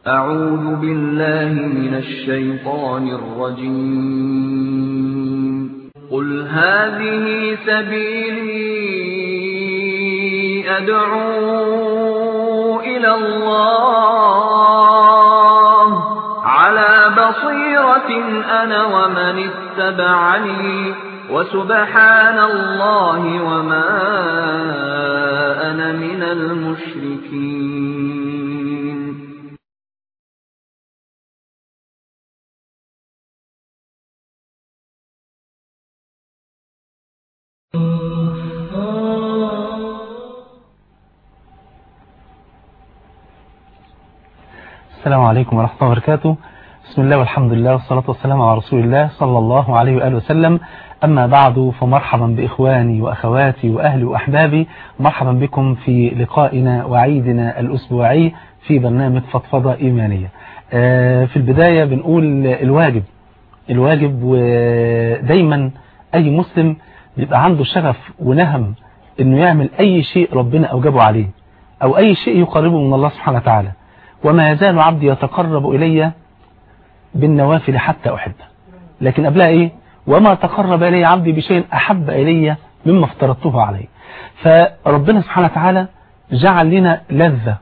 أعوذ بالله من الشيطان الرجيم قل هذه سبيلي أدعو إلى الله على بصيرة أنا ومن اتبعني وسبحان الله وما أنا من المشركين السلام عليكم ورحمة الله وبركاته بسم الله والحمد لله والصلاة والسلام على رسول الله صلى الله عليه وآله وسلم أما بعد فمرحبا بإخواني وأخواتي وأهلي وأحبابي مرحبا بكم في لقائنا وعيدنا الأسبوعي في برنامج فضفضة إيمانية في البداية بنقول الواجب الواجب ودايما أي مسلم بيبقى عنده شغف ونهم انه يعمل أي شيء ربنا أوجبه عليه أو أي شيء يقربه من الله سبحانه وتعالى وما يزال عبدي يتقرب إلي بالنوافل حتى أحبه لكن قبلها إيه وما تقرب إلي عبدي بشيء أحب إلي مما افترضته عليه فربنا سبحانه وتعالى جعل لنا لذة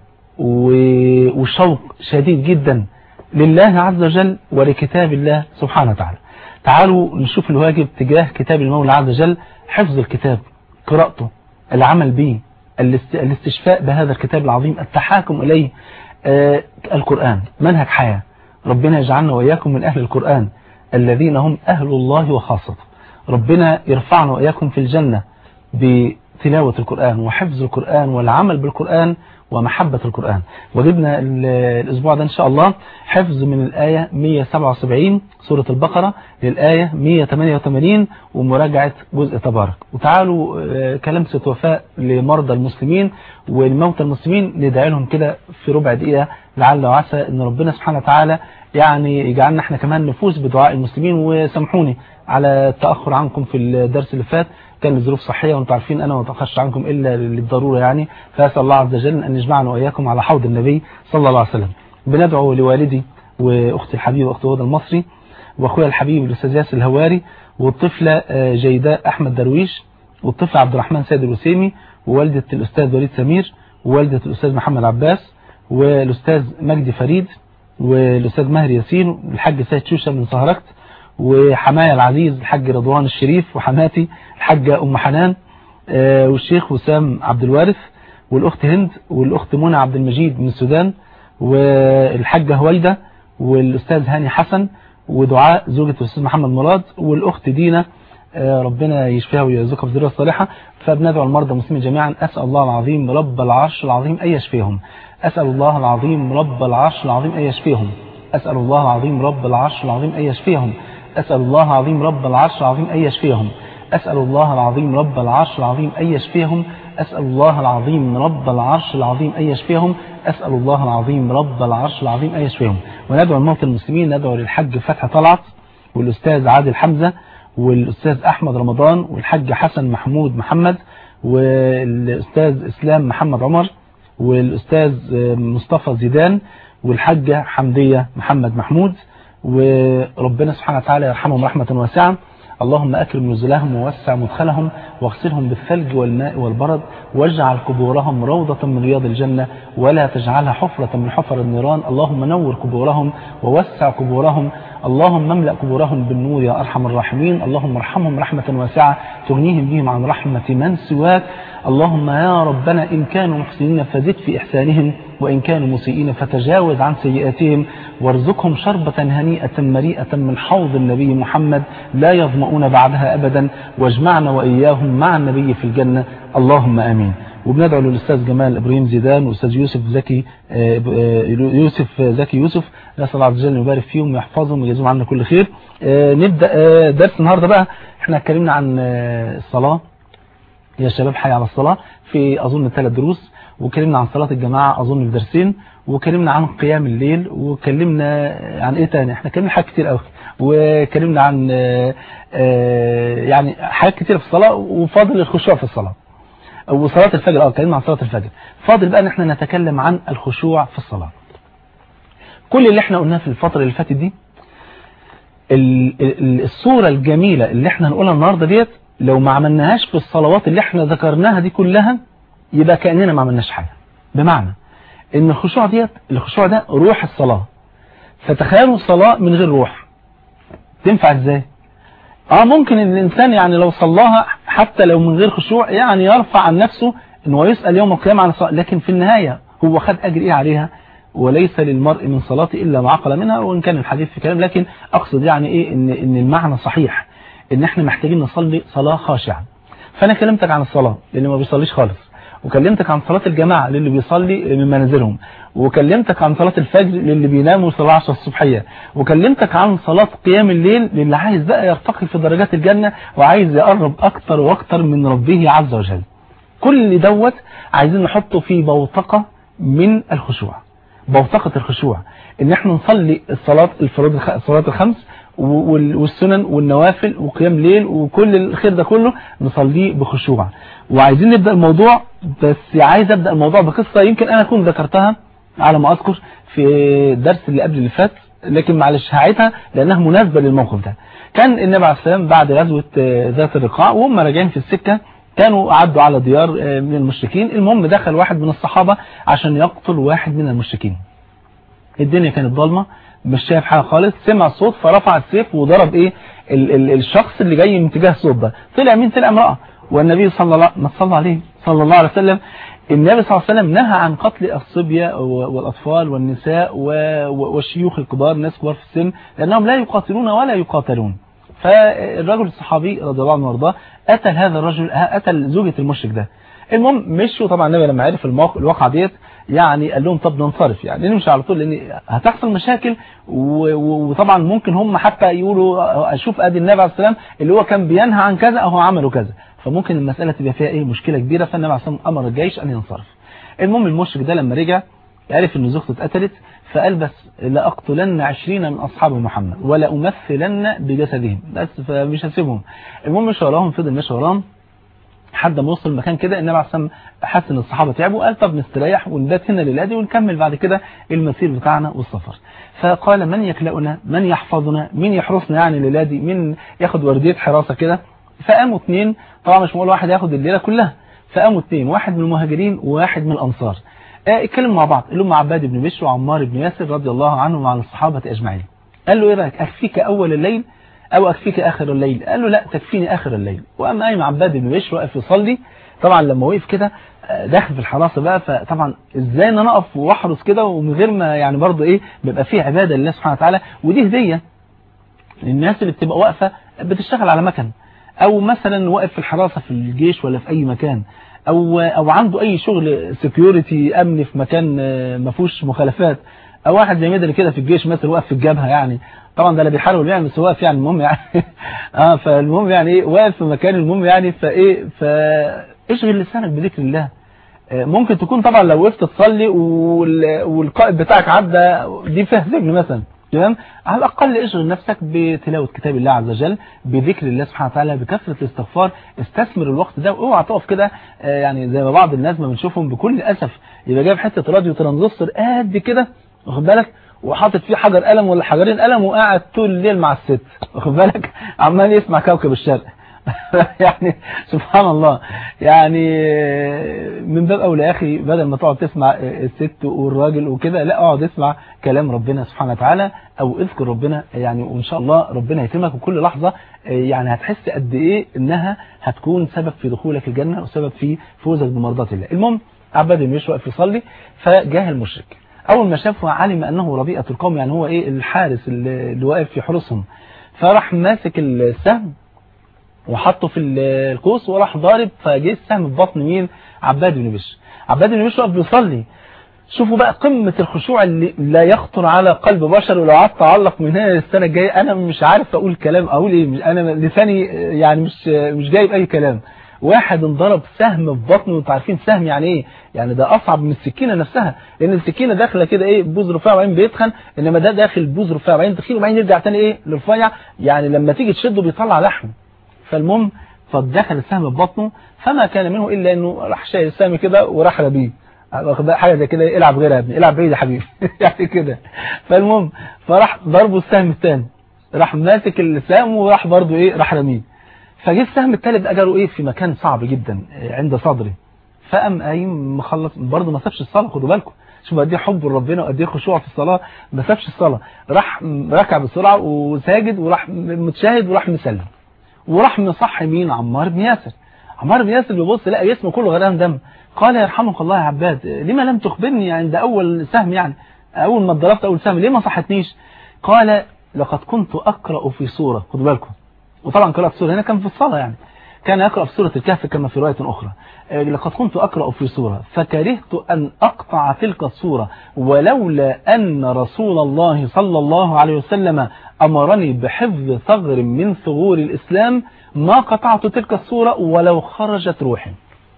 وشوق شديد جدا لله عز وجل ولكتاب الله سبحانه وتعالى تعالوا نشوف الواجب تجاه كتاب المولى عز وجل حفظ الكتاب قراءته العمل به الاستشفاء بهذا الكتاب العظيم التحاكم إليه آه القرآن منهج حياة ربنا يجعلنا وإياكم من أهل القرآن الذين هم أهل الله وخاصته ربنا يرفعنا وإياكم في الجنة بتلاوة القرآن وحفظ القرآن والعمل بالقرآن ومحبة القرآن وجبنا الأسبوع ده إن شاء الله حفظ من الآية 177 سورة البقرة للآية 188 ومراجعة جزء تبارك وتعالوا كلمسة وفاء لمرضى المسلمين والموتى المسلمين ندعي لهم كده في ربع دقيقة لعل وعسى أن ربنا سبحانه وتعالى يعني يجعلنا احنا كمان نفوز بدعاء المسلمين وسامحوني على التأخر عنكم في الدرس اللي فات كان لظروف صحية وانتم عارفين أنا ما أتأخرش عنكم إلا للضرورة يعني فأسأل الله عز وجل أن يجمعنا وإياكم على حوض النبي صلى الله عليه وسلم بندعو لوالدي وأختي الحبيبة وأخت هدى المصري وأخويا الحبيب الأستاذ ياسر الهواري والطفلة جيداء أحمد درويش والطفل عبد الرحمن سيد الوسيمي ووالدة الأستاذ وليد سمير ووالدة الأستاذ محمد عباس والأستاذ مجدي فريد والأستاذ ماهر ياسين والحاج سيد شوشة من سهركت وحماية العزيز الحاج رضوان الشريف وحماتي الحاجة أم حنان والشيخ وسام عبد الوارث والأخت هند والأخت منى عبد المجيد من السودان والحاجة هويدة والأستاذ هاني حسن ودعاء زوجة الأستاذ محمد مراد والأخت دينا ربنا يشفيها ويرزقها في ذرية الصالحة فبندعو المرضى المسلمين جميعا أسأل الله العظيم رب العرش العظيم أن يشفيهم أسأل الله العظيم رب العرش العظيم أن يشفيهم أسأل الله العظيم رب العرش العظيم أن يشفيهم أسأل الله العظيم رب العرش العظيم أن يشفيهم أسأل الله العظيم رب العرش العظيم أن يشفيهم أسأل الله العظيم رب العرش العظيم أن يشفيهم أسأل الله العظيم رب العرش العظيم أن يشفيهم وندعو الموتى المسلمين ندعو للحج فتح طلعت والأستاذ عادل حمزة والأستاذ أحمد رمضان والحج حسن محمود محمد والأستاذ إسلام محمد عمر والأستاذ مصطفى زيدان والحجة حمدية محمد محمود وربنا سبحانه وتعالى يرحمهم رحمة واسعة اللهم أكرم نزلهم ووسع مدخلهم واغسلهم بالثلج والماء والبرد واجعل قبورهم روضة من رياض الجنة ولا تجعلها حفرة من حفر النيران اللهم نور قبورهم ووسع قبورهم اللهم املأ قبورهم بالنور يا أرحم الراحمين اللهم ارحمهم رحمة واسعة تغنيهم بهم عن رحمة من سواك اللهم يا ربنا إن كانوا محسنين فزد في إحسانهم وإن كانوا مسيئين فتجاوز عن سيئاتهم وارزقهم شربة هنيئة مريئة من حوض النبي محمد لا يظمؤون بعدها أبدا واجمعنا وإياهم مع النبي في الجنة اللهم آمين وبندعو للأستاذ جمال إبراهيم زيدان والأستاذ يوسف زكي يوسف زكي يوسف نسأل الله عز وجل أن يبارك فيهم ويحفظهم ويجزهم عنا كل خير نبدأ درس النهاردة بقى احنا اتكلمنا عن الصلاة يا شباب حي على الصلاة في أظن ثلاث دروس وكلمنا عن صلاة الجماعة أظن في درسين وكلمنا عن قيام الليل وكلمنا عن ايه تاني احنا كلمنا حاجات كتير قوي وكلمنا عن يعني حاجات كتير في الصلاة وفاضل الخشوع في الصلاة وصلاة الفجر اه اتكلمنا عن صلاة الفجر فاضل بقى ان احنا نتكلم عن الخشوع في الصلاة كل اللي احنا قلناه في الفترة اللي فاتت دي الصورة الجميلة اللي احنا هنقولها النهاردة ديت لو ما عملناهاش في الصلوات اللي احنا ذكرناها دي كلها يبقى كأننا ما عملناش حاجة بمعنى ان الخشوع ديت الخشوع ده روح الصلاة فتخيلوا الصلاة من غير روح تنفع ازاي اه ممكن ان الانسان يعني لو صلاها حتى لو من غير خشوع يعني يرفع عن نفسه انه يسأل يوم القيامة عن الصلاة لكن في النهاية هو خد اجر ايه عليها وليس للمرء من صلاته الا ما عقل منها وان كان الحديث في كلام لكن اقصد يعني ايه ان ان المعنى صحيح ان احنا محتاجين نصلي صلاة خاشعة فانا كلمتك عن الصلاة للي ما بيصليش خالص وكلمتك عن صلاة الجماعة للي بيصلي من منازلهم وكلمتك عن صلاة الفجر للي بيناموا صلاة عشر الصبحية وكلمتك عن صلاة قيام الليل للي عايز بقى يرتقي في درجات الجنة وعايز يقرب أكتر وأكتر من ربه عز وجل كل دوت عايزين نحطه في بوتقة من الخشوع بوتقة الخشوع ان احنا نصلي الصلاة الفروض الصلاة الخمس والسنن والنوافل وقيام ليل وكل الخير ده كله نصليه بخشوع وعايزين نبدأ الموضوع بس عايز أبدأ الموضوع بقصة يمكن أنا أكون ذكرتها على ما أذكر في الدرس اللي قبل اللي فات لكن معلش هعيدها لأنها مناسبة للموقف ده كان النبي عليه السلام بعد غزوة ذات الرقاع وهم راجعين في السكة كانوا عدوا على ديار من المشركين المهم دخل واحد من الصحابة عشان يقتل واحد من المشركين الدنيا كانت ضلمة مش شايف حاجة خالص سمع الصوت فرفع السيف وضرب ايه ال ال الشخص اللي جاي من اتجاه الصوت ده طلع مين طلع امرأة والنبي صلى الله ما صلى عليه صلى الله عليه وسلم النبي صلى الله عليه وسلم نهى عن قتل الصبية والأطفال والنساء والشيوخ الكبار الناس كبار في السن لأنهم لا يقاتلون ولا يقاتلون فالرجل الصحابي رضي الله عنه وارضاه قتل هذا الرجل قتل زوجة المشرك ده المهم مشوا طبعا النبي لما عرف الموقع الواقعة ديت يعني قال لهم طب ننصرف يعني نمشي على طول لان هتحصل مشاكل وطبعا ممكن هم حتى يقولوا اشوف ادي النبي عليه السلام اللي هو كان بينهى عن كذا اهو عملوا كذا فممكن المسألة تبقى فيها ايه مشكلة كبيرة فالنبي عليه السلام امر الجيش ان ينصرف المهم المشرك ده لما رجع عرف ان زوجته اتقتلت فقال بس لأقتلن عشرين من أصحاب محمد ولا أمثلن بجسدهم بس فمش هسيبهم المهم مش وراهم فضل مش وراهم حد ما وصل المكان كده النبي عليه الصلاه حس ان الصحابه تعبوا قال طب نستريح ونبات هنا ليلادي ونكمل بعد كده المسير بتاعنا والسفر فقال من يكلأنا من يحفظنا مين يحرسنا يعني ليلادي مين ياخد ورديه حراسه كده فقاموا اثنين طبعا مش معقول واحد ياخد الليله كلها فقاموا اثنين واحد من المهاجرين وواحد من الانصار اتكلموا مع بعض اللي هم عباد بن بشر وعمار بن ياسر رضي الله عنهم وعن الصحابه اجمعين قال له ايه رايك اكفيك اول الليل أو أكفيك آخر الليل قال له لا تكفيني آخر الليل وأما أيمن عباد بن بشر واقف يصلي طبعا لما وقف كده داخل في الحراسة بقى فطبعا ازاي ان انا اقف واحرس كده ومن غير ما يعني برضه ايه بيبقى فيه عبادة لله سبحانه وتعالى ودي هدية للناس اللي بتبقى واقفة بتشتغل على مكن او مثلا واقف في الحراسة في الجيش ولا في اي مكان او او عنده اي شغل سكيورتي امني في مكان ما فيهوش مخالفات او واحد زي مدني كده في الجيش مثلا واقف في الجبهة يعني طبعا ده اللي بيحارب ولا بيعمل بس واقف يعني المهم يعني اه فالمهم يعني ايه واقف في مكان المهم يعني فايه فاشغل لسانك بذكر الله ممكن تكون طبعا لو وقفت تصلي والقائد بتاعك عدى دي فيها سجن مثلا تمام على الاقل اشغل نفسك بتلاوه كتاب الله عز وجل بذكر الله سبحانه وتعالى بكثره الاستغفار استثمر الوقت ده واوعى تقف كده يعني زي ما بعض الناس ما بنشوفهم بكل اسف يبقى جايب حته راديو ترانزستور قد كده واخد بالك وحاطط فيه حجر قلم ولا حجرين قلم وقاعد طول الليل مع الست واخد بالك عمال يسمع كوكب الشرق يعني سبحان الله يعني من باب اولى يا اخي بدل ما تقعد تسمع الست والراجل وكده لا اقعد اسمع كلام ربنا سبحانه وتعالى او اذكر ربنا يعني وان شاء الله ربنا يكرمك وكل لحظه يعني هتحس قد ايه انها هتكون سبب في دخولك الجنه وسبب في فوزك بمرضات الله المهم عباد بن واقف يصلي فجاه المشرك اول ما شافه علم انه ربيئه القوم يعني هو ايه الحارس اللي واقف يحرسهم فراح ماسك السهم وحطه في القوس وراح ضارب فجه السهم في بطن مين عباد بن بشر عباد بن بشر واقف بيصلي شوفوا بقى قمة الخشوع اللي لا يخطر على قلب بشر ولو قعدت اعلق من هنا للسنة الجاية انا مش عارف اقول كلام اقول ايه انا لساني يعني مش مش جايب اي كلام واحد انضرب سهم في بطنه وانتوا عارفين سهم يعني ايه يعني ده اصعب من السكينه نفسها لان السكينه داخله كده ايه بوز رفيع وبعدين بيتخن انما ده داخل بوز رفيع وبعدين تخين وبعدين يرجع تاني ايه لرفيع يعني لما تيجي تشده بيطلع لحم فالمهم فدخل السهم في بطنه فما كان منه الا انه راح شايل السهم كده وراح ربيه واخد بالك حاجه زي كده العب غيرها يا ابني العب بعيد يا حبيبي يعني كده فالمهم فراح ضربه السهم الثاني راح ماسك السهم وراح برضه ايه راح رميه فجه السهم الثالث اجره ايه في مكان صعب جدا عند صدري فقام قايم مخلص برضه ما سابش الصلاه خدوا بالكم شوف قد ايه حب لربنا وقد ايه خشوع في الصلاه ما سابش الصلاه راح ركع بسرعه وساجد وراح متشاهد وراح مسلم وراح مصحي مين عمار بن ياسر عمار بن ياسر بيبص لقى جسمه كله غرقان دم قال يرحمك الله يا عباد لما لم تخبرني عند اول سهم يعني اول ما اتضربت اول سهم ليه ما صحتنيش قال لقد كنت اقرا في سوره خدوا بالكم وطبعا قراءه سوره هنا كان في الصلاه يعني كان يقرأ في سورة الكهف كما في رواية أخرى لقد كنت أقرأ في سورة فكرهت أن أقطع تلك السورة ولولا أن رسول الله صلى الله عليه وسلم أمرني بحفظ ثغر من ثغور الإسلام ما قطعت تلك السورة ولو خرجت روحي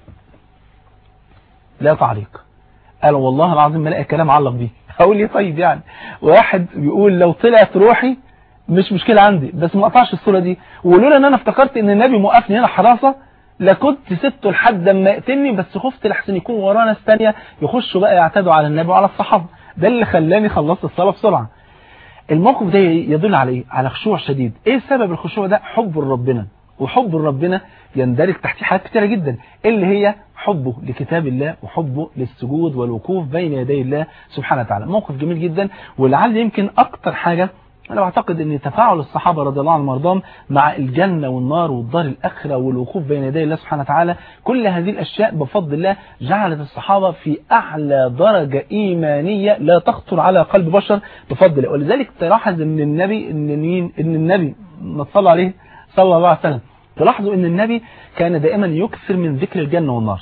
لا تعليق قال والله العظيم ما لاقي كلام علق بيه هقول لي طيب يعني واحد بيقول لو طلعت روحي مش مشكلة عندي بس ما قطعش الصورة دي ولولا ان انا افتكرت ان النبي موقفني هنا حراسة لكنت سبته لحد ما يقتلني بس خفت لحسن يكون ورانا ناس ثانيه يخشوا بقى يعتدوا على النبي وعلى الصحابة ده اللي خلاني خلصت الصلاة بسرعة الموقف ده يدل على ايه على خشوع شديد ايه سبب الخشوع ده حب لربنا وحب ربنا يندرج تحت حاجات كتيرة جدا اللي هي حبه لكتاب الله وحبه للسجود والوقوف بين يدي الله سبحانه وتعالى موقف جميل جدا ولعل يمكن اكتر حاجة أنا أعتقد أن تفاعل الصحابة رضي الله عنهم وارضاهم مع الجنة والنار والدار الآخرة والوقوف بين يدي الله سبحانه وتعالى كل هذه الأشياء بفضل الله جعلت الصحابة في أعلى درجة إيمانية لا تخطر على قلب بشر بفضل الله ولذلك تلاحظ أن النبي أن مين أن النبي ما تصلى عليه صلى الله عليه وسلم تلاحظوا أن النبي كان دائما يكثر من ذكر الجنة والنار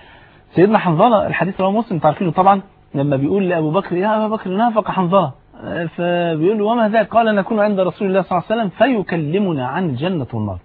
سيدنا حنظلة الحديث رواه مسلم تعرفينه طبعا لما بيقول لأبو بكر يا أبا بكر نافق حنظلة فبيقول له وما ذاك قال نكون عند رسول الله صلى الله عليه وسلم فيكلمنا عن الجنة والنار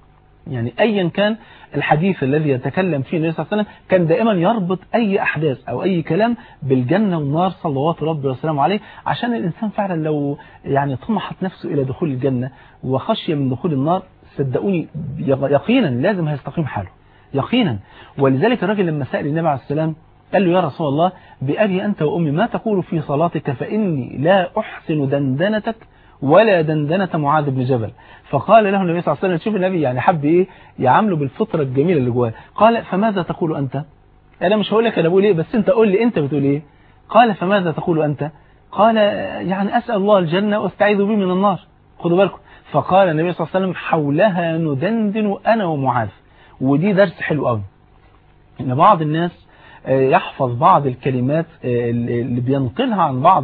يعني أيا كان الحديث الذي يتكلم فيه النبي صلى الله عليه وسلم كان دائما يربط أي أحداث أو أي كلام بالجنة والنار صلوات ربي وسلامه عليه عشان الإنسان فعلا لو يعني طمحت نفسه إلى دخول الجنة وخشية من دخول النار صدقوني يقينا لازم هيستقيم حاله يقينا ولذلك الراجل لما سأل النبي عليه السلام قال له يا رسول الله بأبي أنت وأمي ما تقول في صلاتك فإني لا أحسن دندنتك ولا دندنة معاذ بن جبل فقال له النبي صلى الله عليه وسلم شوف النبي يعني حب إيه يعامله بالفطرة الجميلة اللي جواه قال فماذا تقول أنت أنا مش هقول لك أنا بقول إيه بس أنت قول لي أنت بتقول إيه قال فماذا تقول أنت قال يعني أسأل الله الجنة واستعيذ به من النار خدوا بالكم فقال النبي صلى الله عليه وسلم حولها ندندن أنا ومعاذ ودي درس حلو قوي إن بعض الناس يحفظ بعض الكلمات اللي بينقلها عن بعض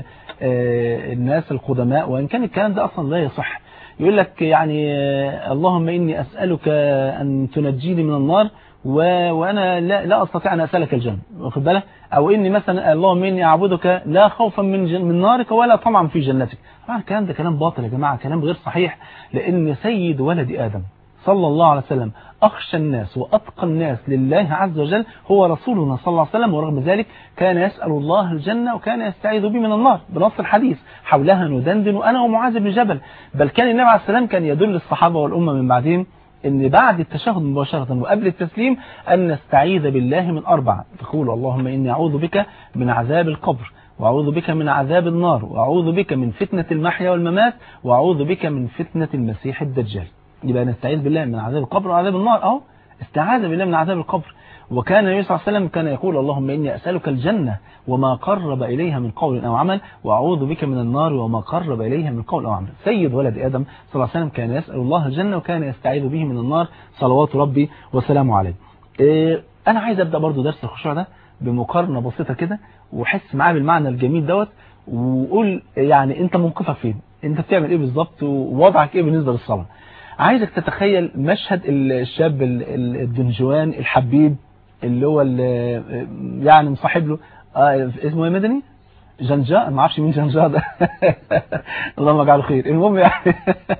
الناس القدماء وإن كان الكلام ده أصلا لا يصح يقول لك يعني اللهم إني أسألك أن تنجيني من النار وأنا لا, لا أستطيع أن أسألك الجنة واخد بالك أو إني مثلا اللهم إني أعبدك لا خوفا من من نارك ولا طمعا في جنتك طبعا الكلام ده كلام باطل يا جماعة كلام غير صحيح لأن سيد ولد آدم صلى الله عليه وسلم أخشى الناس وأتقى الناس لله عز وجل هو رسولنا صلى الله عليه وسلم ورغم ذلك كان يسأل الله الجنة وكان يستعيذ به من النار بنص الحديث حولها ندندن أنا ومعاذ بن جبل بل كان النبي عليه السلام كان يدل الصحابة والأمة من بعدهم ان بعد التشهد مباشرة وقبل التسليم أن نستعيذ بالله من أربعة تقول اللهم إني أعوذ بك من عذاب القبر وأعوذ بك من عذاب النار وأعوذ بك من فتنة المحيا والممات وأعوذ بك من فتنة المسيح الدجال يبقى نستعيذ بالله من عذاب القبر وعذاب النار اهو استعاذ بالله من عذاب القبر وكان النبي صلى الله عليه وسلم كان يقول اللهم إني أسألك الجنة وما قرب إليها من قول أو عمل وأعوذ بك من النار وما قرب إليها من قول أو عمل سيد ولد آدم صلى الله عليه وسلم كان يسأل الله الجنة وكان يستعيذ به من النار صلوات ربي وسلامه عليه إيه أنا عايز أبدأ برضو درس الخشوع ده بمقارنة بسيطة كده وحس معاه بالمعنى الجميل دوت وقول يعني أنت موقفك فين أنت بتعمل إيه بالظبط ووضعك إيه بالنسبة للصلاة عايزك تتخيل مشهد الشاب الدنجوان الحبيب اللي هو اللي يعني مصاحب له آه اسمه ايه مدني جنجاء ما اعرفش مين جنجاء ده اللهم اجعله خير المهم يعني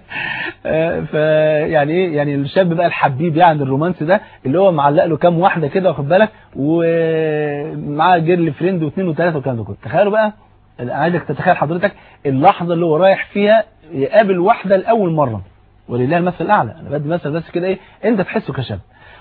فيعني ايه يعني الشاب بقى الحبيب يعني الرومانسي ده اللي هو معلق له كام واحده كده واخد بالك ومعاه جيرل فريند واثنين وثلاثه والكلام ده كله تخيلوا بقى عايزك تتخيل حضرتك اللحظه اللي هو رايح فيها يقابل واحده لاول مره ولله المثل الاعلى انا بدي مثل بس كده ايه انت تحسه كشاب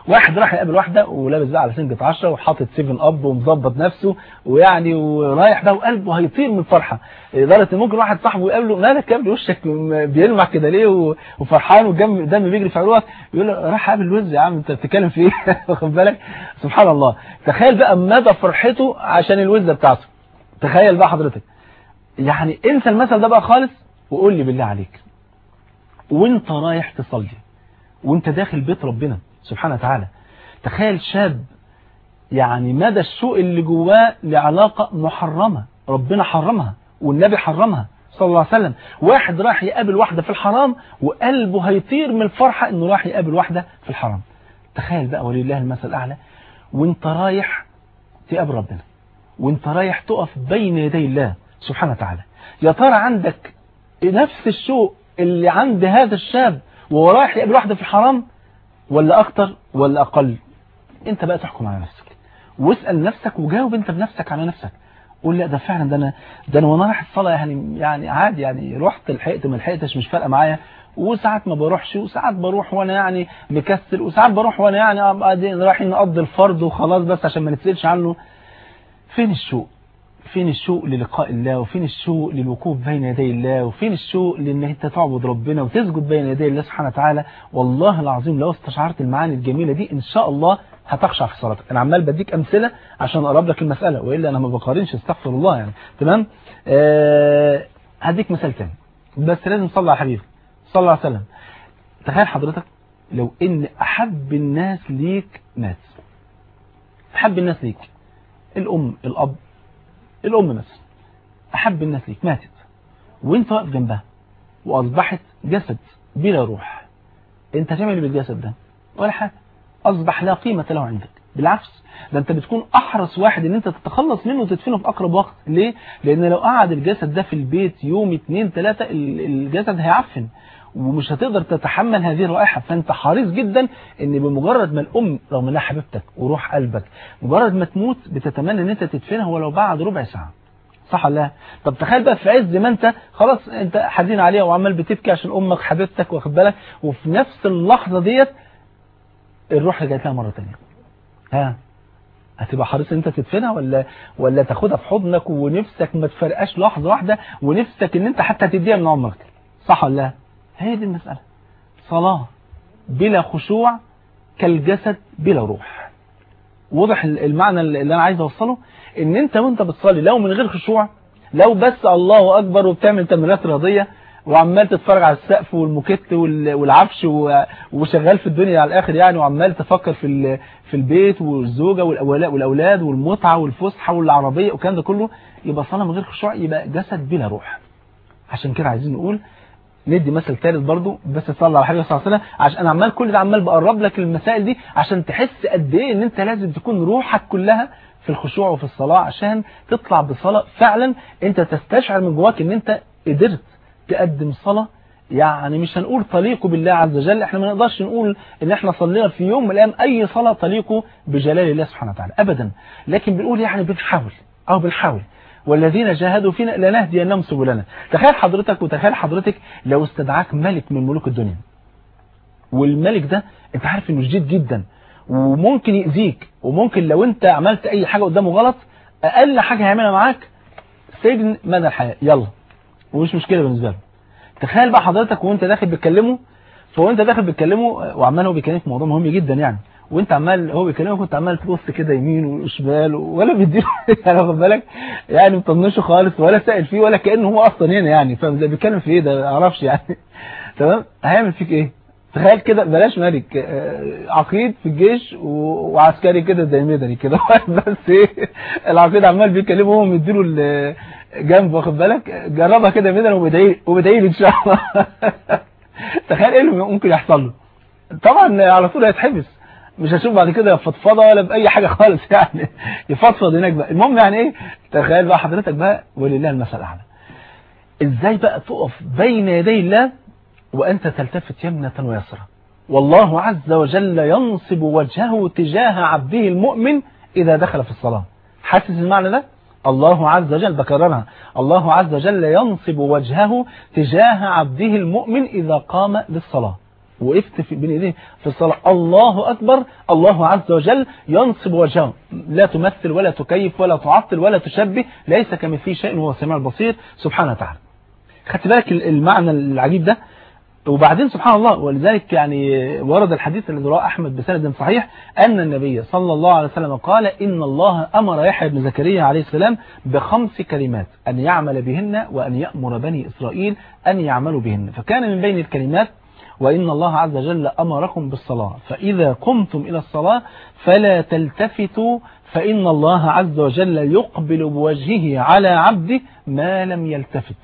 واحد راح يقابل واحده ولابس بقى على سنجة 10 وحاطط 7 اب ومظبط نفسه ويعني ورايح ده وقلبه هيطير من الفرحه لدرجه ان ممكن واحد صاحبه يقابله مالك يا ابني وشك بيلمع كده ليه و- وفرحان والدم الدم بيجري في عروقك يقول له راح اقابل وز يا عم انت بتتكلم في ايه واخد بالك سبحان الله تخيل بقى مدى فرحته عشان الوزه بتاعته تخيل بقى حضرتك يعني انسى المثل ده بقى خالص وقول لي بالله عليك وانت رايح تصلي وانت داخل بيت ربنا سبحانه وتعالى تخيل شاب يعني مدى السوء اللي جواه لعلاقة محرمة ربنا حرمها والنبي حرمها صلى الله عليه وسلم واحد راح يقابل واحدة في الحرام وقلبه هيطير من الفرحة انه راح يقابل واحدة في الحرام تخيل بقى ولله المثل الأعلى وانت رايح تقابل ربنا وانت رايح تقف بين يدي الله سبحانه وتعالى يا ترى عندك نفس الشوق اللي عند هذا الشاب وهو رايح يقابل واحدة في الحرام ولا أكتر ولا أقل انت بقى تحكم على نفسك واسأل نفسك وجاوب انت بنفسك على نفسك قول لا ده فعلا ده انا ده انا وانا رايح الصلاه يعني يعني عادي يعني رحت لحقت ما لحقتش مش فارقه معايا وساعات ما بروحش وساعات بروح وانا يعني مكسل وساعات بروح وانا يعني أبقى رايحين نقضي الفرض وخلاص بس عشان ما نتسالش عنه فين الشوق فين الشوق للقاء الله وفين الشوق للوقوف بين يدي الله وفين الشوق لان انت تعبد ربنا وتسجد بين يدي الله سبحانه وتعالى والله العظيم لو استشعرت المعاني الجميلة دي ان شاء الله هتخشع في صلاتك انا عمال بديك امثلة عشان اقرب لك المسألة والا انا ما بقارنش استغفر الله يعني تمام آه هديك مثال تاني بس لازم تصلي على حبيبك صلى الله عليه وسلم تخيل حضرتك لو ان احب الناس ليك مات احب الناس ليك الام الاب الأم مثلا أحب الناس ليك ماتت وانت واقف جنبها وأصبحت جسد بلا روح انت هتعمل ايه بالجسد ده ولا حاجة أصبح لا قيمة له عندك بالعكس ده انت بتكون أحرص واحد ان انت تتخلص منه وتدفنه في أقرب وقت ليه؟ لأن لو قعد الجسد ده في البيت يوم اتنين تلاتة الجسد هيعفن ومش هتقدر تتحمل هذه الرائحة فانت حريص جدا ان بمجرد ما الام رغم انها حبيبتك وروح قلبك مجرد ما تموت بتتمنى ان انت تدفنها ولو بعد ربع ساعة صح ولا لا طب تخيل بقى في عز ما انت خلاص انت حزين عليها وعمال بتبكي عشان امك حبيبتك واخد بالك وفي نفس اللحظة ديت الروح رجعت لها مرة تانية ها هتبقى حريص ان انت تدفنها ولا ولا تاخدها في حضنك ونفسك ما تفرقاش لحظة واحدة ونفسك ان انت حتى تديها من عمرك صح ولا لا هي دي المسألة صلاة بلا خشوع كالجسد بلا روح واضح المعنى اللي انا عايز اوصله ان انت وانت بتصلي لو من غير خشوع لو بس الله اكبر وبتعمل تمرينات رياضيه وعمال تتفرج على السقف والموكيت والعفش وشغال في الدنيا على الاخر يعني وعمال تفكر في في البيت والزوجه والاولاد والمتعه والفسحه والعربيه والكلام ده كله يبقى صلاه من غير خشوع يبقى جسد بلا روح عشان كده عايزين نقول ندي مثل ثالث برضو بس صلى على حبيبي صلى الله عليه وسلم عشان انا عمال كل ده عمال بقرب لك المسائل دي عشان تحس قد ايه ان انت لازم تكون روحك كلها في الخشوع وفي الصلاة عشان تطلع بصلاة فعلا انت تستشعر من جواك ان انت قدرت تقدم صلاة يعني مش هنقول تليق بالله عز وجل احنا ما نقدرش نقول ان احنا صلينا في يوم من الايام اي صلاة تليق بجلال الله سبحانه وتعالى ابدا لكن بنقول يعني بنحاول او بنحاول والذين جاهدوا فينا لنهدينهم سبلنا تخيل حضرتك وتخيل حضرتك لو استدعاك ملك من ملوك الدنيا والملك ده انت عارف انه شديد جدا وممكن يأذيك وممكن لو انت عملت اي حاجة قدامه غلط اقل حاجة هيعملها معاك سجن مدى الحياة يلا ومش مشكلة بالنسبة له تخيل بقى حضرتك وانت داخل بتكلمه فوانت داخل بتكلمه وعمال هو بيكلمك في موضوع مهم جدا يعني وانت عمال هو بيكلمك وانت عمال تبص كده يمين وشمال ولا بيديله يعني واخد بالك يعني مطنشه خالص ولا سائل فيه ولا كانه هو اصلا هنا يعني فاهم ده بيتكلم في ايه ده ما اعرفش يعني تمام هيعمل فيك ايه تخيل كده بلاش ملك عقيد في الجيش وعسكري كده زي مدني كده بس ايه العقيد عمال بيكلمه وهو مديله جنب واخد بالك جربها كده مدني وبدعي وبدعي لي ان شاء الله تخيل ايه اللي ممكن يحصل له طبعا على طول هيتحبس مش هشوف بعد كده فضفضه ولا باي حاجه خالص يعني يفضفض هناك بقى المهم يعني ايه تخيل بقى حضرتك بقى ولله المثل الاعلى ازاي بقى تقف بين يدي الله وانت تلتفت يمنه ويسرى والله عز وجل ينصب وجهه تجاه عبده المؤمن اذا دخل في الصلاه حاسس المعنى ده الله عز وجل بكررها الله عز وجل ينصب وجهه تجاه عبده المؤمن اذا قام للصلاه وقفت في بين ايديه في الصلاة الله أكبر الله عز وجل ينصب وجهه لا تمثل ولا تكيف ولا تعطل ولا تشبه ليس كمثله شيء وهو السميع البصير سبحانه وتعالى خدت بالك المعنى العجيب ده وبعدين سبحان الله ولذلك يعني ورد الحديث الذي رواه أحمد بسند صحيح أن النبي صلى الله عليه وسلم قال إن الله أمر يحيى بن زكريا عليه السلام بخمس كلمات أن يعمل بهن وأن يأمر بني إسرائيل أن يعملوا بهن فكان من بين الكلمات وإن الله عز وجل أمركم بالصلاة فإذا قمتم إلى الصلاة فلا تلتفتوا فإن الله عز وجل يقبل بوجهه على عبده ما لم يلتفت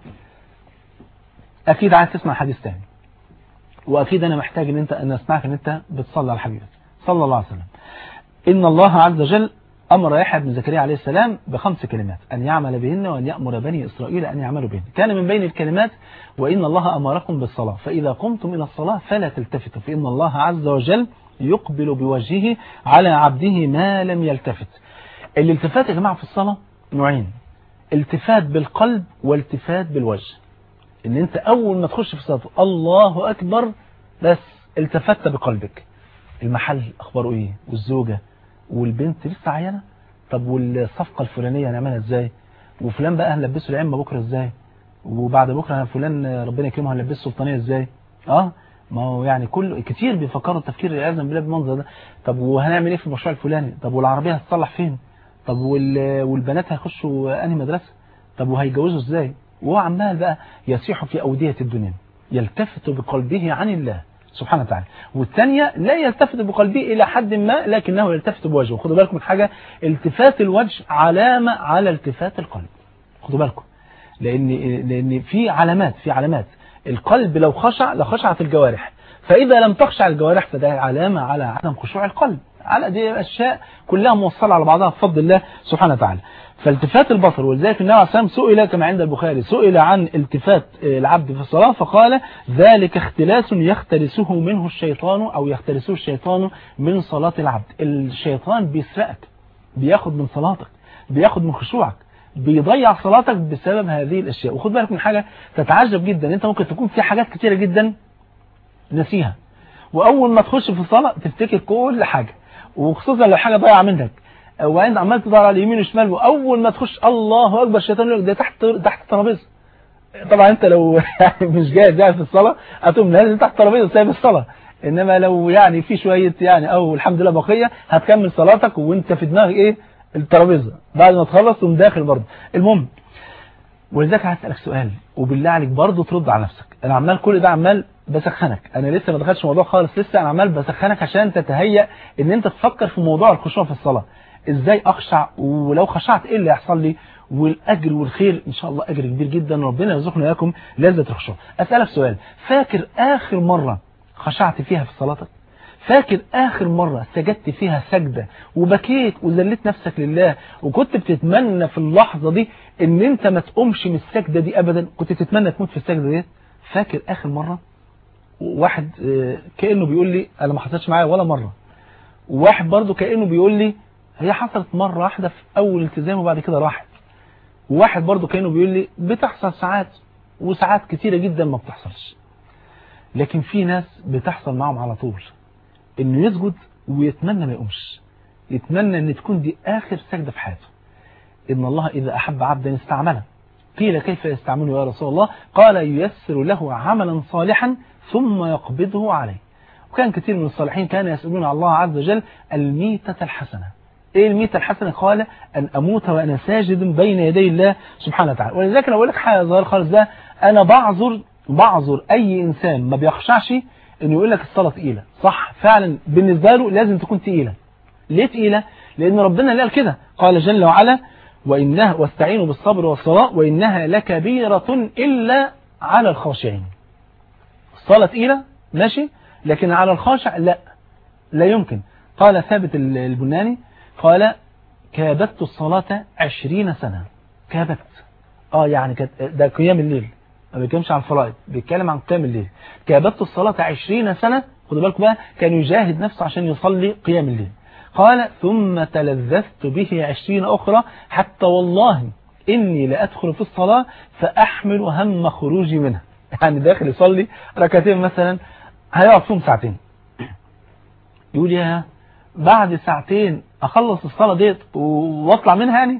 أكيد عايز تسمع حديث تاني وأكيد أنا محتاج أن أنت أن أسمعك أن أنت بتصلي على حبيبك صلى الله عليه وسلم إن الله عز وجل أمر يحيى بن زكريا عليه السلام بخمس كلمات أن يعمل بهن وأن يأمر بني إسرائيل أن يعملوا بهن كان من بين الكلمات وإن الله أمركم بالصلاة فإذا قمتم إلى الصلاة فلا تلتفتوا فإن الله عز وجل يقبل بوجهه على عبده ما لم يلتفت الالتفات يا جماعة في الصلاة نوعين التفات بالقلب والتفات بالوجه ان انت اول ما تخش في الصلاة الله اكبر بس التفت بقلبك المحل اخباره ايه والزوجة والبنت لسه عيانة طب والصفقة الفلانية هنعملها ازاي وفلان بقى هنلبسه العمة بكرة ازاي وبعد بكرة فلان ربنا يكرمه هنلبسه السلطانية ازاي اه ما هو يعني كل كتير بيفكروا التفكير العياذا بالله بالمنظر ده طب وهنعمل ايه في المشروع الفلاني طب والعربية هتتصلح فين طب والبنات هيخشوا انهي مدرسة طب وهيتجوزوا ازاي وهو عمال بقى يسيح في أودية الدنيا يلتفت بقلبه عن الله سبحانه وتعالى والثانية لا يلتفت بقلبه إلى حد ما لكنه يلتفت بوجهه خدوا بالكم من حاجة التفات الوجه علامة على التفات القلب خدوا بالكم لأن, لأن في علامات في علامات القلب لو خشع لخشعت الجوارح فإذا لم تخشع الجوارح فده علامة على عدم خشوع القلب على دي أشياء كلها موصلة على بعضها بفضل الله سبحانه وتعالى فالتفات البصر ولذلك النبي عليه الصلاة سئل كما عند البخاري سئل عن التفات العبد في الصلاة فقال ذلك اختلاس يختلسه منه الشيطان أو يختلسه الشيطان من صلاة العبد الشيطان بيسرقك بياخد من صلاتك بياخد من خشوعك بيضيع صلاتك بسبب هذه الأشياء وخد بالك من حاجة تتعجب جدا انت ممكن تكون في حاجات كتيرة جدا نسيها وأول ما تخش في الصلاة تفتكر كل حاجة وخصوصا لو حاجة ضايعة منك وانت عمال تدور على اليمين والشمال واول ما تخش الله اكبر الشيطان يقول لك ده تحت تحت الترابيزه طبعا انت لو مش جاهز يعني في الصلاه هتقوم نازل تحت الترابيزه سايب الصلاه انما لو يعني في شويه يعني او الحمد لله بقيه هتكمل صلاتك وانت في دماغك ايه الترابيزه بعد ما تخلص تقوم داخل برضه المهم ولذلك هسألك سؤال وبالله عليك برضه ترد على نفسك انا عمال كل ده عمال بسخنك انا لسه ما دخلتش الموضوع خالص لسه انا عمال بسخنك عشان تتهيأ ان انت تفكر في موضوع الخشوع في الصلاه ازاي اخشع ولو خشعت ايه اللي هيحصل لي والاجر والخير ان شاء الله اجر كبير جدا ربنا يرزقنا اياكم لذة الخشوع اسالك سؤال فاكر اخر مرة خشعت فيها في صلاتك فاكر اخر مرة سجدت فيها سجدة وبكيت وذلت نفسك لله وكنت بتتمنى في اللحظة دي ان انت ما تقومش من السجدة دي ابدا كنت تتمنى تموت في السجدة دي فاكر اخر مرة واحد كأنه بيقول لي انا ما حصلتش معايا ولا مرة وواحد برضه كأنه بيقول لي هي حصلت مرة واحدة في أول التزام وبعد كده راحت وواحد برضو كانوا بيقول لي بتحصل ساعات وساعات كتيرة جدا ما بتحصلش لكن في ناس بتحصل معهم على طول انه يسجد ويتمنى ما يقومش يتمنى ان تكون دي اخر سجدة في حياته ان الله اذا احب عبدا استعمله قيل كيف يستعمله يا رسول الله قال ييسر له عملا صالحا ثم يقبضه عليه وكان كثير من الصالحين كانوا يسألون على الله عز وجل الميتة الحسنة ايه الميتة الحسنة قال ان اموت وانا ساجد بين يدي الله سبحانه وتعالى ولذلك انا اقول لك حاجه ظاهر خالص ده انا بعذر بعذر اي انسان ما بيخشعش انه يقول لك الصلاه تقيله صح فعلا بالنسبه له لازم تكون تقيله ليه تقيله لان ربنا قال كده قال جل وعلا وانها واستعينوا بالصبر والصلاه وانها لكبيره الا على الخاشعين الصلاه تقيله ماشي لكن على الخاشع لا لا يمكن قال ثابت البناني قال كابدت الصلاة عشرين سنة كابدت اه يعني كت... ده قيام الليل ما بيتكلمش عن الفرائض بيتكلم عن قيام الليل كابدت الصلاة عشرين سنة خدوا بالكم بقى كان يجاهد نفسه عشان يصلي قيام الليل قال ثم تلذذت به عشرين أخرى حتى والله إني لأدخل في الصلاة فأحمل هم خروجي منها يعني داخل يصلي ركعتين مثلا هيقعد فيهم ساعتين يقول يا بعد ساعتين اخلص الصلاة ديت واطلع منها يعني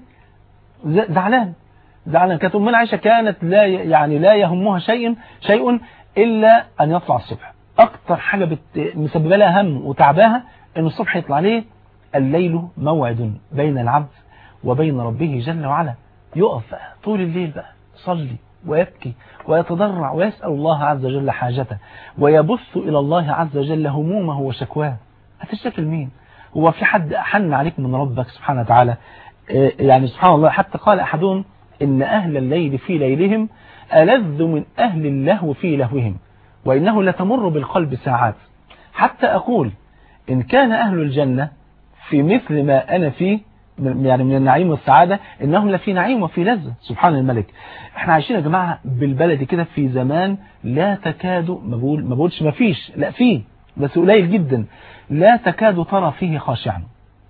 زعلان زعلان كانت امنا عائشة كانت لا يعني لا يهمها شيء شيء الا ان يطلع الصبح اكتر حاجة بت... مسببه لها هم وتعباها ان الصبح يطلع ليه الليل موعد بين العبد وبين ربه جل وعلا يقف بقى طول الليل بقى يصلي ويبكي ويتضرع ويسأل الله عز وجل حاجته ويبث إلى الله عز وجل همومه وشكواه هتشتكي لمين هو في حد أحن عليك من ربك سبحانه وتعالى يعني سبحان الله حتى قال أحدهم إن أهل الليل في ليلهم ألذ من أهل اللهو في لهوهم وإنه لتمر بالقلب ساعات حتى أقول إن كان أهل الجنة في مثل ما أنا فيه يعني من النعيم والسعادة إنهم لفي نعيم وفي لذة سبحان الملك احنا عايشين يا جماعة بالبلد كده في زمان لا تكاد ما بقول ما بقولش ما فيش لا فيه بس قليل جدا لا تكاد ترى فيه خاشعا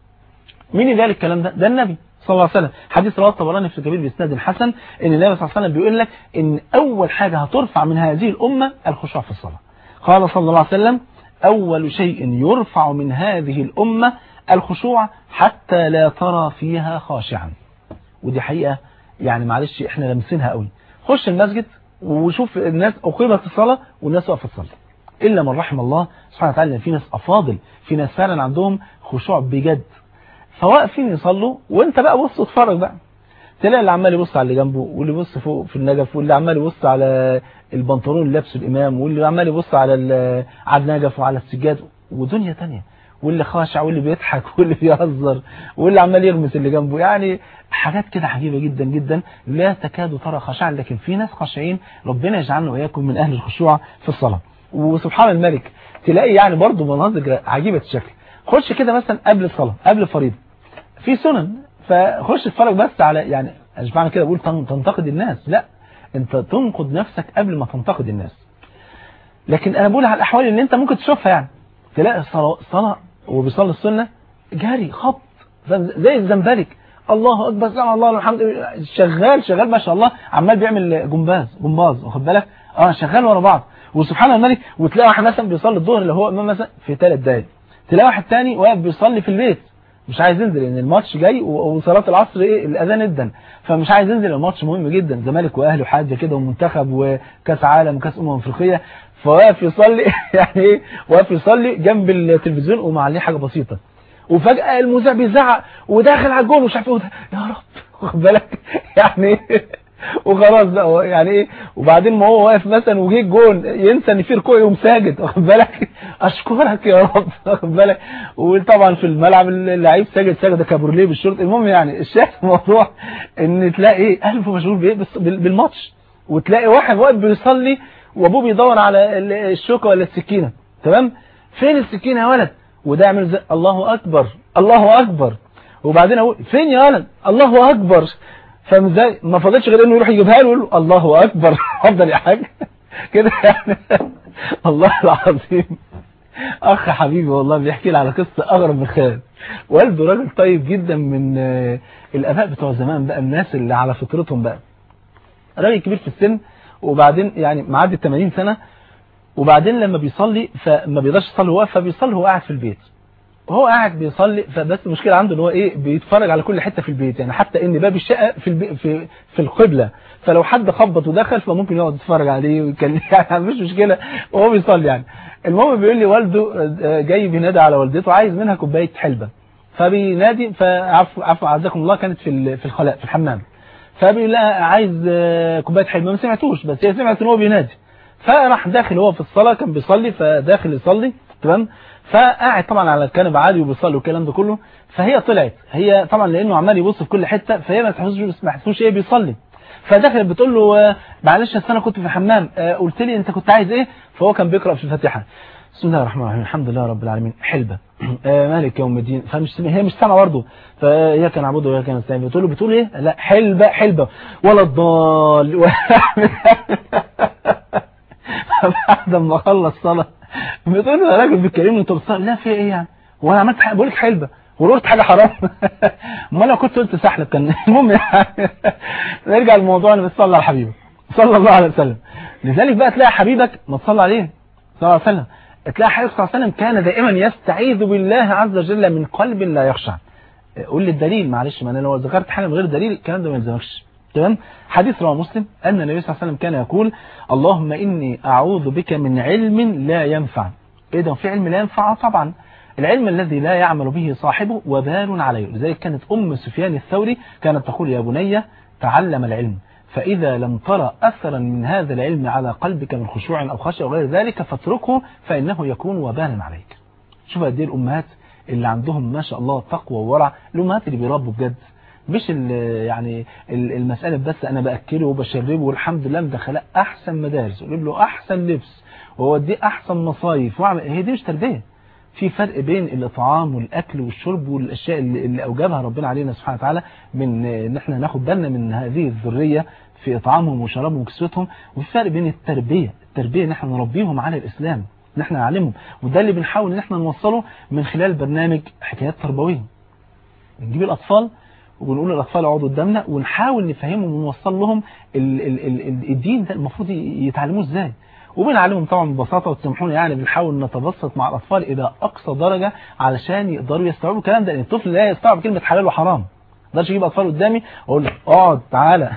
مين اللي قال الكلام ده ده النبي صلى الله عليه وسلم حديث رواه الطبراني في الكبير باسناد حسن ان النبي صلى الله عليه وسلم بيقول لك ان اول حاجة هترفع من هذه الامة الخشوع في الصلاة قال صلى الله عليه وسلم اول شيء يرفع من هذه الامة الخشوع حتى لا ترى فيها خاشعا ودي حقيقة يعني معلش احنا لمسينها قوي خش المسجد وشوف الناس أقيمت الصلاة والناس واقفه تصلي إلا من رحم الله سبحانه وتعالى في ناس أفاضل في ناس فعلا عندهم خشوع بجد فواقفين يصلوا وانت بقى بص اتفرج بقى تلاقي اللي عمال يبص على اللي جنبه واللي يبص فوق في النجف واللي عمال يبص على البنطلون اللي لابسه الإمام واللي عمال يبص على على النجف وعلى السجاد ودنيا تانية واللي خاشع واللي بيضحك واللي بيهزر واللي عمال يغمس اللي جنبه يعني حاجات كده عجيبة جدا جدا لا تكاد ترى خشاع لكن في ناس خاشعين ربنا يجعلنا وإياكم من أهل الخشوع في الصلاة وسبحان الملك تلاقي يعني برضه مناظر عجيبة الشكل خش كده مثلا قبل الصلاة قبل الفريضة في سنن فخش اتفرج بس على يعني مش معنى كده بقول تنتقد الناس لا انت تنقد نفسك قبل ما تنتقد الناس لكن انا بقول على الاحوال اللي انت ممكن تشوفها يعني تلاقي الصلاة صلاة وبيصلي السنة جاري خط زي الزنبلك الله اكبر سبحان الله الحمد لله شغال شغال ما شاء الله عمال بيعمل جمباز جمباز واخد بالك اه شغال ورا بعض وسبحان الملك وتلاقي واحد مثلا بيصلي الظهر اللي هو امام مثلا في ثلاث دقايق تلاقي واحد تاني واقف بيصلي في البيت مش عايز ينزل لان الماتش جاي وصلاه العصر ايه الاذان ادن فمش عايز ينزل الماتش مهم جدا زمالك واهلي وحاجه كده ومنتخب وكاس عالم وكاس امم افريقيه فواقف يصلي يعني ايه واقف يصلي جنب التلفزيون ومعليه حاجه بسيطه وفجاه المذيع بيزعق وداخل على الجول ومش عارف ايه يا رب واخد بالك يعني وخلاص بقى يعني ايه وبعدين ما هو واقف مثلا وجه الجون ينسى ان في ركوع يقوم ساجد واخد بالك اشكرك يا رب واخد بالك وطبعا في الملعب اللعيب ساجد سجده كابورليه بالشورت المهم يعني الشاهد في الموضوع ان تلاقي ايه قلبه مشغول بايه بالماتش وتلاقي واحد واقف بيصلي وابوه بيدور على الشوكه ولا السكينه تمام فين السكينه يا ولد وده يعمل زي الله اكبر الله اكبر وبعدين اقول فين يا ولد الله اكبر فازاي ما فاضلش غير انه يروح يجيبها له ويقول الله اكبر افضل يا حاج كده يعني الله العظيم اخ حبيبي والله بيحكي لي على قصه اغرب من الخيال والده راجل طيب جدا من الاباء بتوع زمان بقى الناس اللي على فطرتهم بقى راجل كبير في السن وبعدين يعني معدي ال 80 سنه وبعدين لما بيصلي فما بيقدرش يصلي هو فبيصلي وهو قاعد في البيت وهو قاعد بيصلي فبس المشكله عنده ان هو ايه بيتفرج على كل حته في البيت يعني حتى ان باب الشقه في البي في في القبله فلو حد خبط ودخل فممكن يقعد يتفرج عليه ويكلم يعني مش مشكله وهو بيصلي يعني المهم بيقول لي والده جاي بينادي على والدته عايز منها كوبايه حلبه فبينادي فعفوا عفوا عزكم الله كانت في في الخلاء في الحمام فبيقول لها عايز كوبايه حلبه ما سمعتوش بس هي سمعت ان هو بينادي فراح داخل هو في الصلاه كان بيصلي فداخل يصلي تمام فقاعد طبعا على الكنبه عادي وبيصلي والكلام ده كله فهي طلعت هي طبعا لانه عمال يبص في كل حته فهي ما تحسوش ما تحسوش ايه بيصلي فدخلت بتقول له معلش اصل انا كنت في الحمام قلت لي انت كنت عايز ايه فهو كان بيقرا في الفاتحه بسم الله الرحمن الرحيم الحمد لله رب العالمين حلبه مالك يوم الدين فمش هي مش سامعه برضه فاياك نعبد واياك نستعين بتقول له بتقول ايه لا حلبه حلبه ولا الضال بعد ما خلص صلاه بتقول له يا راجل بتكلمني انت بتصلي لا في ايه يعني وانا عملت حاجه بقول لك حلبه وقلت حاجه حرام امال لو كنت قلت سحلب كان المهم يعني نرجع لموضوعنا بس صلى على حبيبه صلى الله عليه وسلم لذلك بقى تلاقي حبيبك ما تصلي عليه صلى الله عليه وسلم تلاقي حبيب صلى الله عليه وسلم كان دائما يستعيذ بالله عز وجل من قلب لا يخشع قول لي الدليل معلش ما انا لو ذكرت حاجه من غير دليل الكلام ده ما يلزمكش تمام حديث رواه مسلم ان النبي صلى الله عليه وسلم كان يقول اللهم اني اعوذ بك من علم لا ينفع ايه ده في علم لا ينفع طبعا العلم الذي لا يعمل به صاحبه وبال عليه لذلك كانت ام سفيان الثوري كانت تقول يا بني تعلم العلم فإذا لم ترى أثرا من هذا العلم على قلبك من خشوع أو خشية أو غير ذلك فاتركه فإنه يكون وبالا عليك شوف قد ايه الأمهات اللي عندهم ما شاء الله تقوى وورع الأمهات اللي بيربوا بجد مش يعني المسألة بس أنا بأكله وبشربه والحمد لله مدخله أحسن مدارس وأجيب له أحسن لبس وأوديه أحسن مصايف وأعمل هي دي مش تربية في فرق بين الإطعام والأكل والشرب والأشياء اللي, اللي أوجبها ربنا علينا سبحانه وتعالى من إن احنا ناخد بالنا من هذه الذرية في إطعامهم وشرابهم وكسوتهم وفي فرق بين التربية التربية ان احنا نربيهم على الإسلام ان احنا نعلمهم وده اللي بنحاول ان احنا نوصله من خلال برنامج حكايات تربوية بنجيب الأطفال وبنقول للأطفال اقعدوا قدامنا ونحاول نفهمهم ونوصل لهم ال ال ال الدين ده المفروض يتعلموه ازاي وبنعلمهم طبعا ببساطة وتسامحوني يعني بنحاول نتبسط مع الأطفال إلى أقصى درجة علشان يقدروا يستوعبوا الكلام ده لأن الطفل لا يستوعب كلمة حلال وحرام ما اقدرش اجيب اطفال قدامي واقول له اقعد تعالى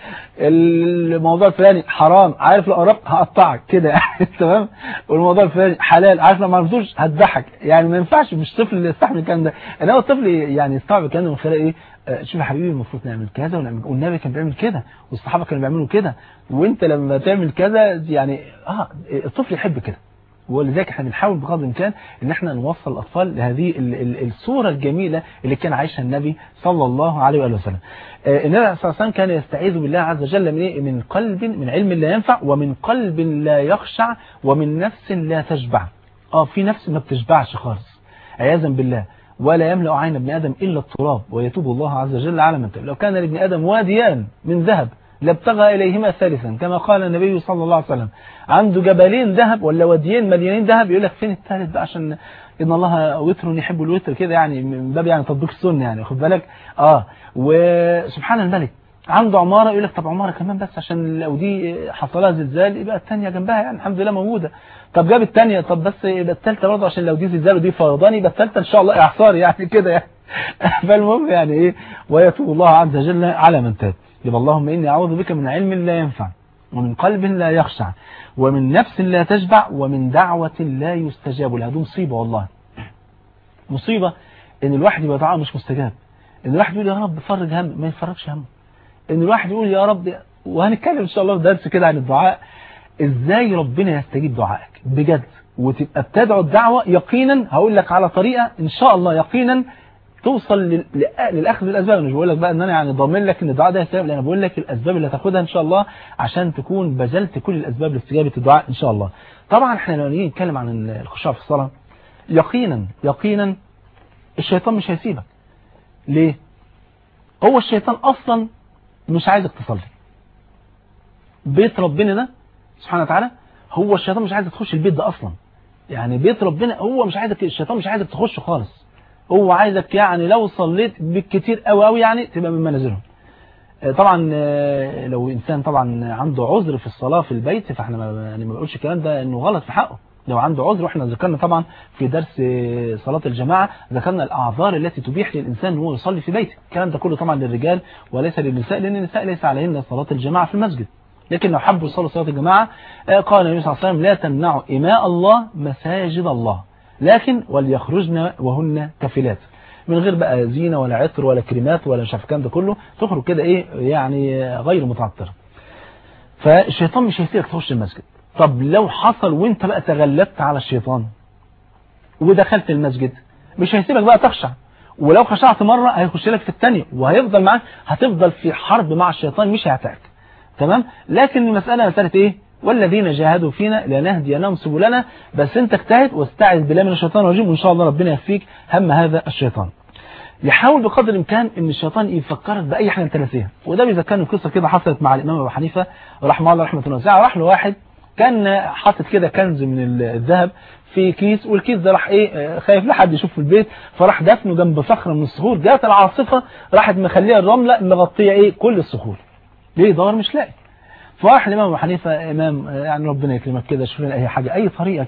الموضوع الفلاني حرام عارف لو قربت هقطعك كده يعني تمام والموضوع الفلاني حلال عارف لو ما عرفتوش هتضحك يعني ما ينفعش مش طفل اللي يستحمل الكلام ده انما الطفل يعني يستوعب الكلام ده من خلال ايه شوف يا حبيبي المفروض نعمل كذا ونعمل والنبي كان بيعمل كده والصحابه كانوا بيعملوا كده وانت لما تعمل كذا يعني اه الطفل يحب كده ولذلك احنا بنحاول بقدر الامكان ان احنا نوصل الاطفال لهذه ال ال الصوره الجميله اللي كان عايشها النبي صلى الله عليه واله وسلم. آه النبي صلى الله عليه وسلم كان يستعيذ بالله عز وجل من ايه؟ من قلب من علم لا ينفع ومن قلب لا يخشع ومن نفس لا تشبع. اه في نفس ما بتشبعش خالص. عياذا بالله ولا يملأ عين ابن ادم الا التراب ويتوب الله عز وجل على من تاب. لو كان لابن ادم واديان من ذهب لابتغى إليهما ثالثا كما قال النبي صلى الله عليه وسلم عنده جبلين ذهب ولا وديين مليانين ذهب يقول لك فين الثالث بقى عشان إن الله وتر يحب الوتر كده يعني من باب يعني تطبيق السنة يعني خد بالك اه وسبحان الملك عنده عمارة يقول لك طب عمارة كمان بس عشان لو دي حصلها زلزال يبقى الثانية جنبها يعني الحمد لله موجودة طب جاب الثانية طب بس يبقى الثالثة برضه عشان لو دي زلزال ودي فيضان يبقى الثالثة إن شاء الله إعصار يعني كده يعني فالمهم يعني إيه ويتوب الله عز وجل على من تاب يبقى اللهم إني أعوذ بك من علم لا ينفع ومن قلب لا يخشع ومن نفس لا تشبع ومن دعوة لا يستجاب لها دي مصيبة والله مصيبة إن الواحد يبقى دعاء مش مستجاب إن الواحد يقول يا رب فرج هم ما يفرجش هم إن الواحد يقول يا رب وهنتكلم إن شاء الله في درس كده عن الدعاء إزاي ربنا يستجيب دعائك بجد وتبقى بتدعو الدعوة يقينا هقول لك على طريقة إن شاء الله يقينا توصل للاخذ بالاسباب انا مش بقول لك بقى ان انا يعني ضامن لك ان الدعاء ده هيستجاب لا انا بقول لك الاسباب اللي هتاخدها ان شاء الله عشان تكون بذلت كل الاسباب لاستجابه الدعاء ان شاء الله طبعا احنا لما نيجي نتكلم عن الخشوع في الصلاه يقينا يقينا الشيطان مش هيسيبك ليه هو الشيطان اصلا مش عايزك تصلي بيت ربنا ده سبحانه وتعالى هو الشيطان مش عايزك تخش البيت ده اصلا يعني بيت ربنا هو مش عايزك الشيطان مش عايزك تخشه خالص هو عايزك يعني لو صليت بالكتير قوي قوي يعني تبقى من منازلهم طبعا لو انسان طبعا عنده عذر في الصلاة في البيت فاحنا ما يعني ما بقولش الكلام ده انه غلط في حقه لو عنده عذر واحنا ذكرنا طبعا في درس صلاة الجماعة ذكرنا الاعذار التي تبيح للانسان ان هو يصلي في بيته الكلام ده كله طبعا للرجال وليس للنساء لان النساء ليس عليهن صلاة الجماعة في المسجد لكن لو حبوا يصلوا صلاة الجماعة قال النبي صلى الله عليه وسلم لا تمنعوا إماء الله مساجد الله لكن وليخرجن وهن كفلات من غير بقى زينة ولا عطر ولا كريمات ولا مش عارف الكلام ده كله تخرج كده ايه يعني غير متعطرة فالشيطان مش هيسيبك تخش المسجد طب لو حصل وانت بقى تغلبت على الشيطان ودخلت المسجد مش هيسيبك بقى تخشع ولو خشعت مرة هيخش لك في الثانية وهيفضل معاك هتفضل في حرب مع الشيطان مش هيعتقك تمام لكن المسألة مسألة ايه والذين جاهدوا فينا لنهدينهم سبلنا بس انت اجتهد واستعذ بالله من الشيطان الرجيم وان شاء الله ربنا يكفيك هم هذا الشيطان يحاول بقدر الامكان ان الشيطان يفكرك باي حاجه انت ناسيها وده بيذكرني قصه كده حصلت مع الامام ابو حنيفه رحمه الله رحمه الله واسعه راح له واحد كان حاطط كده كنز من الذهب في كيس والكيس ده راح ايه خايف لحد يشوف في البيت فراح دفنه جنب صخره من الصخور جات العاصفه راحت مخليه الرمله مغطيه ايه كل الصخور ليه دور مش لاقي فراح الامام ابو حنيفه امام يعني ربنا يكرمك كده شوف لنا اي حاجه اي طريقه كده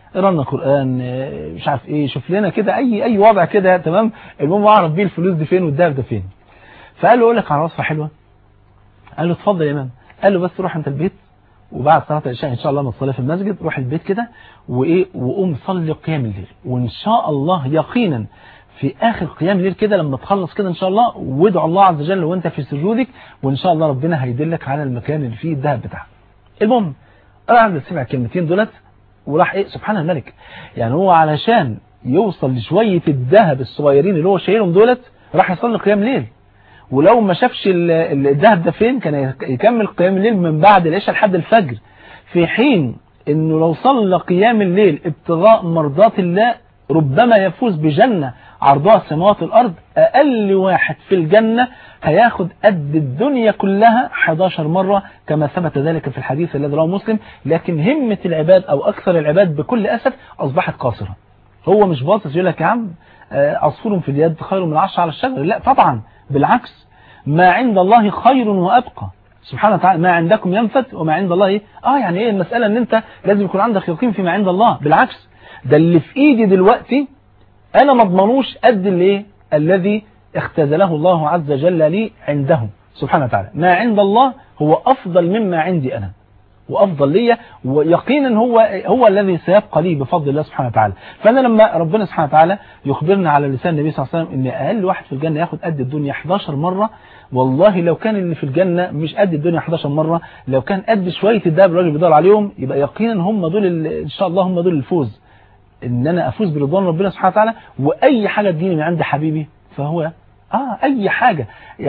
اقرا لنا قران آه، مش عارف ايه شوف لنا كده اي اي وضع كده تمام المهم اعرف بيه الفلوس دي فين والدهب ده فين فقال له اقول لك على وصفه حلوه قال له اتفضل يا امام قال له بس روح انت البيت وبعد صلاه العشاء ان شاء الله ما تصلي في المسجد روح البيت كده وايه وقوم صلي قيام الليل وان شاء الله يقينا في اخر قيام الليل كده لما تخلص كده ان شاء الله وادعو الله عز وجل وانت في سجودك وان شاء الله ربنا هيدلك على المكان اللي فيه الذهب بتاعك المهم راح سمع الكلمتين دولت وراح ايه سبحان الملك يعني هو علشان يوصل لشويه الذهب الصغيرين اللي هو شايلهم دولت راح يصلي قيام ليل ولو ما شافش ال- ال- الذهب ده فين كان يكمل قيام الليل من بعد العشاء لحد الفجر في حين انه لو صلى قيام الليل ابتغاء مرضات الله ربما يفوز بجنة عرضها السماوات والأرض أقل واحد في الجنة هياخد قد الدنيا كلها 11 مرة كما ثبت ذلك في الحديث الذي رواه مسلم لكن همة العباد أو أكثر العباد بكل أسف أصبحت قاصرة هو مش باصص يقول لك يا عم آه، عصفور في اليد خير من عشرة على الشجر لا طبعا بالعكس ما عند الله خير وأبقى سبحانه وتعالى ما عندكم ينفد وما عند الله ايه اه يعني ايه المسألة ان انت لازم يكون عندك يقين فيما عند الله بالعكس ده اللي في ايدي دلوقتي انا ما اضمنوش قد الايه الذي اختزله الله عز وجل لي عنده سبحانه وتعالى ما عند الله هو افضل مما عندي انا وافضل ليا ويقينا هو هو الذي سيبقى لي بفضل الله سبحانه وتعالى فانا لما ربنا سبحانه وتعالى يخبرنا على لسان النبي صلى الله عليه وسلم ان اقل واحد في الجنه ياخد قد الدنيا 11 مره والله لو كان اللي في الجنه مش قد الدنيا 11 مره لو كان قد شويه الدهب الراجل بيدور عليهم يبقى يقينا هم دول ال- ان شاء الله هم دول الفوز ان انا افوز برضوان ربنا سبحانه وتعالى واي حاجه تجيني من عند حبيبي فهو اه اي حاجه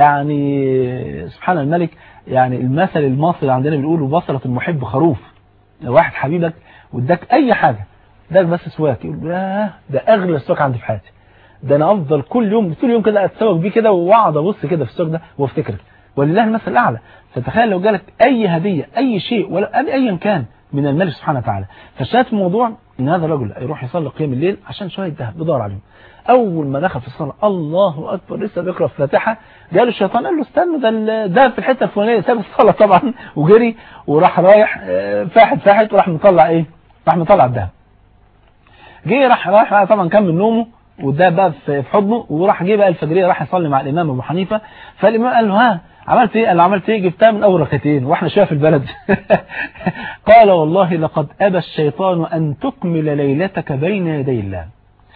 يعني سبحان الملك يعني المثل المصري عندنا بيقولوا بصله المحب خروف لو واحد حبيبك واداك اي حاجه اداك بس سواك يقول ياه ده اغلى سواك عندي في حياتي ده انا افضل كل يوم طول يوم كده اتسوق بيه كده واقعد ابص كده في السوق ده وافتكرك ولله المثل الاعلى فتخيل لو جالك اي هديه اي شيء ولا ايا كان من الملك سبحانه وتعالى فشاهد الموضوع ان هذا الرجل يروح يصلي قيام الليل عشان شويه ذهب بيدور عليهم اول ما دخل في الصلاه الله اكبر لسه بيقرا الفاتحه جاله الشيطان قال له استنى ده الذهب في الحته الفلانيه ساب الصلاه طبعا وجري وراح رايح آه، فاحت فاحت وراح مطلع ايه راح مطلع الذهب جه راح راح بقى طبعا كمل نومه وده بقى في في حضنه وراح جه بقى الفجريه راح يصلي مع الامام ابو حنيفه فالامام قال له ها عملت ايه قال له عملت ايه جبتها من اول ركعتين واحنا شويه في البلد قال والله لقد ابى الشيطان ان تكمل ليلتك بين يدي الله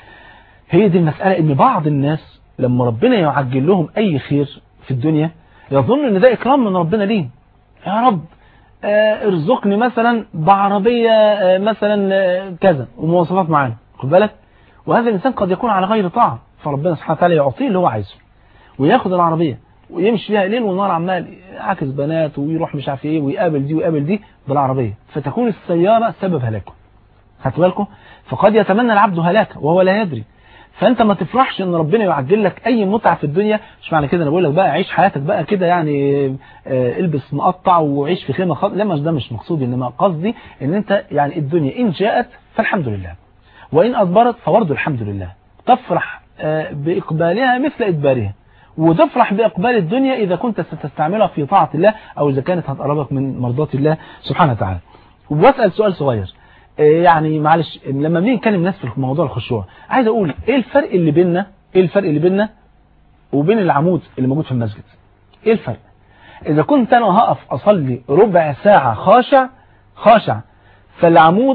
هي دي المساله ان بعض الناس لما ربنا يعجل لهم اي خير في الدنيا يظن ان ده اكرام من ربنا ليه يا رب آه، ارزقني مثلا بعربية آه، مثلا آه، كذا ومواصفات معانا خد بالك وهذا الإنسان قد يكون على غير طاعة فربنا سبحانه وتعالى يعطيه اللي هو عايزه وياخد العربية ويمشي بيها ليل ونهار عمال يعاكس بنات ويروح مش عارف ايه ويقابل دي ويقابل دي بالعربية فتكون السيارة سبب هلاكه خدت بالكم فقد يتمنى العبد هلاكه وهو لا يدري فانت ما تفرحش ان ربنا يعجل لك اي متعه في الدنيا مش معنى كده انا بقول لك بقى عيش حياتك بقى كده يعني آه، البس مقطع وعيش في خيمه خط لا مش ده مش مقصودي انما قصدي ان انت يعني الدنيا ان جاءت فالحمد لله وان ادبرت فبرضه الحمد لله تفرح آه، باقبالها مثل ادبارها وتفرح باقبال الدنيا اذا كنت ستستعملها في طاعه الله او اذا كانت هتقربك من مرضات الله سبحانه وتعالى واسال سؤال صغير يعني معلش لما بنيجي نتكلم ناس في موضوع الخشوع عايز اقول ايه الفرق اللي بيننا ايه الفرق اللي بيننا وبين العمود اللي موجود في المسجد ايه الفرق اذا كنت انا هقف اصلي ربع ساعة خاشع خاشع فالعمود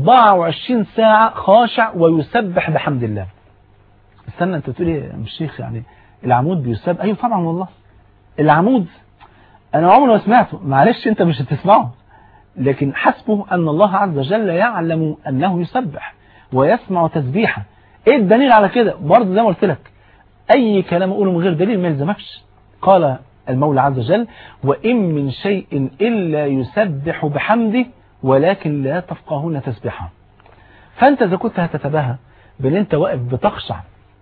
24 ساعة خاشع ويسبح بحمد الله استنى انت تقول ايه يا مش شيخ يعني العمود بيسبح ايوه طبعا والله العمود انا عمري ما سمعته معلش انت مش هتسمعه لكن حسبه أن الله عز وجل يعلم أنه يسبح ويسمع تسبيحه إيه الدليل على كده برضه زي ما قلت لك أي كلام أقوله من غير دليل ما يلزمكش قال المولى عز وجل وإن من شيء إلا يسبح بحمده ولكن لا تفقهون تسبيحه فأنت إذا كنت هتتباهى بأن أنت واقف بتخشع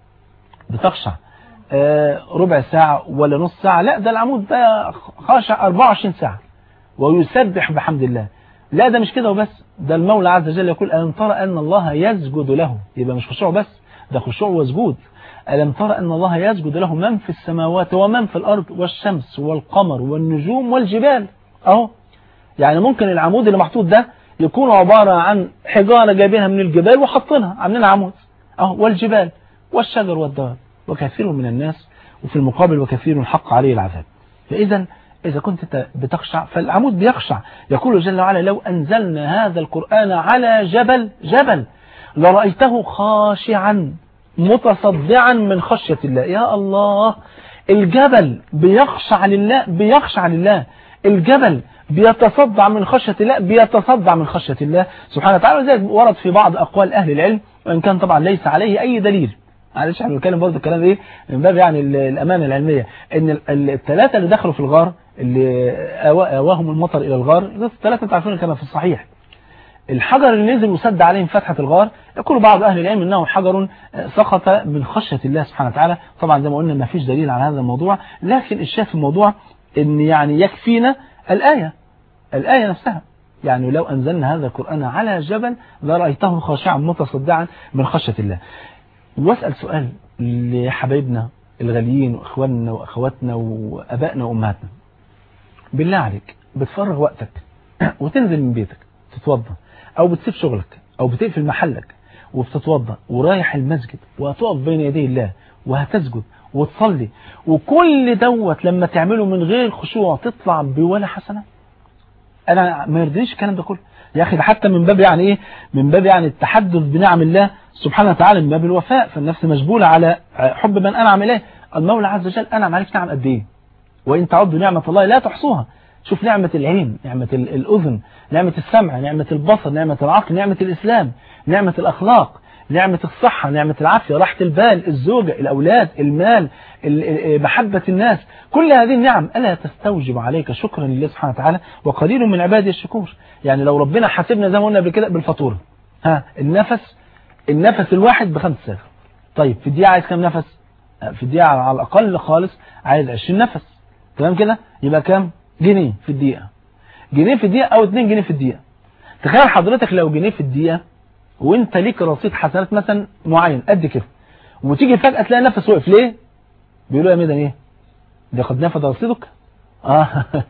بتخشع آه ربع ساعة ولا نص ساعة لا ده العمود ده خاشع 24 ساعة ويسبح بحمد الله لا ده مش كده وبس ده المولى عز وجل يقول ألم ترى أن الله يسجد له يبقى مش خشوع بس ده خشوع وسجود ألم ترى أن الله يسجد له من في السماوات ومن في الأرض والشمس والقمر والنجوم والجبال أهو يعني ممكن العمود اللي محطوط ده يكونوا عبارة عن حجارة جايبينها من الجبال وحاطينها عاملين عمود اهو والجبال والشجر والدواب وكثير من الناس وفي المقابل وكثير حق عليه العذاب فإذا إذا كنت بتخشع فالعمود بيخشع يقول جل وعلا لو أنزلنا هذا القرآن على جبل جبل لرأيته خاشعا متصدعا من خشية الله يا الله الجبل بيخشع لله بيخشع لله الجبل بيتصدع من خشية الله بيتصدع من خشية الله سبحانه وتعالى وذلك ورد في بعض أقوال أهل العلم وإن كان طبعا ليس عليه أي دليل معلش احنا بنتكلم برضه الكلام ايه من باب يعني الامانه العلميه ان الثلاثه اللي دخلوا في الغار اللي اواهم المطر الى الغار الثلاثه انتوا عارفين كما في الصحيح الحجر اللي نزل وسد عليهم فتحة الغار يقول بعض أهل العلم أنه حجر سقط من خشية الله سبحانه وتعالى طبعا زي ما قلنا ما فيش دليل على هذا الموضوع لكن الشاهد في الموضوع أن يعني يكفينا الآية الآية نفسها يعني لو أنزلنا هذا القرآن على جبل لرأيته خاشعا متصدعا من خشية الله واسأل سؤال لحبايبنا الغاليين وإخواننا وأخواتنا وأبائنا وأمهاتنا بالله عليك بتفرغ وقتك وتنزل من بيتك تتوضى أو بتسيب شغلك أو بتقفل محلك وبتتوضى ورايح المسجد وهتقف بين يدي الله وهتسجد وتصلي وكل دوت لما تعمله من غير خشوع تطلع بولا حسنة أنا ما يرضينيش الكلام ده كله يا أخي ده حتى من باب يعني إيه من باب يعني التحدث بنعم الله سبحانه وتعالى من باب الوفاء فالنفس مجبولة على حب من أنعم إليه المولى عز وجل أنعم عليك نعم قد إيه وإن تعدوا نعمة الله لا تحصوها شوف نعمة العين نعمة الأذن نعمة السمع نعمة البصر نعمة العقل نعمة الإسلام نعمة الأخلاق نعمة الصحة نعمة العافية راحة البال الزوجة الأولاد المال محبة الناس كل هذه النعم ألا تستوجب عليك شكرا لله سبحانه وتعالى وقليل من عباده الشكور يعني لو ربنا حاسبنا زي ما قلنا قبل كده بالفاتورة ها النفس النفس الواحد بخمس ساعات طيب في الدقيقة عايز كم نفس في الدقيقة على الأقل خالص عايز 20 نفس تمام كده يبقى كام جنيه في الدقيقة جنيه في الدقيقة أو 2 جنيه في الدقيقة تخيل حضرتك لو جنيه في الدقيقة وانت ليك رصيد حسنات مثلا معين قد كده وتيجي فجأة تلاقي نفس وقف ليه بيقولوا يا ميدان ايه لقد نفذ رصيدك اه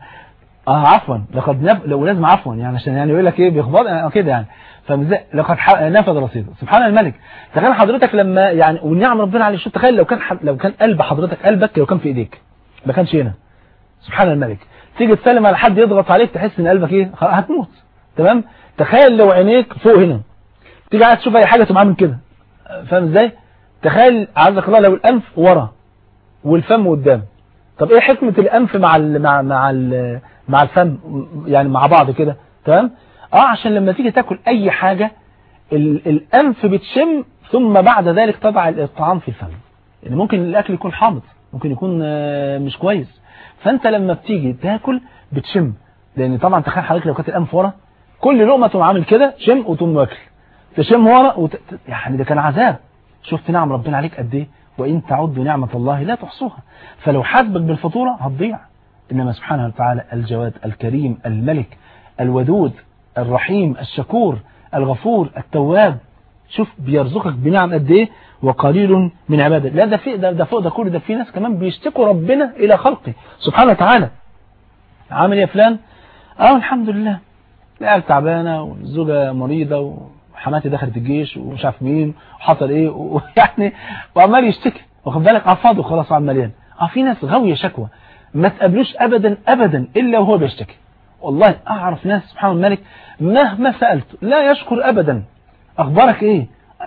اه عفوا لقد نف... لو لازم عفوا يعني عشان يعني يقول لك ايه بيخبط يعني كده يعني فمزاي لقد ح... نفذ رصيده سبحان الملك تخيل حضرتك لما يعني ونعم ربنا عليه شوف تخيل لو كان ح... لو كان قلب حضرتك قلبك لو كان في ايديك ما كانش هنا سبحان الملك تيجي تسلم على حد يضغط عليك تحس ان قلبك ايه هتموت تمام تخيل لو عينيك فوق هنا تيجي عايز تشوف اي حاجه تقوم عامل كده فاهم ازاي تخيل عزك الله لو الانف ورا والفم قدام طب ايه حكمه الانف مع ال مع مع ال مع الفم يعني مع بعض كده تمام اه عشان لما تيجي تاكل اي حاجه ال الانف بتشم ثم بعد ذلك تضع الطعام في الفم يعني ممكن الاكل يكون حامض ممكن يكون مش كويس فانت لما بتيجي تاكل بتشم لان طبعا تخيل حضرتك لو كانت الانف ورا كل لقمه تقوم عامل كده شم وتقوم واكل تشم ورا وت... يعني ده كان عذاب شفت نعم ربنا عليك قد ايه وان تعدوا نعمه الله لا تحصوها فلو حاسبك بالفاتوره هتضيع انما سبحانه وتعالى الجواد الكريم الملك الودود الرحيم الشكور الغفور التواب شوف بيرزقك بنعم قد ايه وقليل من عباده لا ده في ده, ده فوق ده كل ده في ناس كمان بيشتكوا ربنا الى خلقه سبحانه وتعالى عامل يا فلان اه الحمد لله العيال تعبانه والزوجه مريضه وحماتي دخلت الجيش ومش عارف مين وحصل ايه ويعني وعمال يشتكي واخد بالك عفاض وخلاص عمال مليان اه في ناس غاويه شكوى ما تقابلوش ابدا ابدا الا وهو بيشتكي والله اعرف ناس سبحان الملك مهما سالته لا يشكر ابدا اخبارك ايه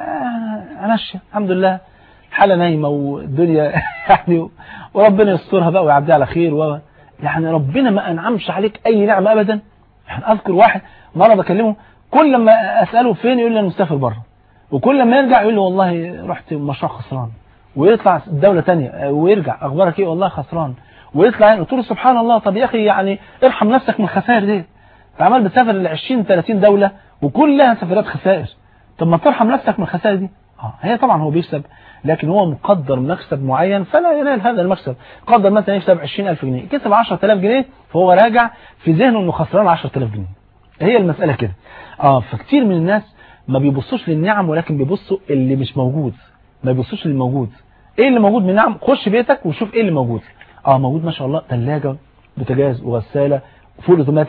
آه ماشيه الحمد لله الحاله نايمه والدنيا يعني وربنا يسترها بقى ويعديها على خير و يعني ربنا ما انعمش عليك اي نعمه ابدا يعني اذكر واحد مره بكلمه كل ما اساله فين يقول لي انا مسافر بره وكل ما يرجع يقول لي والله رحت مشروع خسران ويطلع دوله ثانيه ويرجع اخبارك ايه والله خسران ويطلع قلت له سبحان الله طب يا اخي يعني ارحم نفسك من الخسائر دي انت عمال بتسافر ل 20 30 دوله وكلها سفرات خسائر طب ما ترحم نفسك من الخسائر دي اه هي طبعا هو بيكسب لكن هو مقدر مكسب معين فلا ينال هذا المكسب قدر مثلا يكسب 20000 جنيه كسب 10000 جنيه فهو راجع في ذهنه انه خسران 10000 جنيه هي المسألة كده اه فكتير من الناس ما بيبصوش للنعم ولكن بيبصوا اللي مش موجود ما بيبصوش للي موجود ايه اللي موجود من نعم خش بيتك وشوف ايه اللي موجود اه موجود ما شاء الله ثلاجه بوتاجاز وغساله فول اوتوماتيك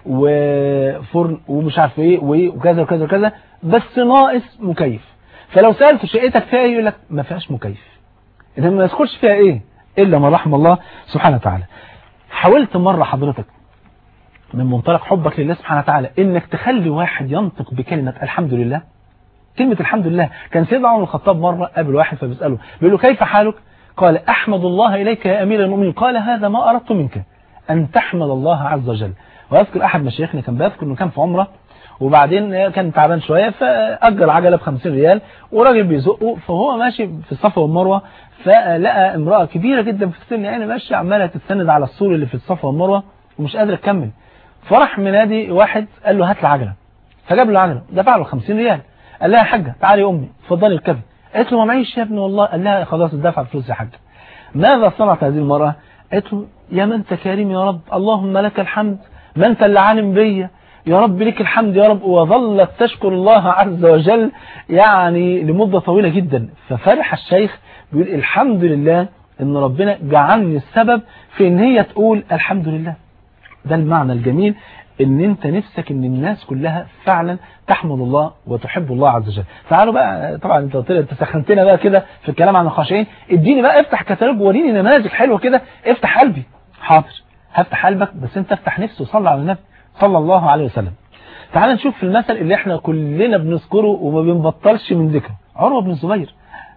وفرن ومش عارف ايه وايه وكذا وكذا وكذا بس ناقص مكيف فلو سالته شقتك فيها ايه يقول لك ما فيهاش مكيف انما ما يذكرش فيها ايه الا ما رحم الله سبحانه وتعالى حاولت مره حضرتك من منطلق حبك لله سبحانه وتعالى انك تخلي واحد ينطق بكلمه الحمد لله كلمة الحمد لله كان سيدنا عمر الخطاب مرة قابل واحد فبيسأله بيقول له كيف حالك قال أحمد الله إليك يا أمير المؤمنين قال هذا ما أردت منك أن تحمد الله عز وجل وأذكر أحد مشايخنا كان بيذكر أنه كان في عمرة وبعدين كان تعبان شوية فأجر عجلة ب 50 ريال وراجل بيزقه فهو ماشي في الصفا والمروة فلقى امرأة كبيرة جدا في السن يعني ماشية عمالة تتسند على السور اللي في الصفا والمروة ومش قادرة تكمل فراح منادي واحد قال له هات العجلة فجاب له العجلة دفع له 50 ريال قال لها يا حاجة تعالي يا أمي اتفضلي اركبي قالت له ما معيش يا ابني والله قال لها خلاص الدفع فلوس يا حاجة ماذا صنعت هذه المرأة قالت له يا من انت كريم يا رب اللهم لك الحمد ما انت اللي عالم بيا يا رب لك الحمد يا رب وظلت تشكر الله عز وجل يعني لمدة طويلة جدا ففرح الشيخ بيقول الحمد لله ان ربنا جعلني السبب في ان هي تقول الحمد لله ده المعنى الجميل ان انت نفسك ان الناس كلها فعلا تحمد الله وتحب الله عز وجل تعالوا بقى طبعا انت قلت لي انت سخنتنا بقى كده في الكلام عن الخاشعين اديني بقى افتح كتالوج وريني نماذج حلوه كده افتح قلبي حاضر هفتح قلبك بس انت افتح نفسه وصلي على النبي صلى الله عليه وسلم تعال نشوف في المثل اللي احنا كلنا بنذكره وما بنبطلش من ذكره عروه بن الزبير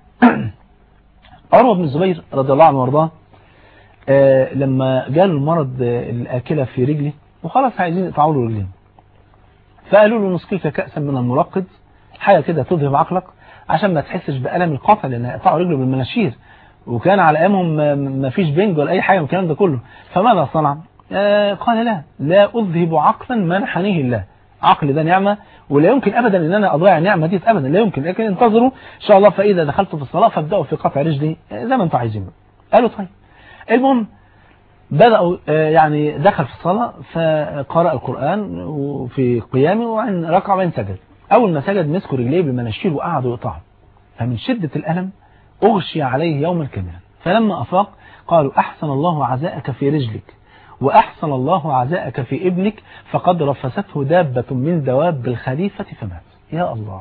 عروه بن الزبير رضي الله عنه وارضاه آه لما جاله المرض آه الآكلة في رجله وخلاص عايزين يقطعوا له رجلين فقالوا له نسقيك كأسا من المرقد حاجة كده تذهب عقلك عشان ما تحسش بألم القطع لأن يقطعوا رجله بالمناشير وكان على أيامهم ما فيش بنج ولا أي حاجة من الكلام ده كله فماذا صنع؟ آه قال لا لا أذهب عقلا منحنيه الله عقل ده نعمة ولا يمكن أبدا أن أنا أضيع النعمة دي أبدا لا يمكن لكن انتظروا إن شاء الله فإذا دخلت في الصلاة فابدأوا في قطع رجلي زي ما أنتم عايزين قالوا طيب المهم بدأوا يعني دخل في الصلاة فقرأ القرآن في قيامه وعن ركع وعن سجد أول ما سجد مسكوا رجليه بالمناشير وقعدوا يقطعوا فمن شدة الألم أغشي عليه يوما كاملا فلما أفاق قالوا أحسن الله عزاءك في رجلك وأحسن الله عزاءك في ابنك فقد رفسته دابة من دواب الخليفة فمات يا الله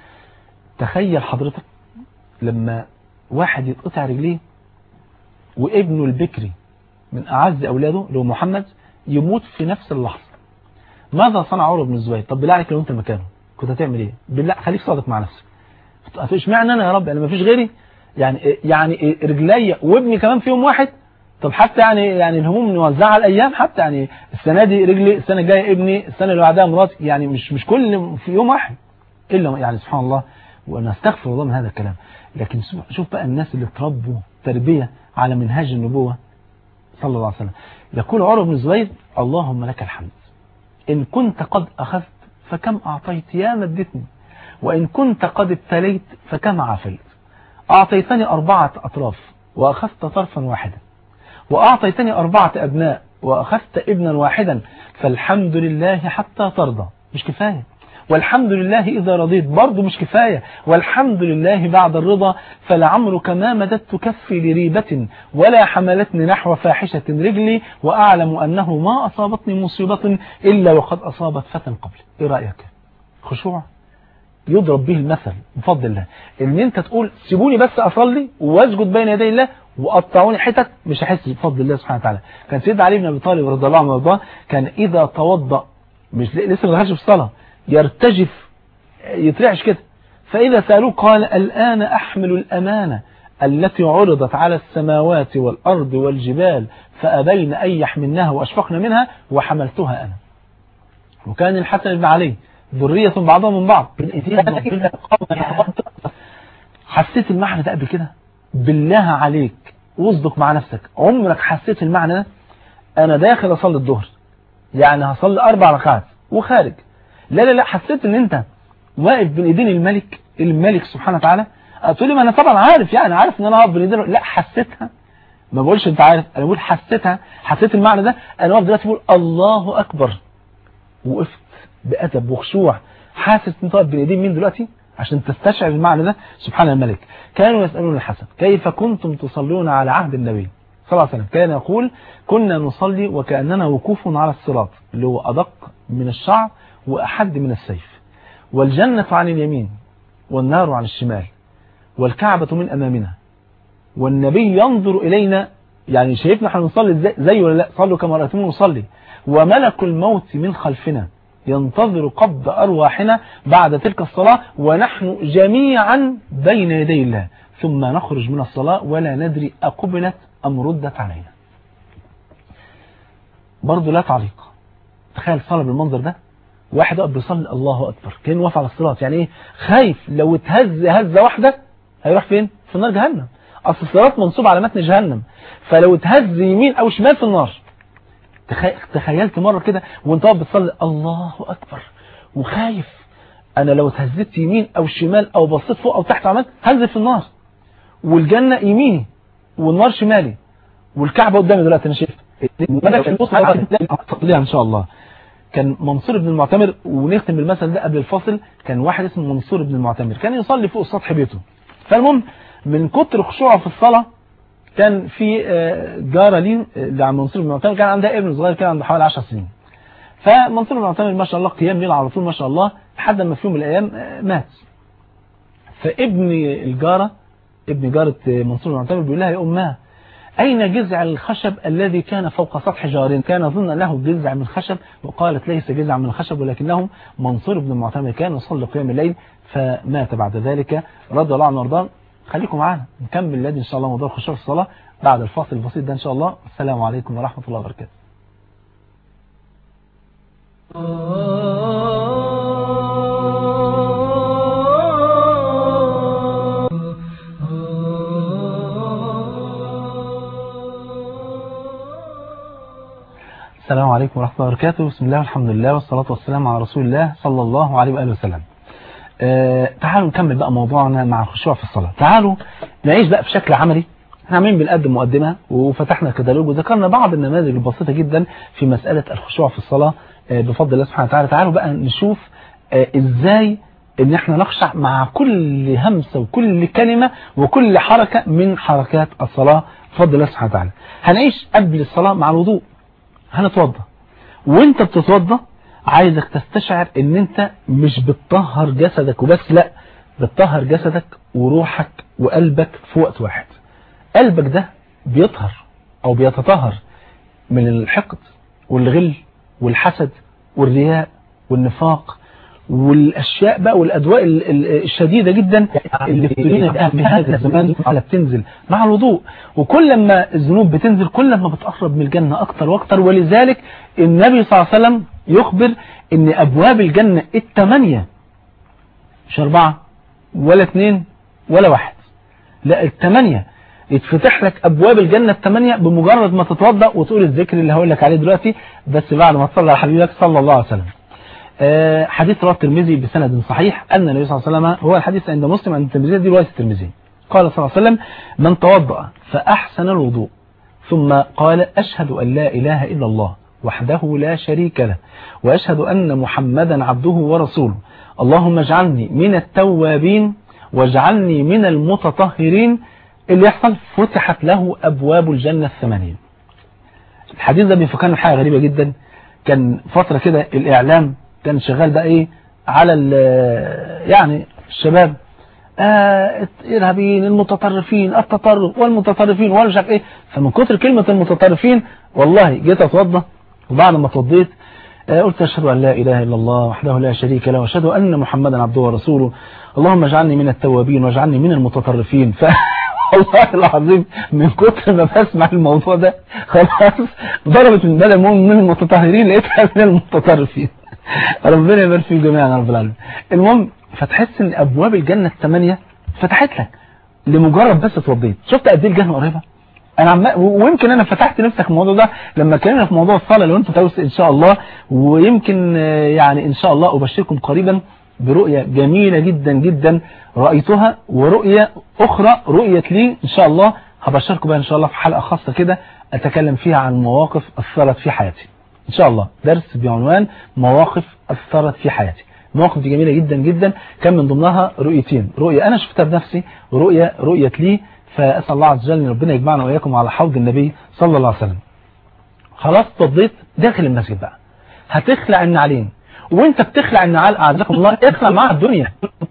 تخيل حضرتك لما واحد يتقطع رجليه وابنه البكري من أعز أولاده اللي هو محمد يموت في نفس اللحظة ماذا صنع عمر بن الزبير طب بالله عليك لو أنت مكانه كنت هتعمل إيه بالله خليك صادق مع نفسك اشمعنى أنا يا رب أنا ما فيش غيري يعني يعني رجلي وابني كمان في يوم واحد طب حتى يعني يعني الهموم نوزعها على الايام حتى يعني السنه دي رجلي السنه الجايه ابني السنه اللي بعدها مراتي يعني مش مش كل في يوم واحد الا يعني سبحان الله وانا استغفر الله من هذا الكلام لكن شوف بقى الناس اللي اتربوا تربيه على منهاج النبوه صلى الله عليه وسلم يقول عمر بن الزبير اللهم لك الحمد ان كنت قد اخذت فكم اعطيت يا مدتني وان كنت قد ابتليت فكم عافيت اعطيتني اربعه اطراف واخذت طرفا واحدا وأعطيتني أربعة أبناء وأخذت ابنا واحدا فالحمد لله حتى ترضى مش كفاية والحمد لله إذا رضيت برضه مش كفاية والحمد لله بعد الرضا فلعمرك ما مددت كفي لريبة ولا حملتني نحو فاحشة رجلي وأعلم أنه ما أصابتني مصيبة إلا وقد أصابت فتى قبل إيه رأيك خشوع يضرب به المثل بفضل الله ان انت تقول سيبوني بس اصلي واسجد بين يدي الله وقطعوني حتت مش هحس بفضل الله سبحانه وتعالى كان سيدنا علي بن ابي طالب رضي الله عنه وارضاه كان اذا توضا مش لسه ما دخلش في الصلاه يرتجف يترعش كده فاذا سالوه قال الان احمل الامانه التي عرضت على السماوات والارض والجبال فابين ان يحملنها واشفقن منها وحملتها انا وكان الحسن بن علي ذرية بعضهم من بعض حسيت المعنى ده قبل كده بالله عليك واصدق مع نفسك عمرك حسيت المعنى ده انا داخل اصلي الظهر يعني هصلي اربع ركعات وخارج لا لا لا حسيت ان انت واقف بين ايدين الملك الملك سبحانه وتعالى تقول لي ما انا طبعا عارف يعني عارف ان انا واقف بين ايدين لا حسيتها ما بقولش انت عارف انا بقول حسيتها حسيت المعنى ده انا واقف دلوقتي بقول الله اكبر وقفت بأدب وخشوع حاسس انت واقف بين ايدين مين دلوقتي عشان تستشعر المعنى ده سبحان الملك كانوا يسألون الحسن كيف كنتم تصلون على عهد النبي صلى الله عليه وسلم كان يقول كنا نصلي وكأننا وقوف على الصراط اللي هو أدق من الشعر وأحد من السيف والجنة عن اليمين والنار عن الشمال والكعبة من أمامنا والنبي ينظر إلينا يعني شايفنا احنا بنصلي زي, زي ولا لا صلوا كما رأيتمون نصلي وملك الموت من خلفنا ينتظر قبض أرواحنا بعد تلك الصلاة ونحن جميعا بين يدي الله ثم نخرج من الصلاة ولا ندري أقبلت أم ردت علينا برضو لا تعليق تخيل صلاة بالمنظر ده واحد واقف بيصلي الله أكبر كان واقف على الصراط يعني ايه خايف لو اتهز هزة واحدة هيروح فين في النار جهنم أصل الصراط منصوب على متن جهنم فلو اتهز يمين أو شمال في النار تخيلت مرة كده وانت واقف بتصلي الله أكبر وخايف أنا لو اتهزت يمين أو شمال أو بصيت فوق أو تحت عملت هنزل في النار والجنة يميني والنار شمالي والكعبة قدامي دلوقتي أنا شايف ان شاء الله كان منصور بن المعتمر ونختم بالمثل ده قبل الفاصل كان واحد اسمه منصور بن المعتمر كان يصلي فوق سطح بيته فالمهم من كتر خشوعه في الصلاة كان في جارة ليه عن منصور بن المعتمر كان عندها ابن صغير كان عنده حوالي 10 سنين فمنصور بن المعتمر ما شاء الله قيام ليل على طول ما شاء الله لحد ما في يوم من الايام مات فابن الجارة ابن جارة منصور بن المعتمر بيقول لها يا امها أين جذع الخشب الذي كان فوق سطح جار كان ظن له جذع من خشب وقالت ليس جذع من الخشب ولكنه منصور بن المعتمر كان يصلي قيام الليل فمات بعد ذلك رضي الله عنه وارضاه خليكم معانا نكمل الليل إن شاء الله موضوع الخشوع في الصلاة بعد الفاصل البسيط ده إن شاء الله السلام عليكم ورحمة الله وبركاته السلام عليكم ورحمة الله وبركاته بسم الله والحمد لله والصلاة والسلام على رسول الله صلى الله عليه وآله وسلم أه تعالوا نكمل بقى موضوعنا مع الخشوع في الصلاة تعالوا نعيش بقى بشكل عملي احنا عاملين بنقدم مقدمة وفتحنا كتالوج وذكرنا بعض النماذج البسيطة جدا في مسألة الخشوع في الصلاة أه بفضل الله سبحانه وتعالى تعالوا بقى نشوف أه ازاي ان احنا نخشع مع كل همسة وكل كلمة وكل حركة من حركات الصلاة بفضل الله سبحانه وتعالى هنعيش قبل الصلاة مع الوضوء هنتوضى وانت بتتوضى عايزك تستشعر ان انت مش بتطهر جسدك وبس لا بتطهر جسدك وروحك وقلبك في وقت واحد قلبك ده بيطهر او بيتطهر من الحقد والغل والحسد والرياء والنفاق والاشياء بقى والادواء الشديدة جدا اللي بترينا بقى في هذا الزمان على بتنزل مع الوضوء وكل ما الذنوب بتنزل كل ما بتقرب من الجنة اكتر واكتر ولذلك النبي صلى الله عليه وسلم يخبر ان ابواب الجنة الثمانية مش اربعة ولا اثنين ولا واحد لا الثمانية يتفتح لك ابواب الجنة الثمانية بمجرد ما تتوضا وتقول الذكر اللي هقول لك عليه دلوقتي بس بعد ما تصلي على حبيبك صلى الله عليه وسلم حديث رواه الترمذي بسند صحيح أن النبي صلى الله عليه وسلم هو الحديث عند مسلم عند الترمذي دي رواية الترمذي قال صلى الله عليه وسلم من توضأ فأحسن الوضوء ثم قال أشهد أن لا إله إلا الله وحده لا شريك له وأشهد أن محمدا عبده ورسوله اللهم اجعلني من التوابين واجعلني من المتطهرين اللي يحصل فتحت له أبواب الجنة الثمانية الحديث ده بيفكرنا حاجة غريبة جدا كان فترة كده الإعلام كان شغال بقى ايه على يعني الشباب آه الارهابيين المتطرفين التطرف والمتطرفين ولا مش عارف ايه فمن كتر كلمة المتطرفين والله جيت اتوضى وبعد ما اتوضيت آه قلت اشهد ان لا اله الا الله وحده لا شريك له واشهد ان محمدا عبده ورسوله اللهم اجعلني من التوابين واجعلني من المتطرفين ف والله العظيم من كتر ما بسمع الموضوع ده خلاص ضربت من بدل من المتطهرين لقيتها من المتطرفين ربنا يبارك فيكم جميعا يا رب العالمين المهم فتحس ان ابواب الجنه الثمانيه فتحت لك لمجرد بس اتوضيت شفت قد ايه الجنه قريبه انا عم ويمكن انا فتحت نفسك الموضوع ده لما اتكلمنا في موضوع الصلاه لو انت توس ان شاء الله ويمكن يعني ان شاء الله ابشركم قريبا برؤيه جميله جدا جدا رايتها ورؤيه اخرى رؤيه لي ان شاء الله هبشركم بها ان شاء الله في حلقه خاصه كده اتكلم فيها عن مواقف اثرت في حياتي ان شاء الله درس بعنوان مواقف اثرت في حياتي مواقف دي جميلة جدا جدا كان من ضمنها رؤيتين رؤية انا شفتها بنفسي ورؤية رؤية لي فأسأل الله عز وجل أن ربنا يجمعنا وإياكم على حوض النبي صلى الله عليه وسلم خلاص اتوضيت داخل المسجد بقى هتخلع النعلين وانت بتخلع النعال أعزكم الله اخلع مع الدنيا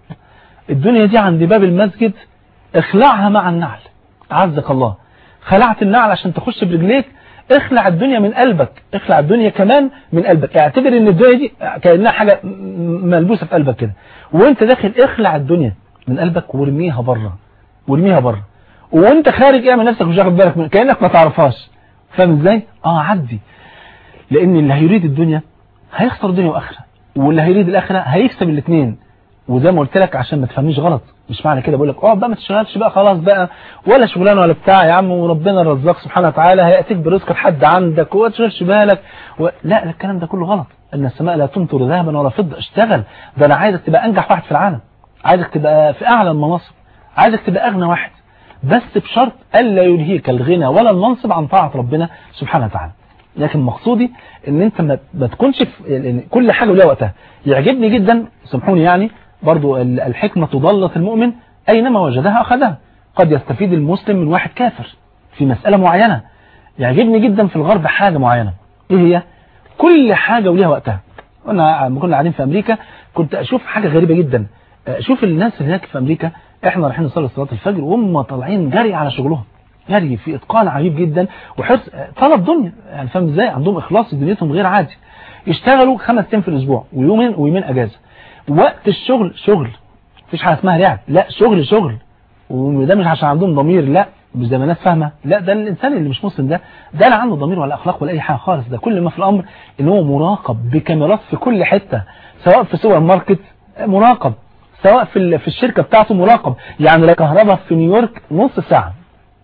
الدنيا دي عند باب المسجد اخلعها مع النعل أعزك الله خلعت النعل عشان تخش برجليك اخلع الدنيا من قلبك اخلع الدنيا كمان من قلبك اعتبر ان الدنيا دي كأنها حاجة ملبوسة في قلبك كده وانت داخل اخلع الدنيا من قلبك وارميها بره وارميها بره وانت خارج اعمل نفسك مش واخد بالك من كأنك ما تعرفهاش فاهم ازاي اه عدي لان اللي هيريد الدنيا هيخسر الدنيا واخره واللي هيريد الاخره هيكسب الاثنين وزي ما قلت لك عشان ما تفهمنيش غلط مش معنى كده بقول لك اقعد بقى ما تشتغلش بقى خلاص بقى ولا شغلانه ولا بتاع يا عم وربنا الرزاق سبحانه وتعالى هياتيك برزق لحد عندك وما تشغلش بالك و... لا الكلام ده كله غلط ان السماء لا تمطر ذهبا ولا فضه اشتغل ده انا عايزك تبقى انجح واحد في العالم عايزك تبقى في اعلى المناصب عايزك تبقى اغنى واحد بس بشرط الا يلهيك الغنى ولا المنصب عن طاعه ربنا سبحانه وتعالى لكن مقصودي ان انت ما تكونش في كل حاجه ولها وقتها يعجبني جدا سامحوني يعني برضو الحكمة ضلت المؤمن أينما وجدها أخذها قد يستفيد المسلم من واحد كافر في مسألة معينة يعجبني جدا في الغرب حاجة معينة إيه هي كل حاجة وليها وقتها وانا لما كنا قاعدين في أمريكا كنت أشوف حاجة غريبة جدا أشوف الناس اللي هناك في أمريكا إحنا رايحين نصلي صلاة الفجر وهم طالعين جري على شغلهم جري في إتقان عجيب جدا وحرص طلب دنيا يعني فاهم إزاي عندهم إخلاص في دنيتهم غير عادي يشتغلوا خمس أيام في الأسبوع ويومين ويومين أجازة وقت الشغل شغل مفيش حاجه اسمها لعب لا شغل شغل وده مش عشان عندهم ضمير لا مش زي ما الناس فاهمه لا ده الانسان اللي مش مسلم ده ده لا عنده ضمير ولا اخلاق ولا اي حاجه خالص ده كل ما في الامر ان هو مراقب بكاميرات في كل حته سواء في سوبر ماركت مراقب سواء في في الشركه بتاعته مراقب يعني لو كهرباء في نيويورك نص ساعه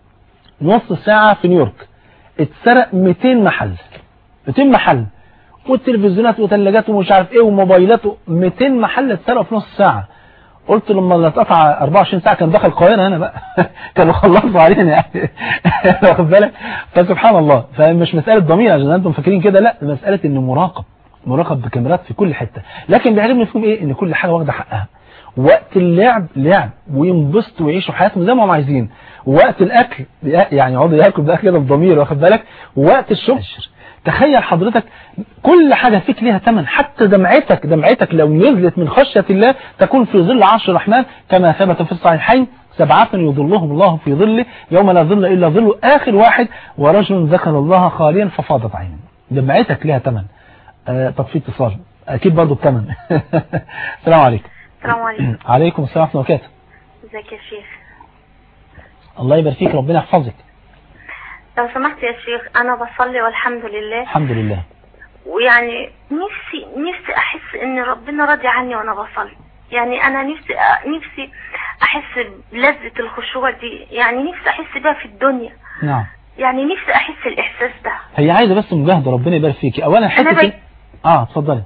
نص ساعه في نيويورك اتسرق 200 محل 200 محل والتلفزيونات وثلاجات ومش عارف ايه وموبايلات 200 محل اتسرقوا في نص ساعة قلت لما اتقطع 24 ساعة كان دخل القاهرة هنا بقى كانوا خلصوا علينا يعني واخد بالك فسبحان الله فمش مسألة ضمير عشان انتم فاكرين كده لا مسألة انه مراقب مراقب بكاميرات في كل حتة لكن بيعجبني فيهم ايه ان كل حاجة واخده حقها وقت اللعب لعب وينبسطوا ويعيشوا حياتهم زي ما هم عايزين وقت الاكل يعني يقعدوا ياكلوا بقى كده بضمير واخد بالك ووقت الشغل تخيل حضرتك كل حاجة فيك ليها ثمن حتى دمعتك دمعتك لو نزلت من خشية الله تكون في ظل عرش الرحمن كما ثبت في الصحيحين سبعة يظلهم الله في ظله يوم لا ظل إلا ظله آخر واحد ورجل ذكر الله خاليا ففاضت عينه دمعتك ليها ثمن آه طب في اتصال أكيد برضو بثمن السلام عليكم السلام عليكم عليكم السلام ورحمة الله وبركاته ازيك يا شيخ الله يبارك فيك ربنا يحفظك لو سمحت يا شيخ انا بصلي والحمد لله الحمد لله ويعني نفسي نفسي احس ان ربنا راضي عني وانا بصلي يعني انا نفسي نفسي احس بلذة الخشوع دي يعني نفسي احس بيها في الدنيا نعم يعني نفسي احس الاحساس ده هي عايزة بس مجاهدة ربنا يبارك فيكي اولا حتة بي... اه اتفضلي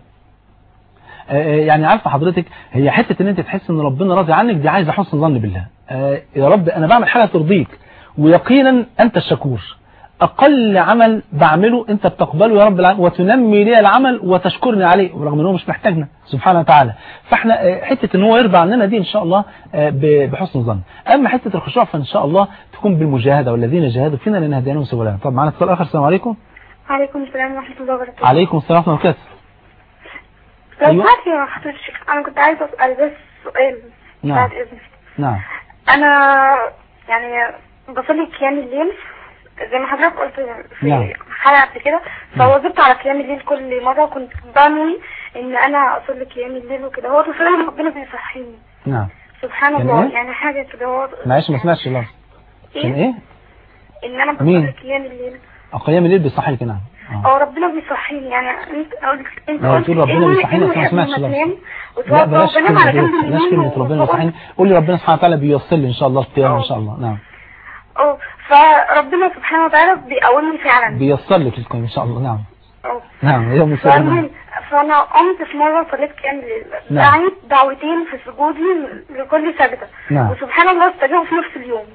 آه يعني عارفه حضرتك هي حتة ان انت تحس ان ربنا راضي عنك دي عايزة حسن ظن بالله آه يا رب انا بعمل حاجة ترضيك ويقينا انت الشكور أقل عمل بعمله أنت بتقبله يا رب العالمين وتنمي لي العمل وتشكرني عليه ورغم أنه مش محتاجنا سبحانه وتعالى فإحنا حتة أن هو يرضى عننا دي إن شاء الله بحسن ظن أما حتة الخشوع فإن شاء الله تكون بالمجاهدة والذين جاهدوا فينا لنهدينهم سبلنا طب معنا اتصال آخر السلام عليكم عليكم السلام ورحمة الله وبركاته عليكم السلام ورحمة الله وبركاته لو أيوة. سمحت يا حضرتك أنا كنت عايزة أسأل بس سؤال نعم. بعد إذنك نعم أنا يعني بصلي قيام الليل زي ما حضرتك قلت في نعم. حلقة قبل كده فواظبت على قيام الليل كل مرة كنت بنوي إن أنا أصلي قيام الليل وكده هو تصلي ربنا بيصحيني نعم سبحان يعني الله إيه؟ يعني حاجة كده هو معلش ما سمعتش الله عشان إيه؟ إيه إن أنا مين؟ بصلي قيام الليل قيام الليل بيصحيك نعم آه. اه ربنا بيصحيني يعني انت قلت انت لا، قلت تقول ربنا إنه- بيصحيني، إنه بس ما سمعتش لما لفظ. تنام لا وتوضى بلاش وتنام كلمة على دي جنب بلاش اليمين كلمة ربنا وطبعاً- يصحيني قول لي ربنا سبحانه وتعالى بيوصل لي إن شاء الله القيام إن شاء الله نعم اه فربنا سبحانه وتعالى بيقومني فعلا بيوصل لك القيام إن شاء الله نعم اه نعم يوم السبت فالمهم فانا قمت في مره صليت قيام الليل نعم. دعيت دعوتين في سجودي لكل سجده نعم. وسبحان الله استجابوا في نفس اليوم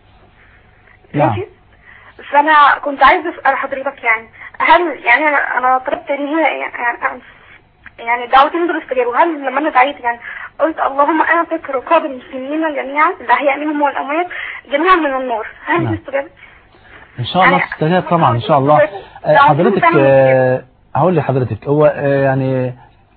نعم. ماشي؟ فانا كنت عايزه اسال حضرتك يعني هل يعني انا انا طلبت ان هي يعني يعني الدعوتين دول استجابوا هل لما انا دعيت يعني قلت اللهم انا فكر قابل المسلمين جميعا الاحياء منهم والاموات جميعا من النار هل نعم. دي استجابة؟ ان شاء الله يعني- تستجاب طبعا ان شاء الله آه، لو حضرتك عايزين آه، هقول لحضرتك هو آه، يعني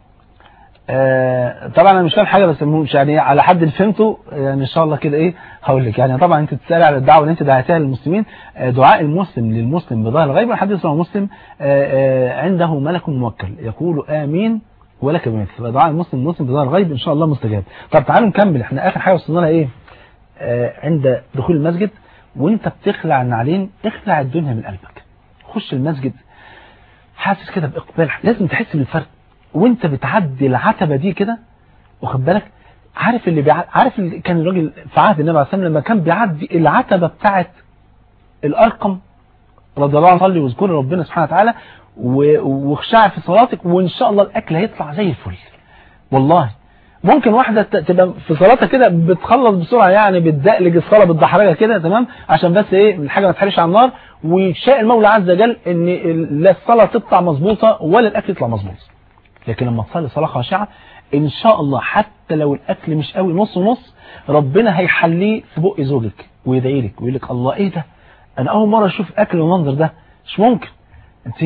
آه، طبعا انا مش فاهم حاجه بس مش يعني على حد اللي فهمته يعني ان شاء الله كده ايه هقول لك يعني طبعا انت تسالي على الدعوه اللي انت دعيتها للمسلمين آه، دعاء المسلم للمسلم بظاهر الغيب الحديث رواه مسلم آه، آه، عنده ملك موكل يقول امين ولك بمثل فدعاء المسلم المسلم بظاهر الغيب ان شاء الله مستجاب طب تعالوا نكمل احنا اخر حاجه وصلنا لها ايه آه، عند دخول المسجد وانت بتخلع النعلين اخلع الدنيا من قلبك خش المسجد حاسس كده باقبال لازم تحس بالفرق وانت بتعدي العتبه دي كده واخد بالك عارف اللي بيع... عارف اللي كان الراجل في عهد النبي عليه الصلاه والسلام لما كان بيعدي العتبه بتاعه الارقم رضي الله عنه صلي واذكر ربنا سبحانه وتعالى و- واخشعي في صلاتك وان شاء الله الاكل هيطلع زي الفل والله ممكن واحدة ت- تبقى في صلاتها كده بتخلص بسرعة يعني بتدقلج الصلاة بالدحرجة كده تمام عشان بس ايه الحاجة ما تحرش على النار ويشاء المولى عز وجل ان ال- لا الصلاة تطلع مظبوطة ولا الاكل يطلع مظبوط لكن لما تصلي صلاة خاشعة ان شاء الله حتى لو الاكل مش قوي نص ونص ربنا هيحليه في بق زوجك ويدعي لك ويقول لك الله ايه ده انا اول مرة اشوف اكل بالمنظر ده مش ممكن انت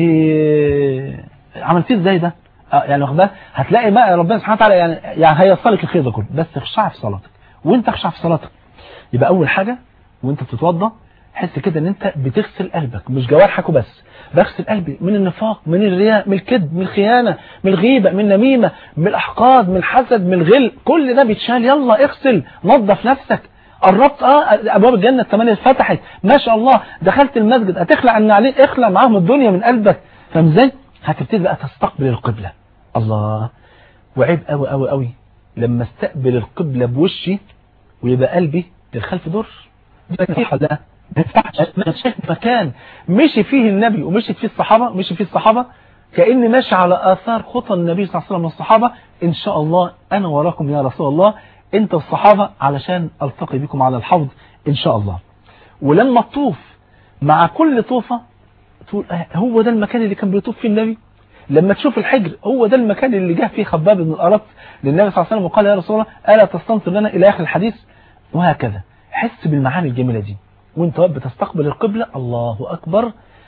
عملتيه ازاي ده اه يعني واخد بالك هتلاقي بقى ربنا سبحانه وتعالى يعني يعني هيصلك الخير ده كله بس اخشع في صلاتك وانت اخشع في صلاتك يبقى اول حاجة وانت بتتوضى حس كده ان انت بتغسل قلبك مش جوارحك وبس بغسل قلبي من النفاق من الرياء من الكذب من الخيانة من الغيبة من النميمة من الاحقاد من الحسد من الغل كل ده بيتشال يلا اغسل نظف نفسك قربت اه ابواب الجنة الثمانية اتفتحت ما شاء الله دخلت المسجد هتخلع النعلين اخلع معاهم الدنيا من قلبك فاهم ازاي هتبتدي بقى تستقبل القبلة الله وعيب قوي قوي قوي لما استقبل القبلة بوشي ويبقى قلبي للخلف دور صح لا ما ينفعش ما شايف مكان مشي فيه النبي ومشيت فيه الصحابة مشي فيه الصحابة كأني ماشي على آثار خطى النبي صلى الله عليه وسلم والصحابة إن شاء الله أنا وراكم يا رسول الله أنت والصحابة علشان ألتقي بكم على الحوض إن شاء الله ولما تطوف مع كل طوفة تقول آه، هو ده المكان اللي كان بيطوف فيه النبي لما تشوف الحجر هو ده المكان اللي جه فيه خباب بن الأرط للنبي صلى الله عليه وسلم وقال يا رسول الله ألا تستنصر لنا إلى آخر الحديث وهكذا حس بالمعاني الجميلة دي وانت واقف بتستقبل القبلة الله أكبر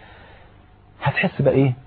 هتحس بقى إيه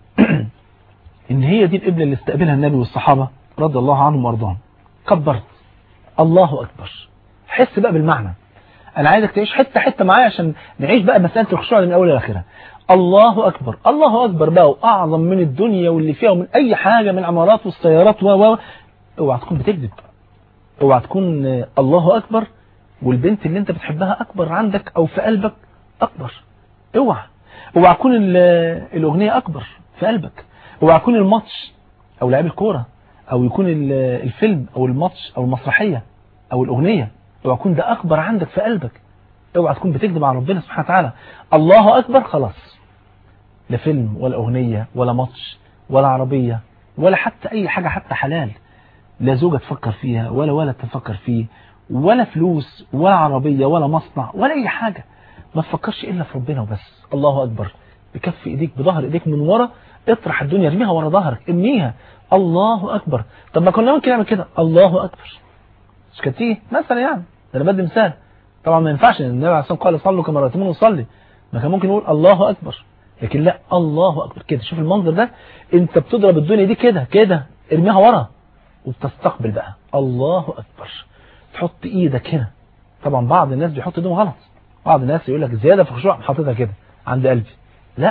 إن هي دي القبلة اللي استقبلها النبي والصحابة رضي الله عنهم وارضاهم كبرت الله أكبر حس بقى بالمعنى أنا عايزك تعيش حتة حتة معايا عشان نعيش بقى مسألة الخشوع من أول لآخرها الله أكبر الله أكبر بقى وأعظم من الدنيا واللي فيها ومن أي حاجة من عمارات والسيارات و و اوعى تكون بتكذب اوعى تكون آه، الله أكبر والبنت اللي انت بتحبها أكبر عندك أو في قلبك أكبر اوعى اوعى تكون ال- الأغنية أكبر في قلبك اوعى يكون الماتش أو لعب الكورة أو يكون ال- الفيلم أو الماتش أو المسرحية أو الأغنية اوعى يكون ده أكبر عندك في قلبك اوعى تكون بتكذب على ربنا سبحانه وتعالى الله أكبر خلاص لا فيلم ولا أغنية ولا ماتش ولا عربية ولا حتى أي حاجة حتى حلال لا زوجة تفكر فيها ولا ولد تفكر فيه ولا فلوس ولا عربية ولا مصنع ولا أي حاجة ما تفكرش إلا في ربنا وبس الله أكبر بكف إيديك بظهر إيديك من ورا اطرح الدنيا ارميها ورا ظهرك ارميها الله أكبر طب ما كنا ممكن نعمل كده الله أكبر مش كانت تيجي مثلا يعني ده أنا بدي مثال طبعا ما ينفعش لأن النبي عليه الصلاة والسلام قال صلوا كما رأيتموني نصلي ما كان ممكن يقول الله أكبر لكن لا الله أكبر كده شوف المنظر ده انت بتضرب الدنيا دي كده كده ارميها ورا وبتستقبل بقى الله أكبر تحط ايدك هنا طبعا بعض الناس بيحط ايدهم غلط بعض الناس يقول لك زيادة في الخشوع حاططها كده عند قلبي لا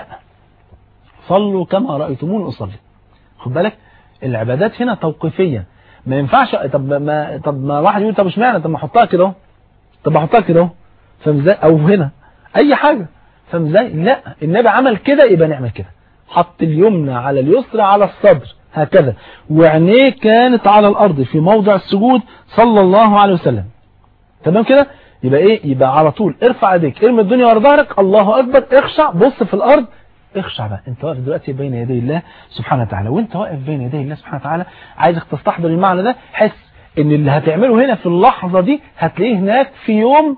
صلوا كما رأيتموني أصلي خد بالك العبادات هنا توقيفية ما ينفعش طب ما طب ما واحد يقول طب اشمعنى طب ما احطها كده اهو طب احطها كده اهو فاهم ازاي او هنا اي حاجة فاهم ازاي لا النبي عمل كده يبقى نعمل كده حط اليمنى على اليسرى على الصدر هكذا وعينيه كانت على الارض في موضع السجود صلى الله عليه وسلم تمام كده يبقى ايه يبقى على طول ارفع ايديك ارمي الدنيا ورا ظهرك الله اكبر اخشع بص في الارض اخشع بقى انت واقف دلوقتي بين يدي الله سبحانه وتعالى وانت واقف بين يدي الله سبحانه وتعالى عايزك تستحضر المعنى ده حس ان اللي هتعمله هنا في اللحظة دي هتلاقيه هناك في يوم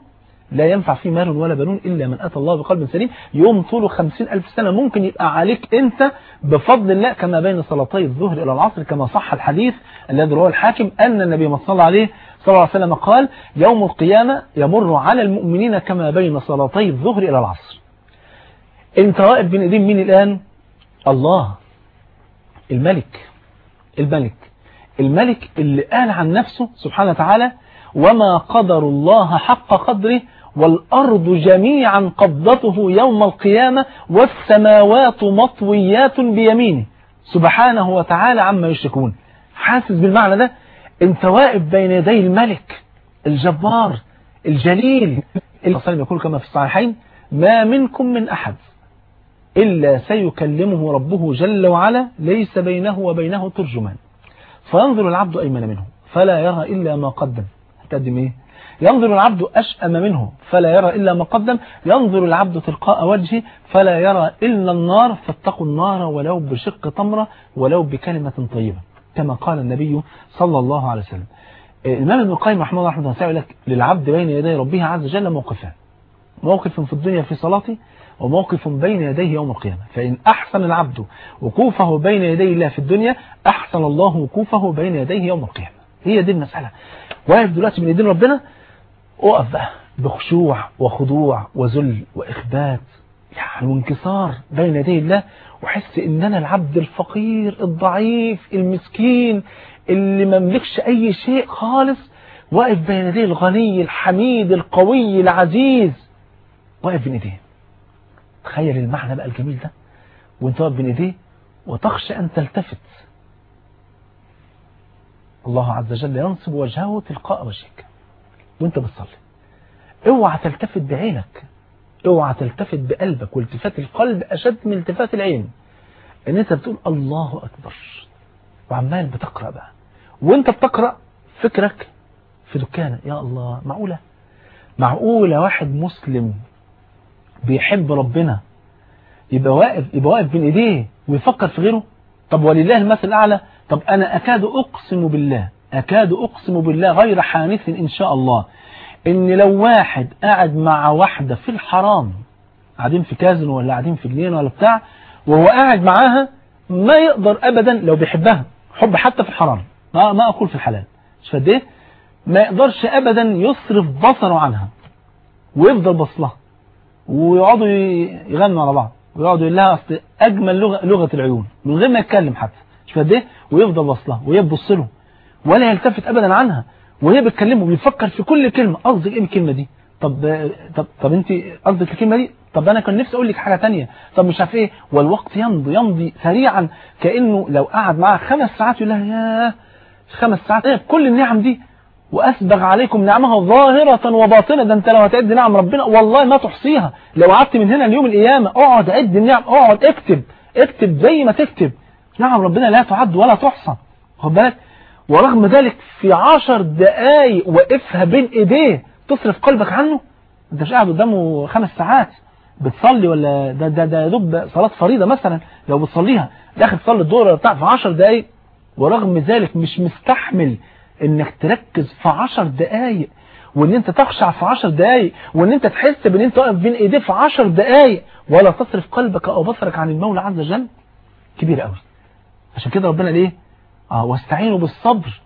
لا ينفع فيه مال ولا بنون إلا من أتى الله بقلب سليم يوم طوله خمسين ألف سنة ممكن يبقى عليك أنت بفضل الله كما بين صلاتي الظهر إلى العصر كما صح الحديث الذي رواه الحاكم أن النبي صلى عليه صلى الله عليه وسلم قال يوم القيامة يمر على المؤمنين كما بين صلاتي الظهر إلى العصر انت واقف بين ايدين مين الآن الله الملك الملك الملك اللي قال عن نفسه سبحانه وتعالى وما قدر الله حق قدره والأرض جميعا قبضته يوم القيامة والسماوات مطويات بيمينه سبحانه وتعالى عما يشركون حاسس بالمعنى ده انت واقف بين يدي الملك الجبار الجليل الصلاة يقول كما في الصحيحين ما منكم من أحد إلا سيكلمه ربه جل وعلا ليس بينه وبينه ترجمان فينظر العبد أيمن منه فلا يرى إلا ما قدم هتقدم إيه ينظر العبد أشأم منه فلا يرى إلا ما قدم ينظر العبد تلقاء وجهه فلا يرى إلا النار فاتقوا النار ولو بشق تمرة ولو بكلمة طيبة كما قال النبي صلى الله عليه وسلم الإمام ابن القيم رحمه الله رحمه الله يقول لك للعبد بين يدي ربه عز وجل موقفان موقف في الدنيا في صلاته وموقف بين يديه يوم القيامة فإن أحسن العبد وقوفه بين يدي الله في الدنيا أحسن الله وقوفه بين يديه يوم القيامة هي دي المسألة واقف دلوقتي من يدين ربنا اقف بقى بخشوع وخضوع وذل وإخبات يعني وانكسار بين يدي الله وحس ان انا العبد الفقير الضعيف المسكين اللي ما مملكش اي شيء خالص واقف بين يديه الغني الحميد القوي العزيز واقف بين ايديه تخيل المعنى بقى الجميل ده وانت واقف بين ايديه وتخشى ان تلتفت الله عز وجل ينصب وجهه تلقاء وجهك وانت بتصلي اوعى تلتفت بعينك اوعى تلتفت بقلبك والتفات القلب اشد من التفات العين ان انت بتقول الله اكبر وعمال بتقرأ بقى وانت بتقرأ فكرك في دكانة يا الله معقولة معقولة واحد مسلم بيحب ربنا يبقى واقف يبقى واقف بين ايديه ويفكر في غيره طب ولله المثل الاعلى طب انا اكاد اقسم بالله اكاد اقسم بالله غير حانث ان شاء الله ان لو واحد قاعد مع واحدة في الحرام قاعدين في كازن ولا قاعدين في جنينة ولا بتاع وهو قاعد معاها ما يقدر ابدا لو بيحبها حب حتى في الحرام ما, ما اقول في الحلال مش فد ايه ما يقدرش ابدا يصرف بصره عنها ويفضل بصلها ويقعدوا يغنوا على بعض ويقعدوا يقول لها اصل اجمل لغه لغه العيون من غير ما يتكلم حتى مش فد ايه ويفضل بصلها وهي تبص له ولا يلتفت ابدا عنها وهي بتكلمه بيفكر في كل كلمه قصدك ايه الكلمه دي طب طب طب انت قصدك الكلمه دي طب انا كان نفسي اقول لك حاجه ثانيه طب مش عارف ايه والوقت يمضي يمضي سريعا كانه لو قعد معاها خمس ساعات يقول لها ياه خمس ساعات ايه كل النعم دي واسبغ عليكم نعمها ظاهره وباطنه ده انت لو هتعد نعم ربنا والله ما تحصيها لو قعدت من هنا ليوم القيامه اقعد عد النعم اقعد اكتب اكتب زي ما تكتب نعم ربنا لا تعد ولا تحصى خد بالك ورغم ذلك في عشر دقايق وقفها بين ايديه تصرف قلبك عنه انت مش قاعد قدامه خمس ساعات بتصلي ولا ده ده ده دوب صلاة فريضة مثلا لو بتصليها داخل تصلي الظهر ولا بتاع في 10 دقايق ورغم ذلك مش مستحمل انك تركز في 10 دقايق وان انت تخشع في 10 دقايق وان انت تحس بان انت واقف بين ايديه في 10 دقايق ولا تصرف قلبك او بصرك عن المولى عز وجل كبير قوي عشان كده ربنا ليه اه واستعينوا بالصبر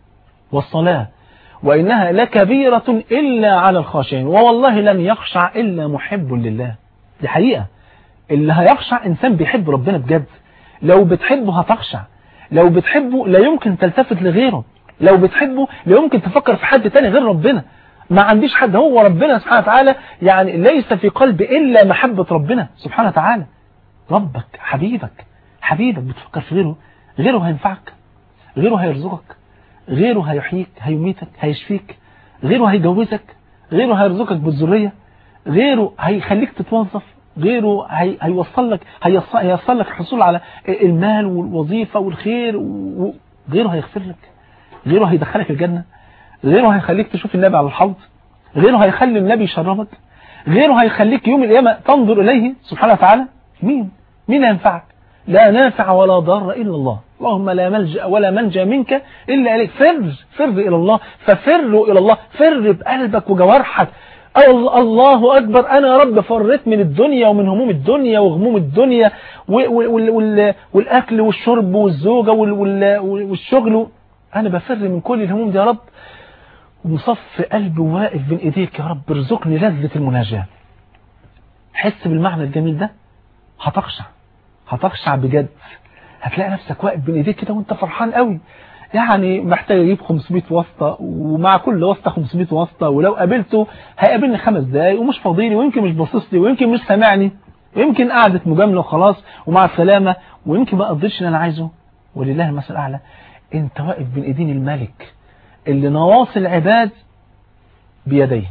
والصلاة وإنها لكبيرة إلا على الخاشعين ووالله لن يخشع إلا محب لله دي حقيقة اللي هيخشع إنسان بيحب ربنا بجد لو بتحبه هتخشع لو بتحبه لا يمكن تلتفت لغيره لو بتحبه لا يمكن تفكر في حد تاني غير ربنا ما عنديش حد هو ربنا سبحانه وتعالى يعني ليس في قلبي إلا محبة ربنا سبحانه وتعالى ربك حبيبك حبيبك بتفكر في غيره غيره هينفعك غيره هيرزقك غيره هيحييك هيميتك هيشفيك غيره هيجوزك غيره هيرزقك بالذرية غيره هيخليك تتوظف غيره هي... هيوصل لك هيص... هيوصل لك الحصول على المال والوظيفة والخير و... غيره هيغفر لك غيره هيدخلك الجنة غيره هيخليك تشوف النبي على الحوض غيره هيخلي النبي يشربك غيره هيخليك يوم القيامة تنظر إليه سبحانه وتعالى مين مين ينفعك لا نافع ولا ضار إلا الله اللهم لا ملجأ ولا منجا منك إلا إليك فر فر إلى الله ففروا إلى الله فر بقلبك وجوارحك أو الله أكبر أنا يا رب فريت من الدنيا ومن هموم الدنيا وغموم الدنيا والأكل والشرب والزوجة والشغل أنا بفر من كل الهموم دي يا رب ومصف قلبي واقف بين إيديك يا رب ارزقني لذة المناجاة حس بالمعنى الجميل ده هتخشع هتخشع بجد هتلاقي نفسك واقف بين ايديك كده وانت فرحان قوي يعني محتاج اجيب 500 واسطه ومع كل واسطه 500 واسطه ولو قابلته هيقابلني خمس دقايق ومش فاضيلي ويمكن مش باصص لي ويمكن مش سامعني ويمكن قعدة مجامله وخلاص ومع السلامه ويمكن ما قدرش اللي انا عايزه ولله المثل الاعلى انت واقف بين ايدين الملك اللي نواصي العباد بيديه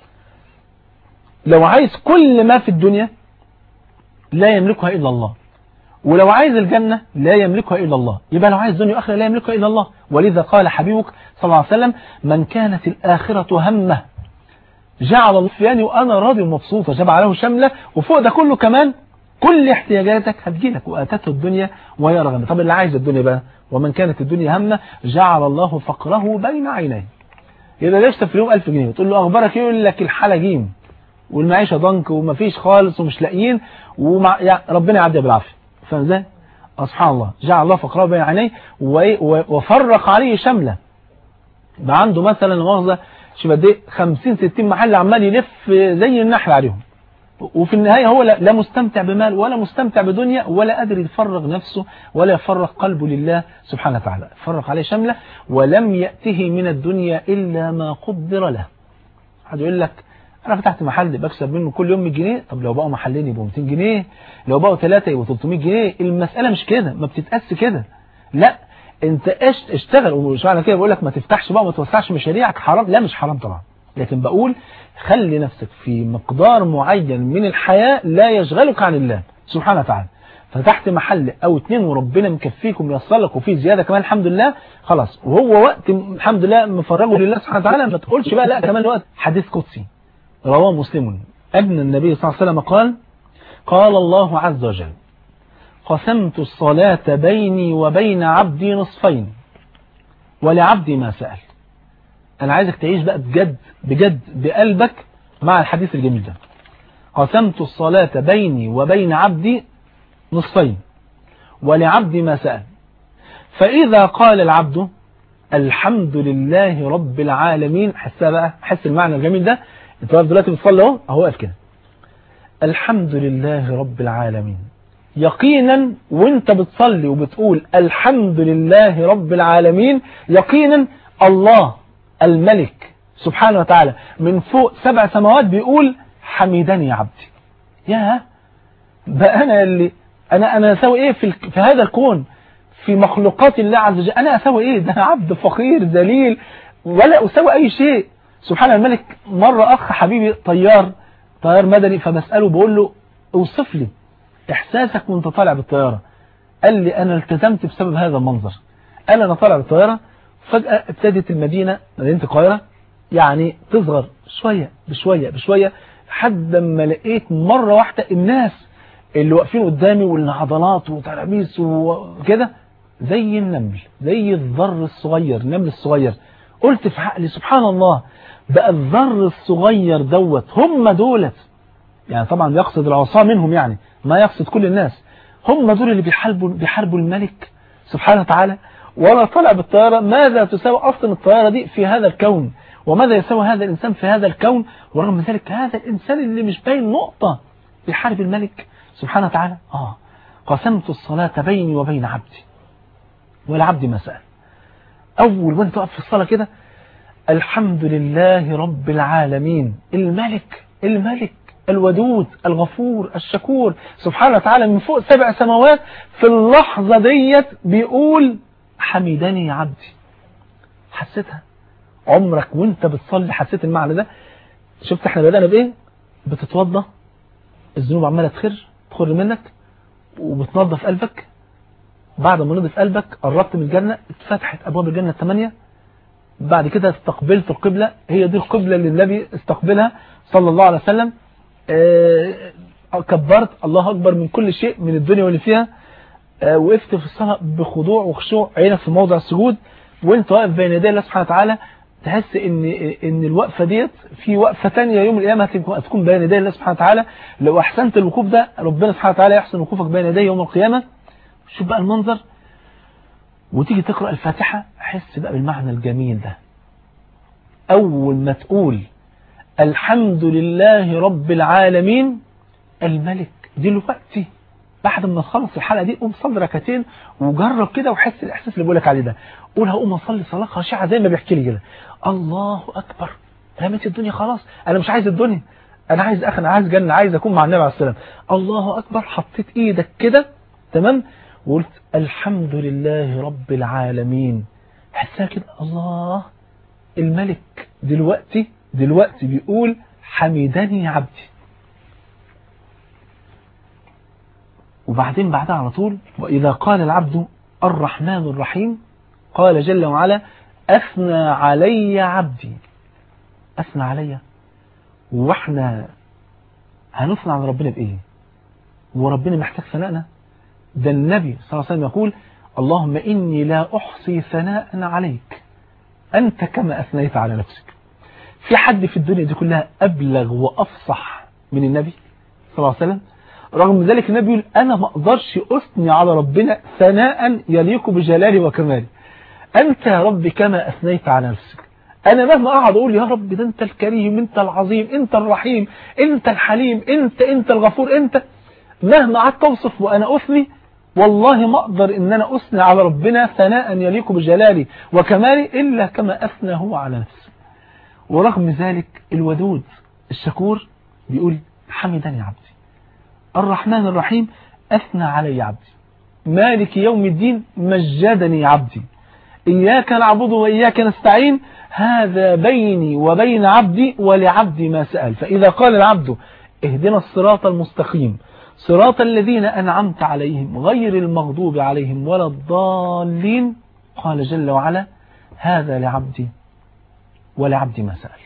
لو عايز كل ما في الدنيا لا يملكها إلا الله ولو عايز الجنة لا يملكها إلا الله يبقى لو عايز دنيا أخرى لا يملكها إلا الله ولذا قال حبيبك صلى الله عليه وسلم من كانت الآخرة همه جعل الله فياني وأنا راضي ومبسوط جمع له شملة وفوق ده كله كمان كل احتياجاتك هتجيلك وآتته الدنيا وهي رغم طب اللي عايز الدنيا بقى ومن كانت الدنيا همه جعل الله فقره بين عينيه يبقى يكسب في اليوم 1000 جنيه وتقول له أخبارك إيه يقول لك الحالة جيم والمعيشة ضنك ومفيش خالص ومش لاقيين ومع يعني ربنا يعدي بالعافية فاهم ازاي؟ سبحان الله جعل الله فقره بين عينيه وفرق عليه شملة بقى عنده مثلا مؤاخذة شوف قد ايه 50 60 محل عمال يلف زي النحل عليهم وفي النهاية هو لا مستمتع بمال ولا مستمتع بدنيا ولا قادر يفرغ نفسه ولا يفرغ قلبه لله سبحانه وتعالى فرق عليه شملة ولم يأته من الدنيا إلا ما قدر له حد يقول لك انا فتحت محل بكسب منه كل يوم 100 جنيه طب لو بقوا محلين يبقوا 200 جنيه لو بقوا ثلاثه يبقوا 300 جنيه المساله مش كده ما بتتقاس كده لا انت اشتغل ومش معنى كده بقول لك ما تفتحش بقى وما توسعش مشاريعك حرام لا مش حرام طبعا لكن بقول خلي نفسك في مقدار معين من الحياة لا يشغلك عن الله سبحانه وتعالى فتحت محل او اتنين وربنا مكفيك وميسر لك وفي زياده كمان الحمد لله خلاص وهو وقت الحمد لله مفرغه لله سبحانه وتعالى ما تقولش بقى لا كمان وقت حديث قدسي رواه مسلم أن النبي صلى الله عليه وسلم قال قال الله عز وجل قسمت الصلاة بيني وبين عبدي نصفين ولعبدي ما سأل أنا عايزك تعيش بقى بجد بجد بقلبك مع الحديث الجميل ده قسمت الصلاة بيني وبين عبدي نصفين ولعبدي ما سأل فإذا قال العبد الحمد لله رب العالمين حسها بقى حس المعنى الجميل ده انت واقف دلوقتي بتصلي اهو اهو واقف كده الحمد لله رب العالمين يقينا وانت بتصلي وبتقول الحمد لله رب العالمين يقينا الله الملك سبحانه وتعالى من فوق سبع سماوات بيقول حميدني يا عبدي يا بقى انا اللي انا انا اسوي ايه في, في هذا الكون في مخلوقات الله عز وجل انا اسوي ايه ده انا عبد فقير ذليل ولا اسوي اي شيء سبحان الملك مرة أخ حبيبي طيار طيار مدني فبسأله بقول له اوصف لي إحساسك وانت طالع بالطيارة قال لي أنا التزمت بسبب هذا المنظر قال أنا طالع بالطيارة فجأة ابتدت المدينة مدينة القاهرة يعني تصغر شوية بشوية بشوية لحد ما لقيت مرة واحدة الناس اللي واقفين قدامي والعضلات وترابيس وكده زي النمل زي الذر الصغير النمل الصغير قلت في عقلي سبحان الله بقى الذر الصغير دوت هم دولت يعني طبعا يقصد العصا منهم يعني ما يقصد كل الناس هم دول اللي بيحاربوا بيحاربوا الملك سبحانه وتعالى ولا طلع بالطيارة ماذا تساوي أصلا الطيارة دي في هذا الكون وماذا يساوي هذا الإنسان في هذا الكون ورغم ذلك هذا الإنسان اللي مش باين نقطة بيحارب الملك سبحانه وتعالى آه قسمت الصلاة بيني وبين عبدي والعبد ما سأل أول وانت تقف في الصلاة كده الحمد لله رب العالمين الملك الملك الودود الغفور الشكور سبحانه وتعالى من فوق سبع سماوات في اللحظة ديت بيقول حمدني عبدي حسيتها عمرك وانت بتصلي حسيت المعنى ده شفت احنا بدأنا بايه بتتوضى الذنوب عمالة تخر تخر منك وبتنظف قلبك بعد ما نضف قلبك قربت من الجنة اتفتحت أبواب الجنة الثمانية بعد كده استقبلت القبلة هي دي القبلة اللي النبي استقبلها صلى الله عليه وسلم اه كبرت الله أكبر من كل شيء من الدنيا واللي فيها اه وقفت في الصلاة بخضوع وخشوع عينك في موضع السجود وانت واقف بين يدي الله سبحانه وتعالى تحس ان ان الوقفه ديت في وقفه تانية يوم القيامه هتكون بين يدي الله سبحانه وتعالى لو احسنت الوقوف ده ربنا سبحانه وتعالى يحسن وقوفك بين يديه يوم القيامه شوف بقى المنظر وتيجي تقرا الفاتحه حس بقى بالمعنى الجميل ده اول ما تقول الحمد لله رب العالمين الملك دلوقتي بعد ما تخلص الحلقه دي قوم صلي ركعتين وجرب كده وحس الاحساس اللي بقول لك عليه ده قول هقوم اصلي صلاه خاشعه زي ما بيحكي لي كده الله اكبر رميت الدنيا خلاص انا مش عايز الدنيا انا عايز اخ انا عايز جنه عايز اكون مع النبي عليه السلام الله اكبر حطيت ايدك كده تمام وقلت الحمد لله رب العالمين حسها كده الله الملك دلوقتي دلوقتي بيقول حمدني عبدي وبعدين بعدها على طول وإذا قال العبد الرحمن الرحيم قال جل وعلا أثنى علي عبدي أثنى علي واحنا هنثنى على ربنا بإيه وربنا محتاج ثناءنا ده النبي صلى الله عليه وسلم يقول اللهم إني لا أحصي ثناء عليك أنت كما أثنيت على نفسك في حد في الدنيا دي كلها أبلغ وأفصح من النبي صلى الله عليه وسلم رغم ذلك النبي يقول أنا ما أقدرش أثني على ربنا ثناء يليق بجلالي وكمالي أنت يا رب كما أثنيت على نفسك أنا مهما أقعد أقول يا رب ده أنت الكريم أنت العظيم أنت الرحيم أنت الحليم أنت أنت الغفور أنت مهما قعدت أوصف وأنا أثني والله ما أقدر إن أنا أثني على ربنا ثناء يليق بجلالي وكمالي إلا كما أثنى هو على نفسه ورغم ذلك الودود الشكور بيقول حمدني عبدي الرحمن الرحيم أثنى علي عبدي مالك يوم الدين مجدني عبدي إياك نعبد وإياك نستعين هذا بيني وبين عبدي ولعبدي ما سأل فإذا قال العبد اهدنا الصراط المستقيم صراط الذين أنعمت عليهم غير المغضوب عليهم ولا الضالين قال جل وعلا هذا لعبدي ولعبدي ما سأل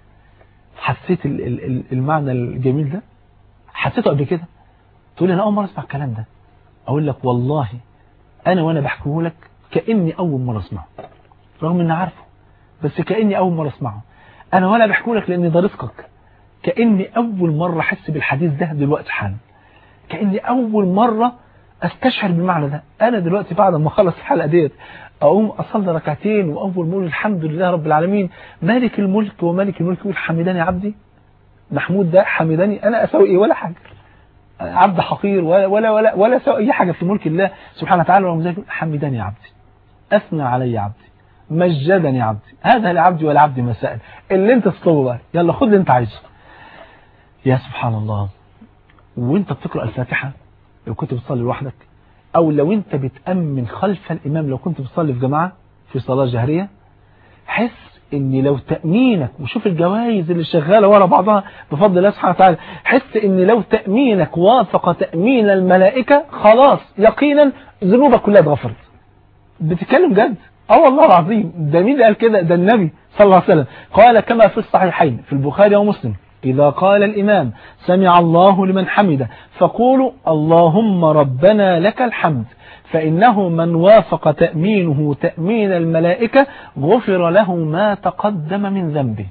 حسيت المعنى الجميل ده حسيته قبل كده تقول لي انا اول مره اسمع الكلام ده اقول لك والله انا وانا بحكيه لك كاني اول مره اسمعه رغم اني عارفه بس كاني اول مره اسمعه انا ولا بحكيه لك لان ده رزقك كاني اول مره احس بالحديث ده دلوقتي حالا كاني اول مره استشعر بالمعنى ده انا دلوقتي بعد ما اخلص الحلقه ديت اقوم اصلي ركعتين واول ما اقول الحمد لله رب العالمين مالك الملك ومالك الملك يقول حمدني عبدي محمود ده حمدني انا اسوي ايه ولا حاجه عبد حقير ولا ولا ولا ولا سوى اي حاجه في ملك الله سبحانه وتعالى ورغم ذلك حمدني عبدي اثنى علي عبدي مجدني عبدي هذا لعبدي ولعبدي ما سأل اللي انت تطلبه بقى يلا خد اللي انت عايزه يا سبحان الله وانت بتقرا الفاتحه لو كنت بتصلي لوحدك او لو انت بتامن خلف الامام لو كنت بتصلي في جماعه في صلاه جهريه حس ان لو تأمينك وشوف الجوائز اللي شغالة ورا بعضها بفضل الله سبحانه وتعالى حس ان لو تأمينك وافق تأمين الملائكة خلاص يقينا ذنوبك كلها اتغفرت بتتكلم جد اه والله العظيم ده مين اللي قال كده ده النبي صلى الله عليه وسلم قال كما في الصحيحين في البخاري ومسلم إذا قال الإمام سمع الله لمن حمده فقولوا اللهم ربنا لك الحمد فإنه من وافق تأمينه تأمين الملائكة غفر له ما تقدم من ذنبه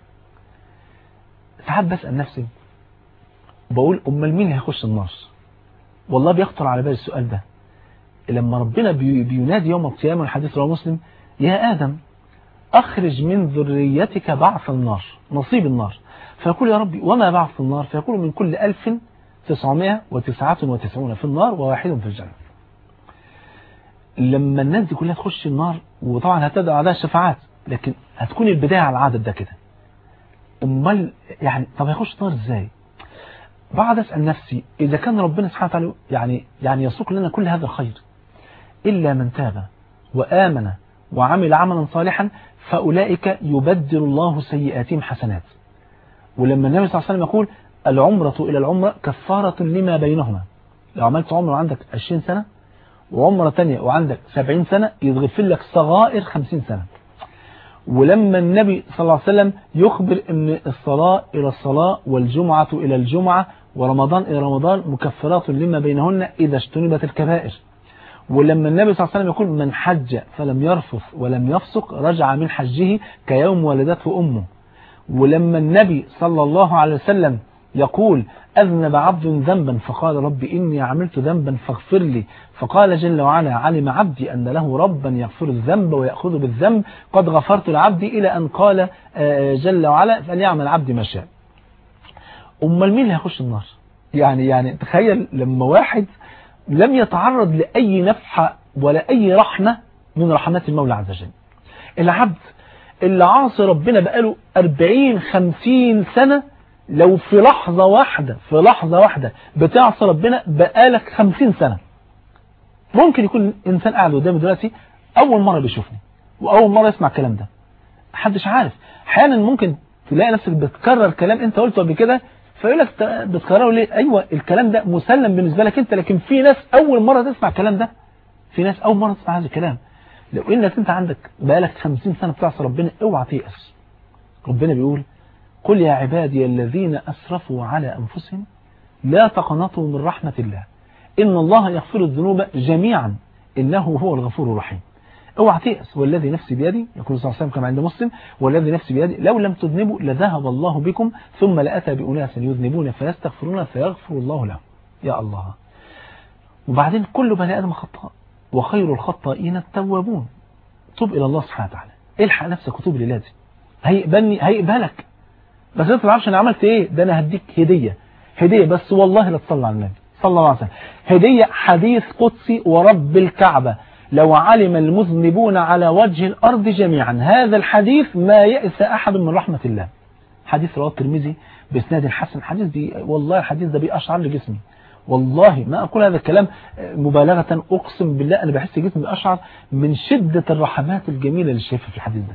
ساعات بسأل نفسي بقول أمال مين اللي هيخش النار والله بيخطر على بالي السؤال ده لما ربنا بينادي يوم القيامة الحديث رواه مسلم يا آدم أخرج من ذريتك بعث النار نصيب النار فيقول يا ربي وما بعث النار فيقول من كل ألف تسعمائة وتسعة وتسعون في النار وواحد في الجنة لما الناس دي كلها تخش النار وطبعا هتبدأ عليها الشفاعات لكن هتكون البداية على العدد ده كده امال يعني طب هيخش النار ازاي بعد اسال نفسي اذا كان ربنا سبحانه وتعالى يعني يعني يسوق لنا كل هذا الخير الا من تاب وامن وعمل عملا صالحا فاولئك يبدل الله سيئاتهم حسنات ولما النبي صلى الله عليه وسلم يقول العمرة إلى العمرة كفارة لما بينهما لو عملت عمرة وعندك 20 سنة وعمرة تانية وعندك 70 سنة يتغفر لك صغائر 50 سنة ولما النبي صلى الله عليه وسلم يخبر ان الصلاة إلى الصلاة والجمعة إلى الجمعة ورمضان إلى رمضان مكفرات لما بينهن إذا اجتنبت الكبائر ولما النبي صلى الله عليه وسلم يقول من حج فلم يرفث ولم يفسق رجع من حجه كيوم ولدته أمه ولما النبي صلى الله عليه وسلم يقول أذنب عبد ذنبا فقال رب إني عملت ذنبا فاغفر لي فقال جل وعلا علم عبدي أن له ربا يغفر الذنب ويأخذ بالذنب قد غفرت لعبدي إلى أن قال جل وعلا فليعمل عبدي ما شاء أمال مين اللي هيخش النار يعني يعني تخيل لما واحد لم يتعرض لأي نفحة ولا أي رحمة من رحمات المولى عز وجل العبد اللي عاصي ربنا بقاله 40 50 سنة لو في لحظة واحدة في لحظة واحدة بتعصي ربنا بقالك 50 سنة ممكن يكون إنسان قاعد قدامي دلوقتي أول مرة بيشوفني وأول مرة يسمع الكلام ده محدش عارف احيانا ممكن تلاقي نفسك بتكرر كلام انت قلته قبل كده فيقول لك بتكرره ليه ايوه الكلام ده مسلم بالنسبه لك انت لكن في ناس اول مره تسمع الكلام ده في ناس اول مره تسمع هذا الكلام لو انك انت عندك بقالك 50 سنه بتعصي ربنا اوعى تيأس ربنا بيقول قل يا عبادي الذين اسرفوا على انفسهم لا تقنطوا من رحمه الله ان الله يغفر الذنوب جميعا انه هو الغفور الرحيم اوعى تيأس والذي نفسي بيدي يقول صلى الله عليه وسلم كما عند مسلم والذي نفسي بيدي لو لم تذنبوا لذهب الله بكم ثم لأتى بأناس يذنبون فيستغفرون فيغفر الله لهم يا الله وبعدين كل بني آدم خطاء وخير الخطائين التوابون توب إلى الله سبحانه وتعالى الحق نفسك وتوب لله دي هيقبلني هيقبلك بس انت ما تعرفش انا عملت ايه ده انا هديك هدية هدية بس والله لا تصلي على النبي صلى الله عليه وسلم هدية حديث قدسي ورب الكعبة لو علم المذنبون على وجه الأرض جميعا هذا الحديث ما يأس أحد من رحمة الله حديث رواه الترمذي بإسناد حسن حديث دي والله الحديث ده بيأشعر لجسمي والله ما أقول هذا الكلام مبالغة أقسم بالله أنا بحس جسمي بأشعر من شدة الرحمات الجميلة اللي شايفها في الحديث ده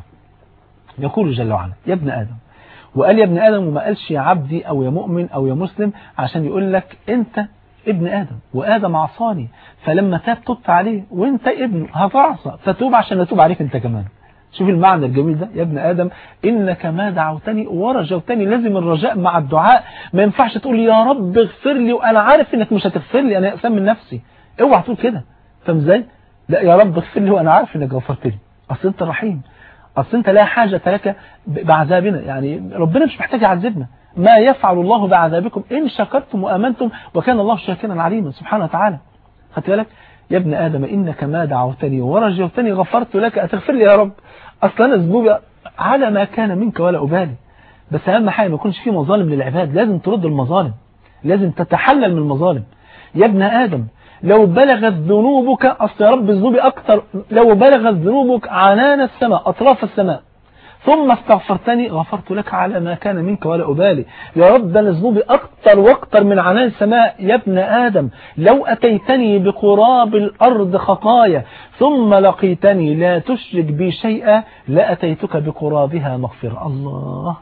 يقول جل وعلا يا ابن آدم وقال يا ابن آدم وما قالش يا عبدي أو يا مؤمن أو يا مسلم عشان يقول لك أنت ابن آدم وآدم عصاني فلما تاب تبت عليه وانت ابن هتعصى فتوب عشان اتوب عليك انت كمان شوف المعنى الجميل ده يا ابن آدم إنك ما دعوتني ورجوتني لازم الرجاء مع الدعاء ما ينفعش تقول يا رب اغفر لي وأنا عارف إنك مش هتغفر لي أنا يأسان من نفسي اوعى تقول كده فاهم ازاي لا يا رب اغفر لي وأنا عارف إنك غفرت لي أصل أنت رحيم أصل أنت لا حاجة لك بعذابنا يعني ربنا مش محتاج يعذبنا ما يفعل الله بعذابكم إن شكرتم وأمنتم وكان الله شاكرا عليما سبحانه وتعالى خدت بالك يا ابن آدم إنك ما دعوتني ورجوتني غفرت لك أتغفر لي يا رب أصلا أنا ذنوبي على ما كان منك ولا أبالي بس أهم حاجة ما يكونش في مظالم للعباد لازم ترد المظالم لازم تتحلل من المظالم يا ابن آدم لو بلغت ذنوبك أصل يا رب ذنوبي أكتر لو بلغت ذنوبك عنان السماء أطراف السماء ثم استغفرتني غفرت لك على ما كان منك ولا أبالي يا رب أنا ذنوبي أكتر وأكتر من عنان السماء يا ابن آدم لو أتيتني بقراب الأرض خطايا ثم لقيتني لا تشرك بي شيئا لأتيتك بقرابها مغفرة الله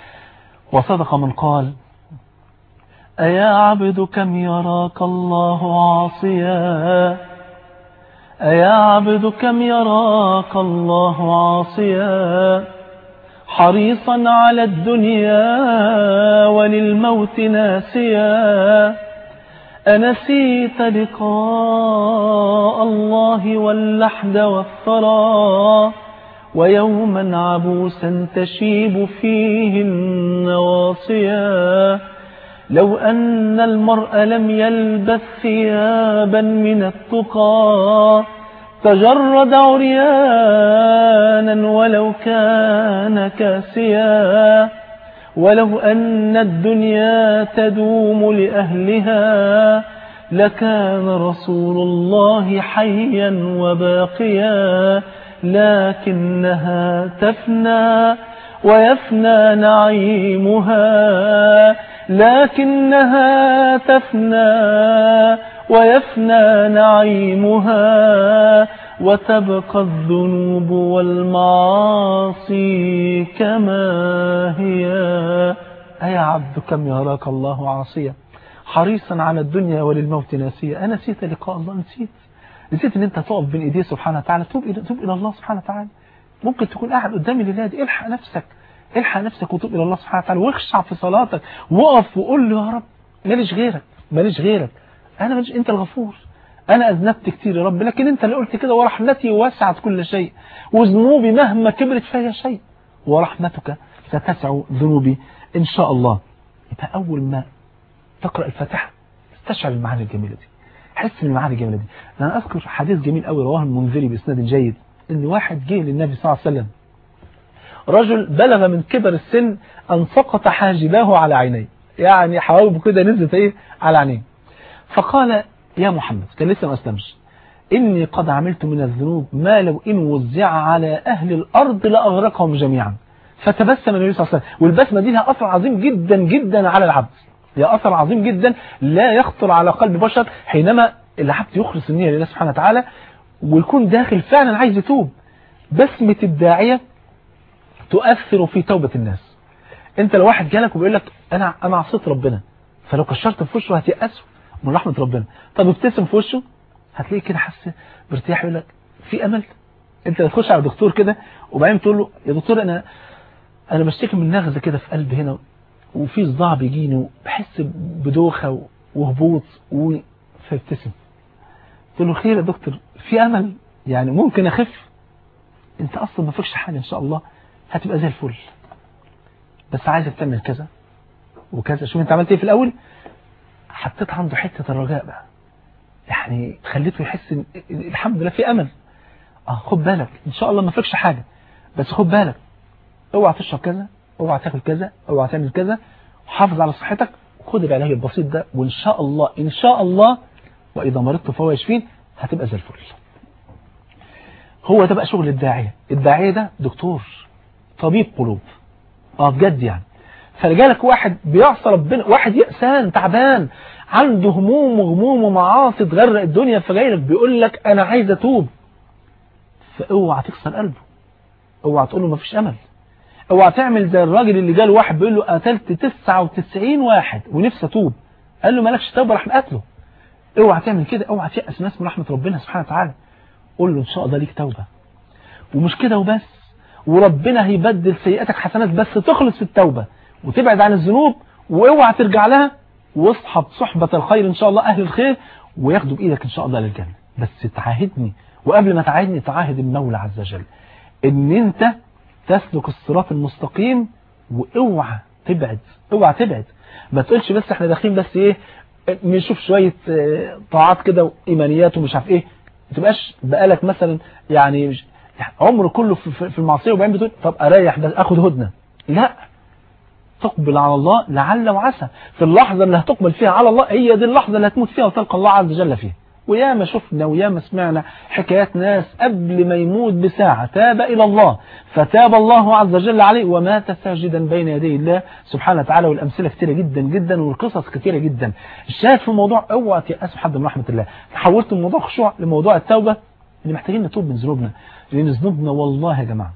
وصدق من قال أيا عبد كم يراك الله عاصيا أيا عبد كم يراك الله عاصيا حريصا على الدنيا وللموت ناسيا أنسيت لقاء الله واللحد والثرى ويوما عبوسا تشيب فيه النواصيا لو أن المرء لم يلبث ثيابا من التقى تجرد عريانا ولو كان كاسيا ولو أن الدنيا تدوم لأهلها لكان رسول الله حيا وباقيا لكنها تفنى ويفنى نعيمها لكنها تفنى ويفنى نعيمها وتبقى الذنوب والمعاصي كما هي أيا عبد كم يراك الله عاصيا حريصا على الدنيا وللموت ناسيا أنا نسيت لقاء الله نسيت نسيت ان انت تقف بين ايديه سبحانه وتعالى توب الى توب الى الله سبحانه وتعالى ممكن تكون قاعد قدام الليله دي الحق نفسك الحق نفسك وتوب الى الله سبحانه وتعالى واخشع في صلاتك وقف وقول له يا رب ماليش غيرك ماليش غيرك انا ماليش انت الغفور أنا أذنبت كتير يا رب لكن أنت اللي قلت كده ورحمتي وسعت كل شيء وذنوبي مهما كبرت فهي شيء ورحمتك ستسع ذنوبي إن شاء الله يبقى أول ما تقرأ الفاتحة استشعر المعاني الجميلة دي حس من المعاني الجميلة دي أنا أذكر حديث جميل قوي رواه المنذري بإسناد جيد إن واحد جه للنبي صلى الله عليه وسلم رجل بلغ من كبر السن أن سقط حاجباه على عينيه يعني حواجبه كده نزلت ايه على عينيه فقال يا محمد كان لسه ما اسلمش إني قد عملت من الذنوب ما لو إن وزع على أهل الأرض لأغرقهم جميعا فتبسم النبي صلى الله عليه وسلم والبسمة دي لها أثر عظيم جدا جدا على العبد لها أثر عظيم جدا لا يخطر على قلب بشر حينما العبد يخلص النية لله سبحانه وتعالى ويكون داخل فعلا عايز يتوب بسمة الداعية تؤثر في توبة الناس انت لو واحد جالك وبيقول لك انا انا عصيت ربنا فلو كشرت في وشه هتيأسه من رحمة ربنا طب ابتسم في وشه هتلاقيه كده حاسس بارتياح يقول لك في امل انت تخش على دكتور كده وبعدين تقول له يا دكتور انا انا بشتكي من نغزه كده في قلبي هنا وفي صداع بيجيني وبحس بدوخه وهبوط و... فيبتسم تقول له خير يا دكتور في امل يعني ممكن اخف انت اصلا ما فيكش حاجه ان شاء الله هتبقى زي الفل بس عايزك تعمل كذا وكذا شوف انت عملت ايه في الاول حطيت عنده حته الرجاء بقى يعني خليته يحس ان الحمد لله في امل اه خد بالك ان شاء الله ما فيكش حاجه بس خد بالك اوعى تشرب كذا اوعى تاكل كذا اوعى تعمل كذا حافظ على صحتك خد العلاج البسيط ده وان شاء الله ان شاء الله واذا مرضت فهو يشفين هتبقى زي الفل هو ده بقى شغل الداعيه الداعيه ده دكتور طبيب قلوب اه بجد يعني فرجالك واحد بيعصى ربنا واحد يأسان تعبان عنده هموم وغموم ومعاصي تغرق الدنيا فجاي لك بيقول لك انا عايز اتوب فاوعى تكسر قلبه اوعى تقول له مفيش امل اوعى تعمل زي الراجل اللي جاله واحد بيقول له قتلت 99 واحد ونفسي اتوب قال له مالكش توبه راح قتله اوعى تعمل كده اوعى تيأس ناس من رحمه ربنا سبحانه وتعالى قول له ان شاء الله ليك توبه ومش كده وبس وربنا هيبدل سيئاتك حسنات بس تخلص في التوبه وتبعد عن الذنوب واوعى ترجع لها واصحب صحبة الخير ان شاء الله اهل الخير وياخدوا بايدك ان شاء الله للجنة بس تعاهدني وقبل ما تعاهدني تعاهد المولى عز وجل ان انت تسلك الصراط المستقيم واوعى تبعد اوعى تبعد ما تقولش بس احنا داخلين بس ايه نشوف شوية طاعات كده وايمانيات ومش عارف ايه ما تبقاش بقالك مثلا يعني مش عمر كله في المعصية وبعدين بتقول طب اريح بس اخد هدنة لا تقبل على الله لعل وعسى في اللحظة اللي هتقبل فيها على الله هي دي اللحظة اللي هتموت فيها وتلقى الله عز وجل فيها وياما شفنا وياما سمعنا حكايات ناس قبل ما يموت بساعة تاب إلى الله فتاب الله عز وجل عليه ومات ساجدا بين يدي الله سبحانه وتعالى والأمثلة كتيرة جدا جدا والقصص كتيرة جدا الشاهد في الموضوع اوعى تيأسوا حد من رحمة الله حولت الموضوع خشوع لموضوع التوبة اللي محتاجين نتوب من ذنوبنا لأن ذنوبنا والله يا جماعة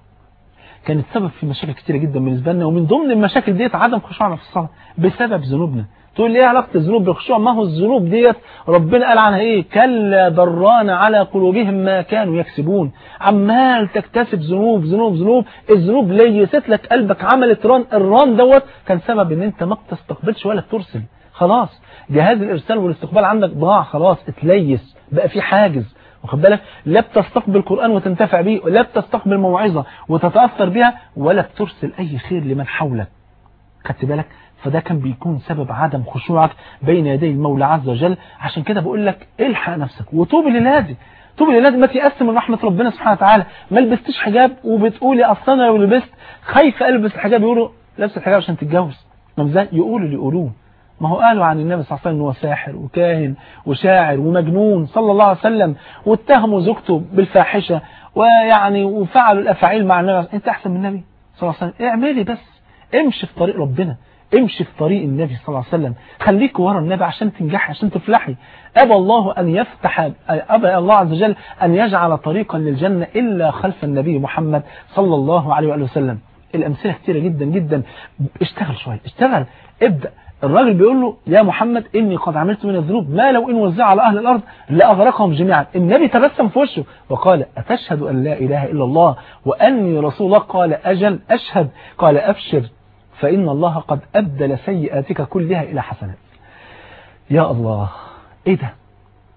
كانت سبب في مشاكل كتيرة جدا بالنسبة لنا ومن ضمن المشاكل ديت عدم خشوعنا في الصلاة بسبب ذنوبنا تقول لي ايه علاقة الذنوب بالخشوع ما هو الذنوب ديت ربنا قال عنها ايه كلا بران على قلوبهم ما كانوا يكسبون عمال تكتسب ذنوب ذنوب ذنوب الذنوب ليست لك قلبك عملت ران الران دوت كان سبب ان انت ما بتستقبلش ولا بترسل خلاص جهاز الارسال والاستقبال عندك ضاع خلاص اتليس بقى في حاجز واخد بالك لا بتستقبل القرآن وتنتفع به ولا بتستقبل موعظة وتتأثر بها ولا بترسل أي خير لمن حولك خدت بالك فده كان بيكون سبب عدم خشوعك بين يدي المولى عز وجل عشان كده بقول لك الحق نفسك وتوب للهادي توب للهادي ما تيأس من رحمة ربنا سبحانه وتعالى ما لبستش حجاب وبتقولي اصل انا لو لبست خايفه البس الحجاب يقولوا لبس الحجاب عشان تتجوز ازاي يقولوا اللي يقولوه ما هو قالوا عن النبي صلى الله عليه وسلم ان هو ساحر وكاهن وشاعر ومجنون صلى الله عليه وسلم واتهموا زوجته بالفاحشة ويعني وفعلوا الافاعيل مع النبي انت احسن من النبي صلى الله عليه وسلم اعملي بس امشي في طريق ربنا امشي في طريق النبي صلى الله عليه وسلم خليك ورا النبي عشان تنجحي عشان تفلحي أبى الله أن يفتح أبى الله عز وجل أن يجعل طريقا للجنة إلا خلف النبي محمد صلى الله عليه وآله وسلم الأمثلة كثيرة جدا جدا اشتغل شوية اشتغل ابدأ الراجل بيقول له يا محمد إني قد عملت من الذنوب ما لو إن وزع على أهل الأرض لأغرقهم جميعا النبي تبسم في وشه وقال أتشهد أن لا إله إلا الله وأني رسول الله قال أجل أشهد قال أبشر فإن الله قد أبدل سيئاتك كلها إلى حسنات يا الله إيه ده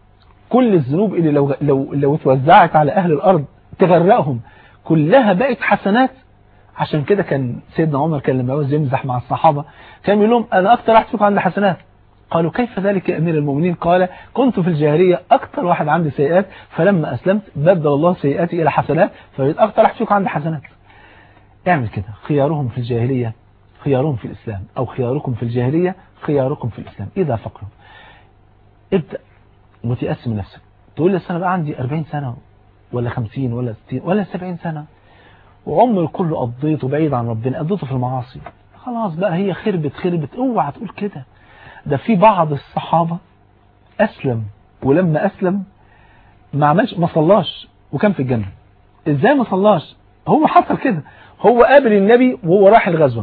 كل الذنوب اللي لو لو لو اتوزعت على اهل الارض تغرقهم كلها بقت حسنات عشان كده كان سيدنا عمر كان لما يعوز يمزح مع الصحابة كان يقول لهم انا اكتر واحد فيكم عندي حسنات قالوا كيف ذلك يا امير المؤمنين قال كنت في الجاهلية اكتر واحد عندي سيئات فلما اسلمت بدل الله سيئاتي الى حسنات فبقيت اكتر واحد فيكم عندي حسنات اعمل كده خيارهم في الجاهلية خيارهم في الاسلام او خياركم في الجاهلية خياركم في الاسلام اذا فقروا ابدأ وتقسم نفسك تقول لي انا بقى عندي 40 سنة ولا 50 ولا 60 ولا 70 سنة وعمري كله قضيته بعيد عن ربنا قضيته في المعاصي خلاص بقى هي خربت خربت اوعى تقول كده ده في بعض الصحابة أسلم ولما أسلم ما عملش ما صلاش وكان في الجنة ازاي ما صلاش هو حصل كده هو قابل النبي وهو راح الغزوة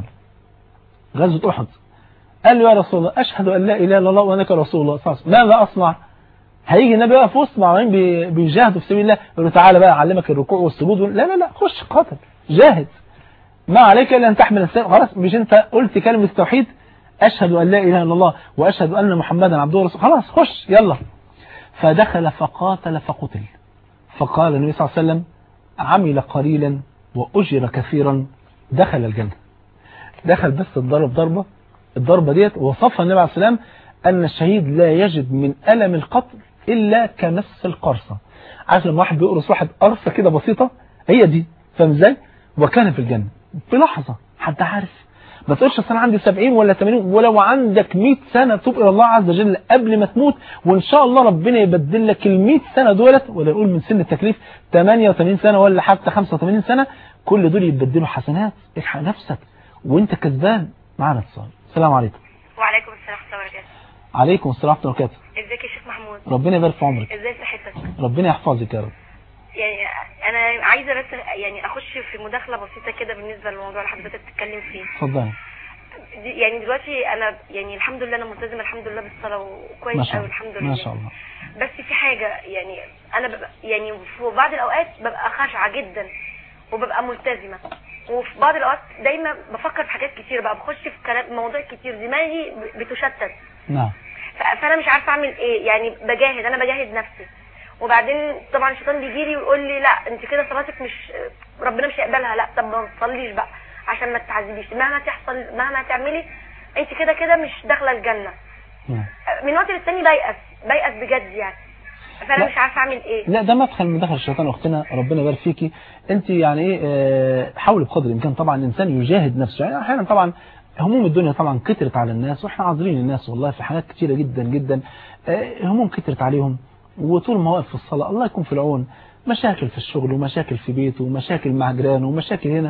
غزوة أحد قال له يا رسول الله أشهد أن لا إله إلا الله وأنك رسول الله صلى الله عليه وسلم ماذا أصنع هيجي النبي بقى في وسط معين بيجاهدوا في سبيل الله يقول له تعالى بقى أعلمك الركوع والسجود لا لا لا خش قاتل جاهد ما عليك إلا أن تحمل السيف خلاص مش أنت قلت كلمة التوحيد أشهد أن لا إله إلا الله وأشهد أن محمدا عبده ورسوله خلاص خش يلا فدخل فقاتل فقتل فقال النبي صلى الله عليه وسلم عمل قليلا وأجر كثيرا دخل الجنة دخل بس الضرب ضربة الضربة ديت وصفها النبي عليه السلام أن الشهيد لا يجد من ألم القتل إلا كمس القرصة عارف لما واحد بيقرص واحد قرصة كده بسيطة هي دي فاهم ازاي وكان في الجنة في لحظة حد عارف ما تقولش انا عندي 70 ولا 80 ولو عندك 100 سنة توب إلى الله عز وجل قبل ما تموت وإن شاء الله ربنا يبدل لك ال 100 سنة دولت ولا نقول من سن التكليف 88 سنة ولا حتى 85 سنة كل دول يبدلوا حسنات الحق نفسك وانت كسبان معنا اتصال السلام عليكم وعليكم السلام ورحمة الله وبركاته عليكم السلام ورحمة الله وبركاته ازيك يا شيخ محمود ربنا يبارك في عمرك ازاي صحتك ربنا يحفظك يا رب يعني انا عايزه بس يعني اخش في مداخله بسيطه كده بالنسبه للموضوع اللي حضرتك بتتكلم فيه اتفضلي دي- يعني دلوقتي انا يعني الحمد لله انا ملتزمه الحمد لله بالصلاه ما وكويس شاء قوي الله الحمد لله ما شاء الله بس في حاجه يعني انا ببقى يعني في بعض الاوقات ببقى خاشعه جدا وببقى ملتزمه وفي بعض الاوقات دايما بفكر في حاجات كتير بقى بخش في كلام مواضيع كتير دماغي بتشتت نعم ف- فانا مش عارفه اعمل ايه يعني بجاهد انا بجاهد نفسي وبعدين طبعا الشيطان بيجي لي ويقول لي لا انت كده صلاتك مش ربنا مش هيقبلها لا طب ما تصليش بقى عشان ما تتعذبيش مهما تحصل مهما تعملي انت كده كده مش داخله الجنه نعم من وقت للتاني بيأس بيأس بجد يعني فانا لا. مش عارفه اعمل ايه لا ده مدخل من دخل الشيطان اختنا ربنا يبارك فيكي انت يعني ايه آه، حاولي بقدر الامكان طبعا الانسان يجاهد نفسه يعني احيانا طبعا هموم الدنيا طبعا كترت على الناس واحنا عاذرين الناس والله في حاجات كتيره جدا جدا آه، هموم كترت عليهم وطول ما واقف في الصلاه الله يكون في العون مشاكل في الشغل ومشاكل في بيته ومشاكل مع جيرانه ومشاكل هنا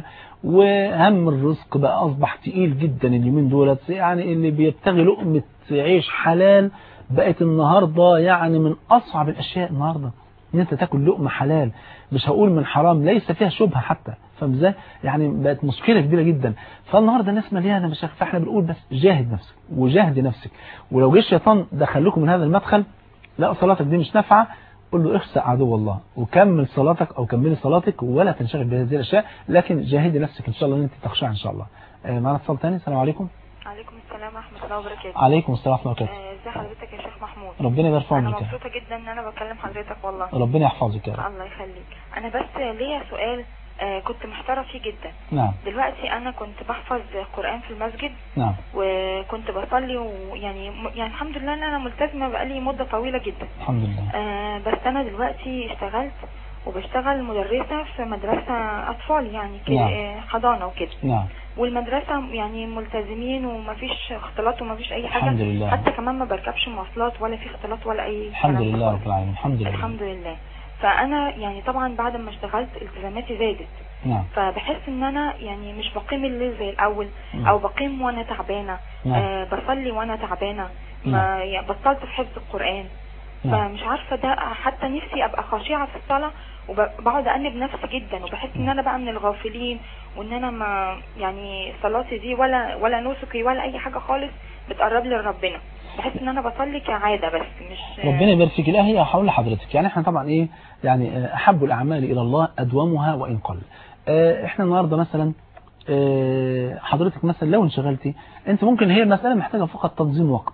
وهم الرزق بقى اصبح تقيل جدا اليومين دولت يعني اللي بيبتغي لقمه عيش حلال بقت النهارده يعني من اصعب الاشياء النهارده ان انت تاكل لقمه حلال مش هقول من حرام ليس فيها شبهه حتى فاهم ازاي يعني بقت مشكله كبيره جدا فالنهارده الناس مليانه مشاكل فاحنا بنقول بس جاهد نفسك وجاهد نفسك ولو جه الشيطان دخلكم من هذا المدخل لا صلاتك دي مش نافعه قول له اخسأ عدو الله وكمل صلاتك او كملي صلاتك ولا تنشغل بهذه الاشياء لكن جاهدي نفسك ان شاء الله ان انت تخشع ان شاء الله آه، معنا اتصال ثاني السلام عليكم عليكم السلام ورحمة الله وبركاته عليكم السلام ورحمه الله وبركاته آه، ازي حضرتك يا شيخ محمود ربنا يبارك في انا عمرك يا مبسوطة جدا ان انا بكلم حضرتك والله رب. ربنا يحفظك يا رب الله يخليك انا بس ليا سؤال آه، كنت محتارة فيه جدا نعم دلوقتي انا كنت بحفظ قرآن في المسجد نعم وكنت بصلي ويعني يعني الحمد لله ان انا ملتزمة بقالي مدة طويلة جدا الحمد لله آه، بس انا دلوقتي اشتغلت وبشتغل مدرسة في مدرسة اطفال يعني كده نعم. آه، حضانة وكده نعم والمدرسة يعني ملتزمين ومفيش اختلاط ومفيش اي حاجة الحمد لله. حتى كمان ما بركبش مواصلات ولا في اختلاط ولا اي الحمد كلام لله خالص. رب العالمين الحمد لله الحمد لله فانا يعني طبعا بعد ما اشتغلت التزاماتي زادت نعم فبحس ان انا يعني مش بقيم الليل زي الاول نعم. او بقيم وانا تعبانة نعم. آه بصلي وانا تعبانة نعم. ما يعني بطلت في حفظ القرآن نعم. فمش عارفة ده حتى نفسي ابقى خاشعة في الصلاة وبقعد أنب نفسي جدا وبحس ان انا بقى من الغافلين وان انا ما يعني صلاتي دي ولا ولا نسكي ولا اي حاجة خالص بتقرب لي لربنا بحس ان انا بصلي كعادة بس مش ربنا يبارك فيك لا هي هقول لحضرتك يعني احنا طبعا ايه يعني آه، احب الاعمال الى الله ادومها وان قل آه، احنا النهارده مثلا آه، حضرتك مثلا لو انشغلتي انت ممكن هي المساله محتاجه فقط تنظيم وقت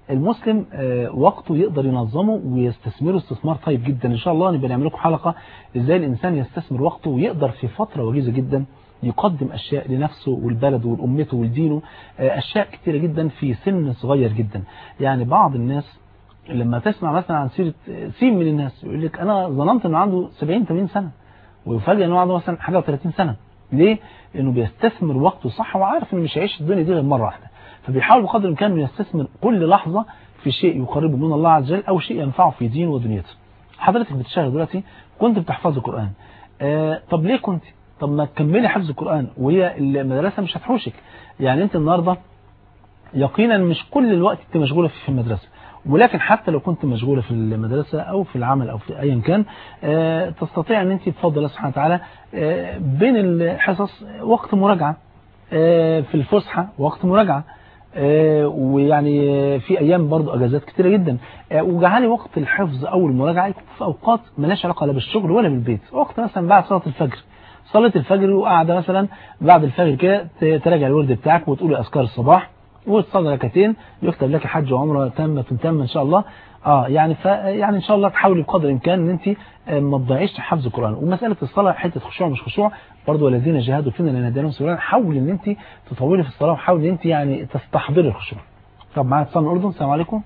المسلم آه، وقته يقدر ينظمه ويستثمره استثمار طيب جدا ان شاء الله نبقى نعمل لكم حلقة ازاي الانسان يستثمر وقته ويقدر في فترة وجيزة جدا يقدم اشياء لنفسه والبلد والامته ولدينه آه، اشياء كتيرة جدا في سن صغير جدا يعني بعض الناس لما تسمع مثلا عن سيرة سين من الناس يقول لك انا ظننت انه عنده 70 80 سنة ويفاجئ انه عنده مثلا حاجة و30 سنة ليه؟ لانه بيستثمر وقته صح وعارف انه مش هيعيش الدنيا دي غير مرة واحدة فبيحاول بقدر الامكان انه يستثمر كل لحظة في شيء يقربه من الله عز وجل او شيء ينفعه في دينه ودنيته حضرتك بتشتغل دلوقتي كنت بتحفظ القرآن آه طب ليه كنت طب ما تكملي حفظ القرآن وهي المدرسة مش هتحوشك يعني انت النهاردة يقينا مش كل الوقت انت مشغولة في المدرسة ولكن حتى لو كنت مشغولة في المدرسة أو في العمل أو في أيا كان آه، تستطيع أن أنت بفضل الله سبحانه وتعالى آه، بين الحصص وقت مراجعة آه، في الفسحة وقت مراجعة آه، ويعني آه، في أيام برضو أجازات كتيرة جدا آه، وجعلي وقت الحفظ أو المراجعة يكون في أوقات ملاش علاقة لا بالشغل ولا بالبيت وقت مثلا بعد صلاة الفجر صليت الفجر وقاعدة مثلا بعد الفجر كده ت- تراجع الورد بتاعك وتقول أذكار الصباح وتصلي ركعتين يكتب لك حج وعمره تامة تامة ان شاء الله اه يعني ف يعني ان شاء الله تحاولي بقدر الامكان ان انت آه، ما تضيعيش حفظ القران ومساله الصلاه حته خشوع مش خشوع برضه والذين جاهدوا فينا لنهدينهم سبيلنا حاولي ان انت تطولي في الصلاه وحاولي ان انت يعني تستحضري الخشوع طب معانا اتصال من الاردن السلام عليكم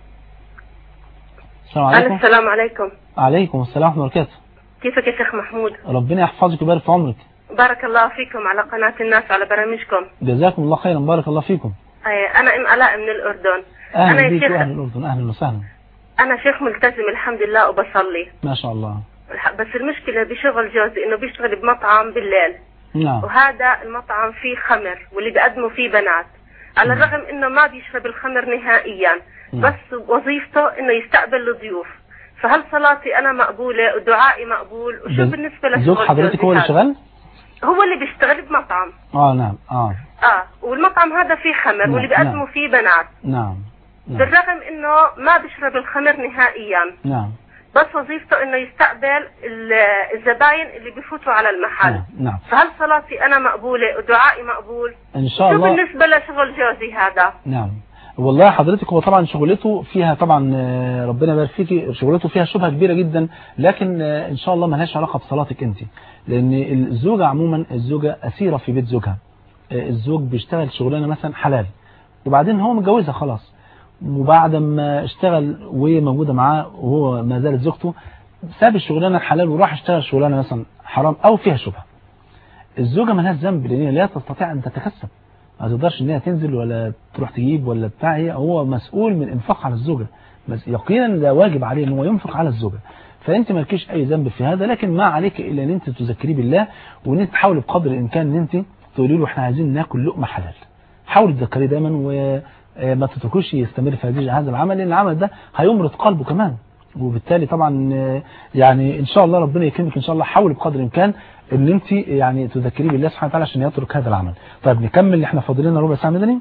السلام عليكم السلام عليكم عليكم السلام ورحمه الله وبركاته كيفك يا شيخ محمود ربنا يحفظك ويبارك في عمرك بارك الله فيكم على قناة الناس على برامجكم جزاكم الله خيرا بارك الله فيكم أي، أنا أم آلاء من الأردن اهلا أنا يا بيك شيخ واهل الاردن اهلا وسهلا أنا شيخ ملتزم الحمد لله وبصلي ما شاء الله الح- بس المشكلة بشغل جوزي إنه بيشتغل بمطعم بالليل نعم وهذا المطعم فيه خمر واللي بيقدموا فيه بنات على الرغم إنه ما بيشرب الخمر نهائيا نعم. بس وظيفته إنه يستقبل الضيوف فهل صلاتي أنا مقبولة ودعائي مقبول وشو بز- بالنسبة لشغل زوج حضرتك جوزي هو اللي هذا؟ شغال هو اللي بيشتغل بمطعم اه نعم اه اه والمطعم هذا فيه خمر نعم، واللي بيقدموا نعم. فيه بنات نعم نعم بالرغم انه ما بيشرب الخمر نهائيا نعم بس وظيفته انه يستقبل ال- الزباين اللي بيفوتوا على المحل نعم نعم فهل صلاتي انا مقبولة ودعائي مقبول ان شاء شو الله بالنسبة لشغل جوزي هذا نعم والله حضرتك هو طبعا شغلته فيها طبعا آه، ربنا يبارك فيكي شغلته فيها شبهه كبيره جدا لكن آه، ان شاء الله ملهاش علاقه بصلاتك انت لان الزوجه عموما الزوجه اسيره في بيت زوجها آه، الزوج بيشتغل شغلانه مثلا حلال وبعدين هو متجوزها خلاص وبعد ما اشتغل وهي موجوده معاه وهو ما زالت زوجته ساب الشغلانه الحلال وراح اشتغل شغلانه مثلا حرام او فيها شبهه الزوجة ملهاش ذنب لأن هي لا تستطيع أن تتكسب ما تقدرش ان هي تنزل ولا تروح تجيب ولا بتاع هي هو مسؤول من انفاق على الزوجة بس يقينا ده واجب عليه ان هو ينفق على الزوجة فانت مالكيش اي ذنب في هذا لكن ما عليك الا ان انت تذكريه بالله وان انت تحاولي بقدر الامكان ان انت تقولي له احنا عايزين ناكل لقمه حلال حاولي تذكريه دايما وما تتركوش يستمر في هذه هذا العمل لان العمل ده هيمرض قلبه كمان وبالتالي طبعا آه، يعني ان شاء الله ربنا يكرمك ان شاء الله حاولي بقدر الامكان ان انت يعني تذكريه بالله سبحانه وتعالى عشان يترك هذا العمل طيب نكمل احنا فاضل لنا ربع ساعه مدني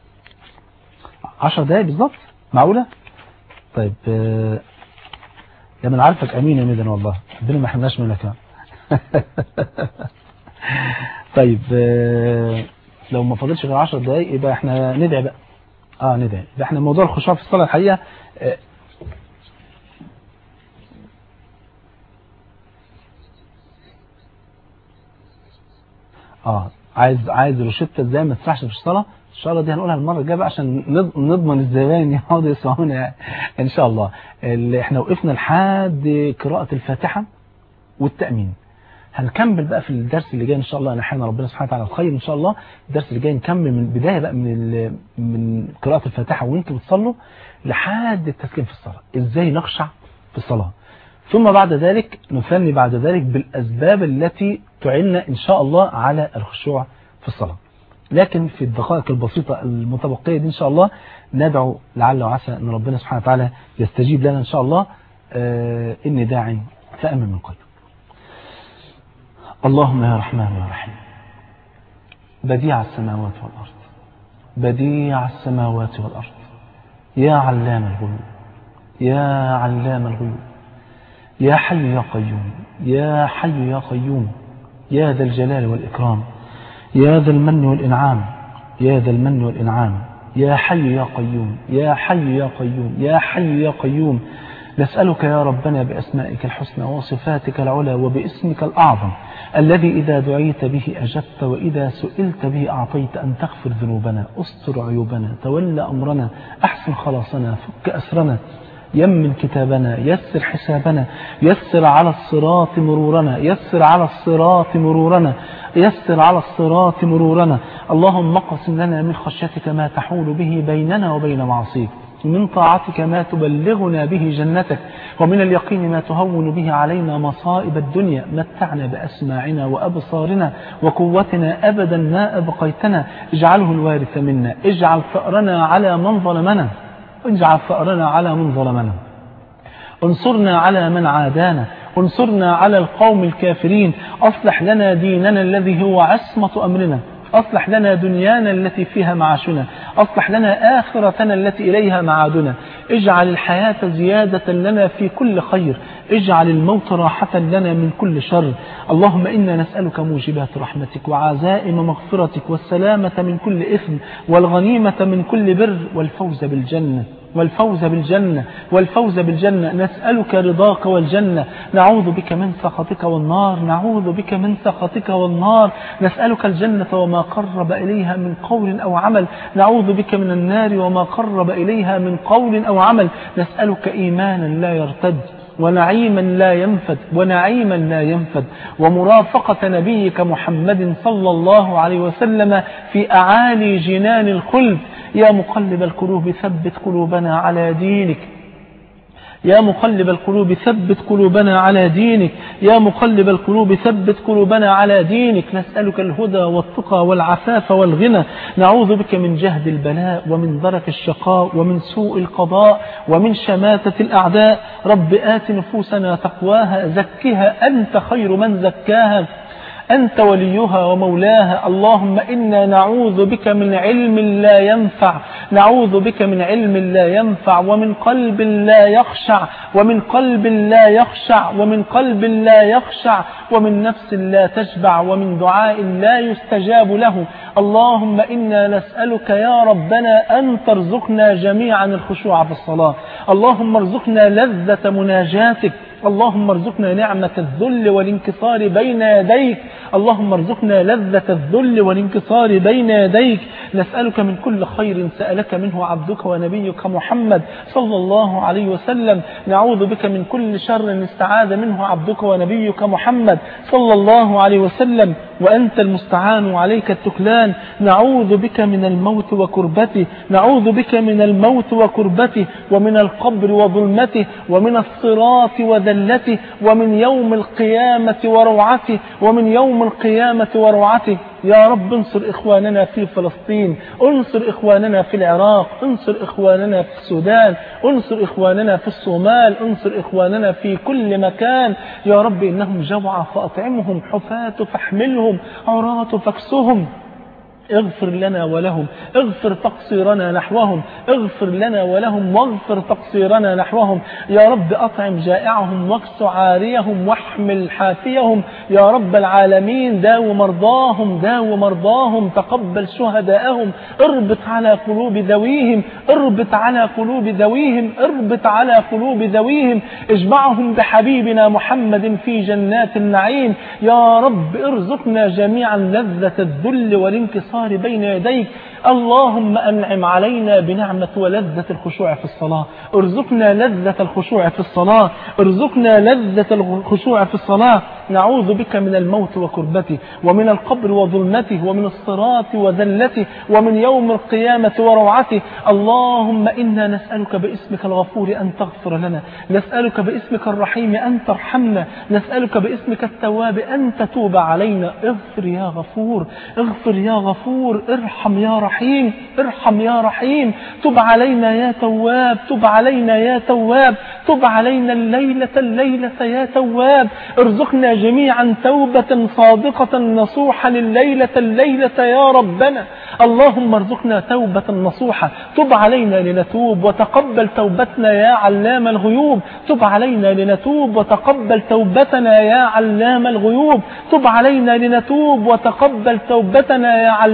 10 دقايق بالظبط معقوله طيب آه، يا من عارفك امين يا ميدان والله ربنا ما يحرمناش منك يعني. طيب آه، لو ما فاضلش غير 10 دقايق يبقى احنا ندعي بقى اه ندعي يبقى احنا موضوع الخشوع في الصلاه الحقيقه آه، اه عايز عايز روشته ازاي ما تسرحش في الصلاه ان شاء الله دي هنقولها المره الجايه بقى عشان نض- نضمن الزبائن يقعدوا يسمعونا يعني. ان شاء الله اللي احنا وقفنا لحد قراءه الفاتحه والتامين هنكمل بقى في الدرس اللي جاي ان شاء الله انا حين ربنا سبحانه وتعالى الخير ان شاء الله الدرس اللي جاي نكمل من البدايه بقى من ال- من قراءه الفاتحه وانتوا بتصلوا لحد التسليم في الصلاه ازاي نخشع في الصلاه ثم بعد ذلك نثني بعد ذلك بالاسباب التي تعيننا ان شاء الله على الخشوع في الصلاه لكن في الدقائق البسيطة المتبقية دي إن شاء الله ندعو لعل وعسى أن ربنا سبحانه وتعالى يستجيب لنا إن شاء الله آه إني داعي فأمن من قلب اللهم يا رحمن يا رحيم بديع السماوات والأرض بديع السماوات والأرض يا علام الغيوب يا علام الغيوب يا حي يا قيوم يا حي يا قيوم يا ذا الجلال والإكرام يا ذا المن والإنعام يا ذا المن والإنعام يا حي يا قيوم يا حي يا قيوم يا حي يا قيوم نسألك يا ربنا بأسمائك الحسنى وصفاتك العلى وباسمك الأعظم الذي إذا دعيت به أجبت وإذا سئلت به أعطيت أن تغفر ذنوبنا استر عيوبنا تولى أمرنا أحسن خلاصنا فك أسرنا يمن كتابنا يسر حسابنا يسر على الصراط مرورنا يسر على الصراط مرورنا يسر على الصراط مرورنا اللهم اقسم لنا من خشيتك ما تحول به بيننا وبين معصيك من طاعتك ما تبلغنا به جنتك ومن اليقين ما تهون به علينا مصائب الدنيا متعنا بأسماعنا وأبصارنا وقوتنا أبدا ما أبقيتنا اجعله الوارث منا اجعل ثأرنا على من ظلمنا اجعل ثأرنا على من ظلمنا انصرنا على من عادانا انصرنا على القوم الكافرين أصلح لنا ديننا الذي هو عصمة أمرنا أصلح لنا دنيانا التي فيها معاشنا أصلح لنا آخرتنا التي إليها معادنا اجعل الحياة زيادة لنا في كل خير اجعل الموت راحة لنا من كل شر اللهم إنا نسألك موجبات رحمتك وعزائم مغفرتك والسلامة من كل إثم والغنيمة من كل بر والفوز بالجنة والفوز بالجنة والفوز بالجنة نسألك رضاك والجنة نعوذ بك من سخطك والنار نعوذ بك من سخطك والنار نسألك الجنة وما قرب إليها من قول أو عمل نعوذ بك من النار وما قرب إليها من قول أو عمل نسألك إيمانا لا يرتد ونعيما لا ينفد ونعيما لا ينفد ومرافقة نبيك محمد صلى الله عليه وسلم في أعالي جنان الخلد يا مقلب القلوب ثبت قلوبنا على دينك يا مقلب القلوب ثبت قلوبنا على دينك يا مقلب القلوب ثبت قلوبنا على دينك نسألك الهدى والتقى والعفاف والغنى نعوذ بك من جهد البلاء ومن درك الشقاء ومن سوء القضاء ومن شماتة الأعداء رب آت نفوسنا تقواها زكها أنت خير من زكاها أنت وليها ومولاها اللهم إنا نعوذ بك من علم لا ينفع نعوذ بك من علم لا ينفع ومن قلب لا يخشع ومن قلب لا يخشع ومن قلب لا يخشع ومن نفس لا تشبع ومن دعاء لا يستجاب له اللهم إنا نسألك يا ربنا أن ترزقنا جميعا الخشوع في الصلاة اللهم ارزقنا لذة مناجاتك اللهم ارزقنا نعمة الذل والانكسار بين يديك اللهم ارزقنا لذة الذل والانكسار بين يديك نسألك من كل خير سألك منه عبدك ونبيك محمد صلى الله عليه وسلم نعوذ بك من كل شر استعاذ منه عبدك ونبيك محمد صلى الله عليه وسلم وأنت المستعان وعليك التكلان نعوذ بك من الموت وكربته نعوذ بك من الموت وكربته ومن القبر وظلمته ومن الصراط وذلته ومن يوم القيامة وروعته ومن يوم القيامة وروعته يا رب انصر إخواننا في فلسطين انصر إخواننا في العراق انصر إخواننا في السودان انصر إخواننا في الصومال انصر إخواننا في كل مكان يا رب إنهم جوعى فأطعمهم حفاة فاحملهم عراة فاكسهم اغفر لنا ولهم اغفر تقصيرنا نحوهم اغفر لنا ولهم واغفر تقصيرنا نحوهم يا رب أطعم جائعهم واكس عاريهم واحمل حافيهم يا رب العالمين داو مرضاهم داو مرضاهم تقبل شهداءهم اربط على قلوب ذويهم اربط على قلوب ذويهم اربط على قلوب ذويهم اجمعهم بحبيبنا محمد في جنات النعيم يا رب ارزقنا جميعا لذة الذل والانكسار الانتصار بين يديك اللهم أنعم علينا بنعمة ولذة الخشوع في الصلاة ارزقنا لذة الخشوع في الصلاة ارزقنا لذة الخشوع في الصلاة نعوذ بك من الموت وكربته ومن القبر وظلمته ومن الصراط وذلته ومن يوم القيامة وروعته اللهم إنا نسألك باسمك الغفور أن تغفر لنا نسألك باسمك الرحيم أن ترحمنا نسألك باسمك التواب أن تتوب علينا اغفر يا غفور اغفر يا غفور ارحم يا رحيم ارحم يا رحيم تب علينا يا تواب تب علينا يا تواب تب علينا الليلة الليلة يا تواب ارزقنا جميعا توبة صادقة نصوحة لليلة الليلة يا ربنا اللهم ارزقنا توبة نصوحة تب علينا لنتوب وتقبل توبتنا يا علام الغيوب تب علينا لنتوب وتقبل توبتنا يا علام الغيوب تب علينا لنتوب وتقبل توبتنا يا علام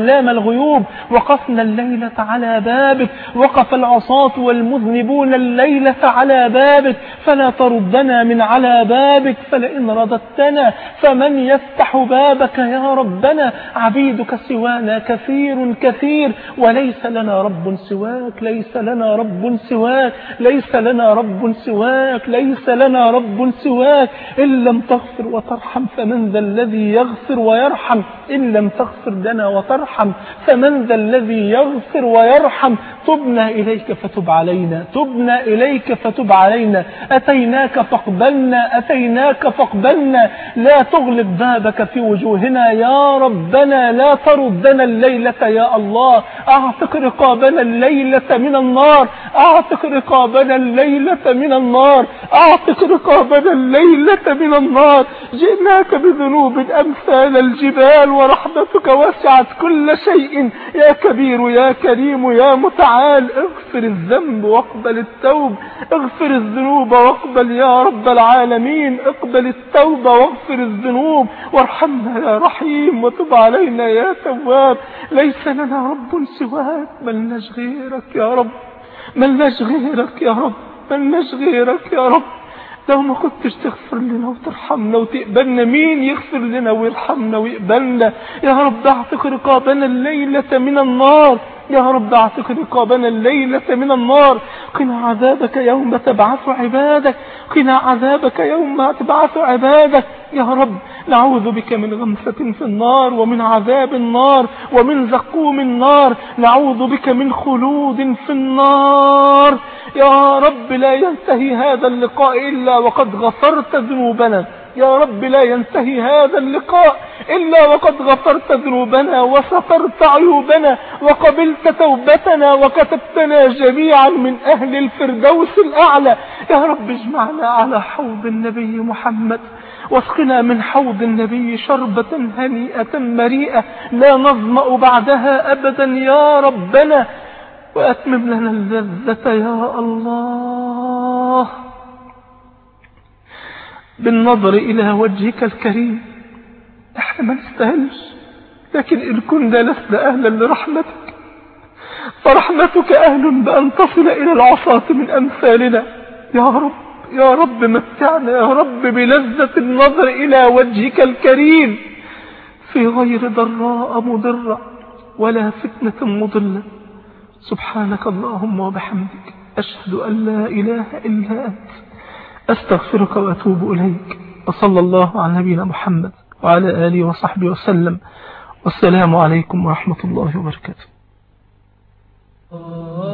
علام الغيوب وقفنا الليلة على بابك وقف العصاة والمذنبون الليلة على بابك فلا تردنا من على بابك فلئن رددتنا فمن يفتح بابك يا ربنا عبيدك سوانا كثير كثير وليس لنا رب سواك ليس لنا رب سواك ليس لنا رب سواك ليس لنا رب سواك إن لم تغفر وترحم فمن ذا الذي يغفر ويرحم إن لم تغفر لنا وترحم فمن ذا الذي يغفر ويرحم تبنا إليك فتب علينا تبنا إليك فتب علينا أتيناك فاقبلنا أتيناك فاقبلنا لا تغلق بابك في وجوهنا يا ربنا لا تردنا الليلة يا الله أعتق رقابنا الليلة من النار أعتق رقابنا الليلة من النار أعتق رقابنا الليلة من النار جئناك بذنوب أمثال الجبال ورحمتك وسعت كل شيء يا كبير يا كريم يا متعال اغفر الذنب واقبل التوب اغفر الذنوب واقبل يا رب العالمين اقبل التوبة واغفر الذنوب وارحمنا يا رحيم وتب علينا يا تواب ليس لنا رب سواك ملناش غيرك يا رب ملناش غيرك يا رب ملناش غيرك يا رب لو ما كنتش تغفر لنا وترحمنا وتقبلنا مين يغفر لنا ويرحمنا ويقبلنا يا رب اعتق رقابنا الليلة من النار يا رب اعتق رقابنا الليلة من النار قنا عذابك يوم تبعث عبادك قنا عذابك يوم تبعث عبادك يا رب نعوذ بك من غمسة في النار ومن عذاب النار ومن زقوم النار نعوذ بك من خلود في النار يا رب لا ينتهي هذا اللقاء إلا وقد غفرت ذنوبنا يا رب لا ينتهي هذا اللقاء إلا وقد غفرت ذنوبنا وسترت عيوبنا وقبلت توبتنا وكتبتنا جميعا من أهل الفردوس الأعلى يا رب اجمعنا على حوض النبي محمد واسقنا من حوض النبي شربة هنيئة مريئة لا نظمأ بعدها أبدا يا ربنا وأتمم لنا اللذة يا الله بالنظر إلى وجهك الكريم احنا ما نستاهلش لكن إن كنا لسنا أهلا لرحمتك فرحمتك أهل بأن تصل إلى العصاة من أمثالنا يا رب يا رب متعنا يا رب بلذة النظر إلى وجهك الكريم في غير ضراء مضرة ولا فتنة مضلة سبحانك اللهم وبحمدك أشهد أن لا إله إلا أنت أستغفرك وأتوب إليك وصلى الله على نبينا محمد وعلى آله وصحبه وسلم والسلام عليكم ورحمة الله وبركاته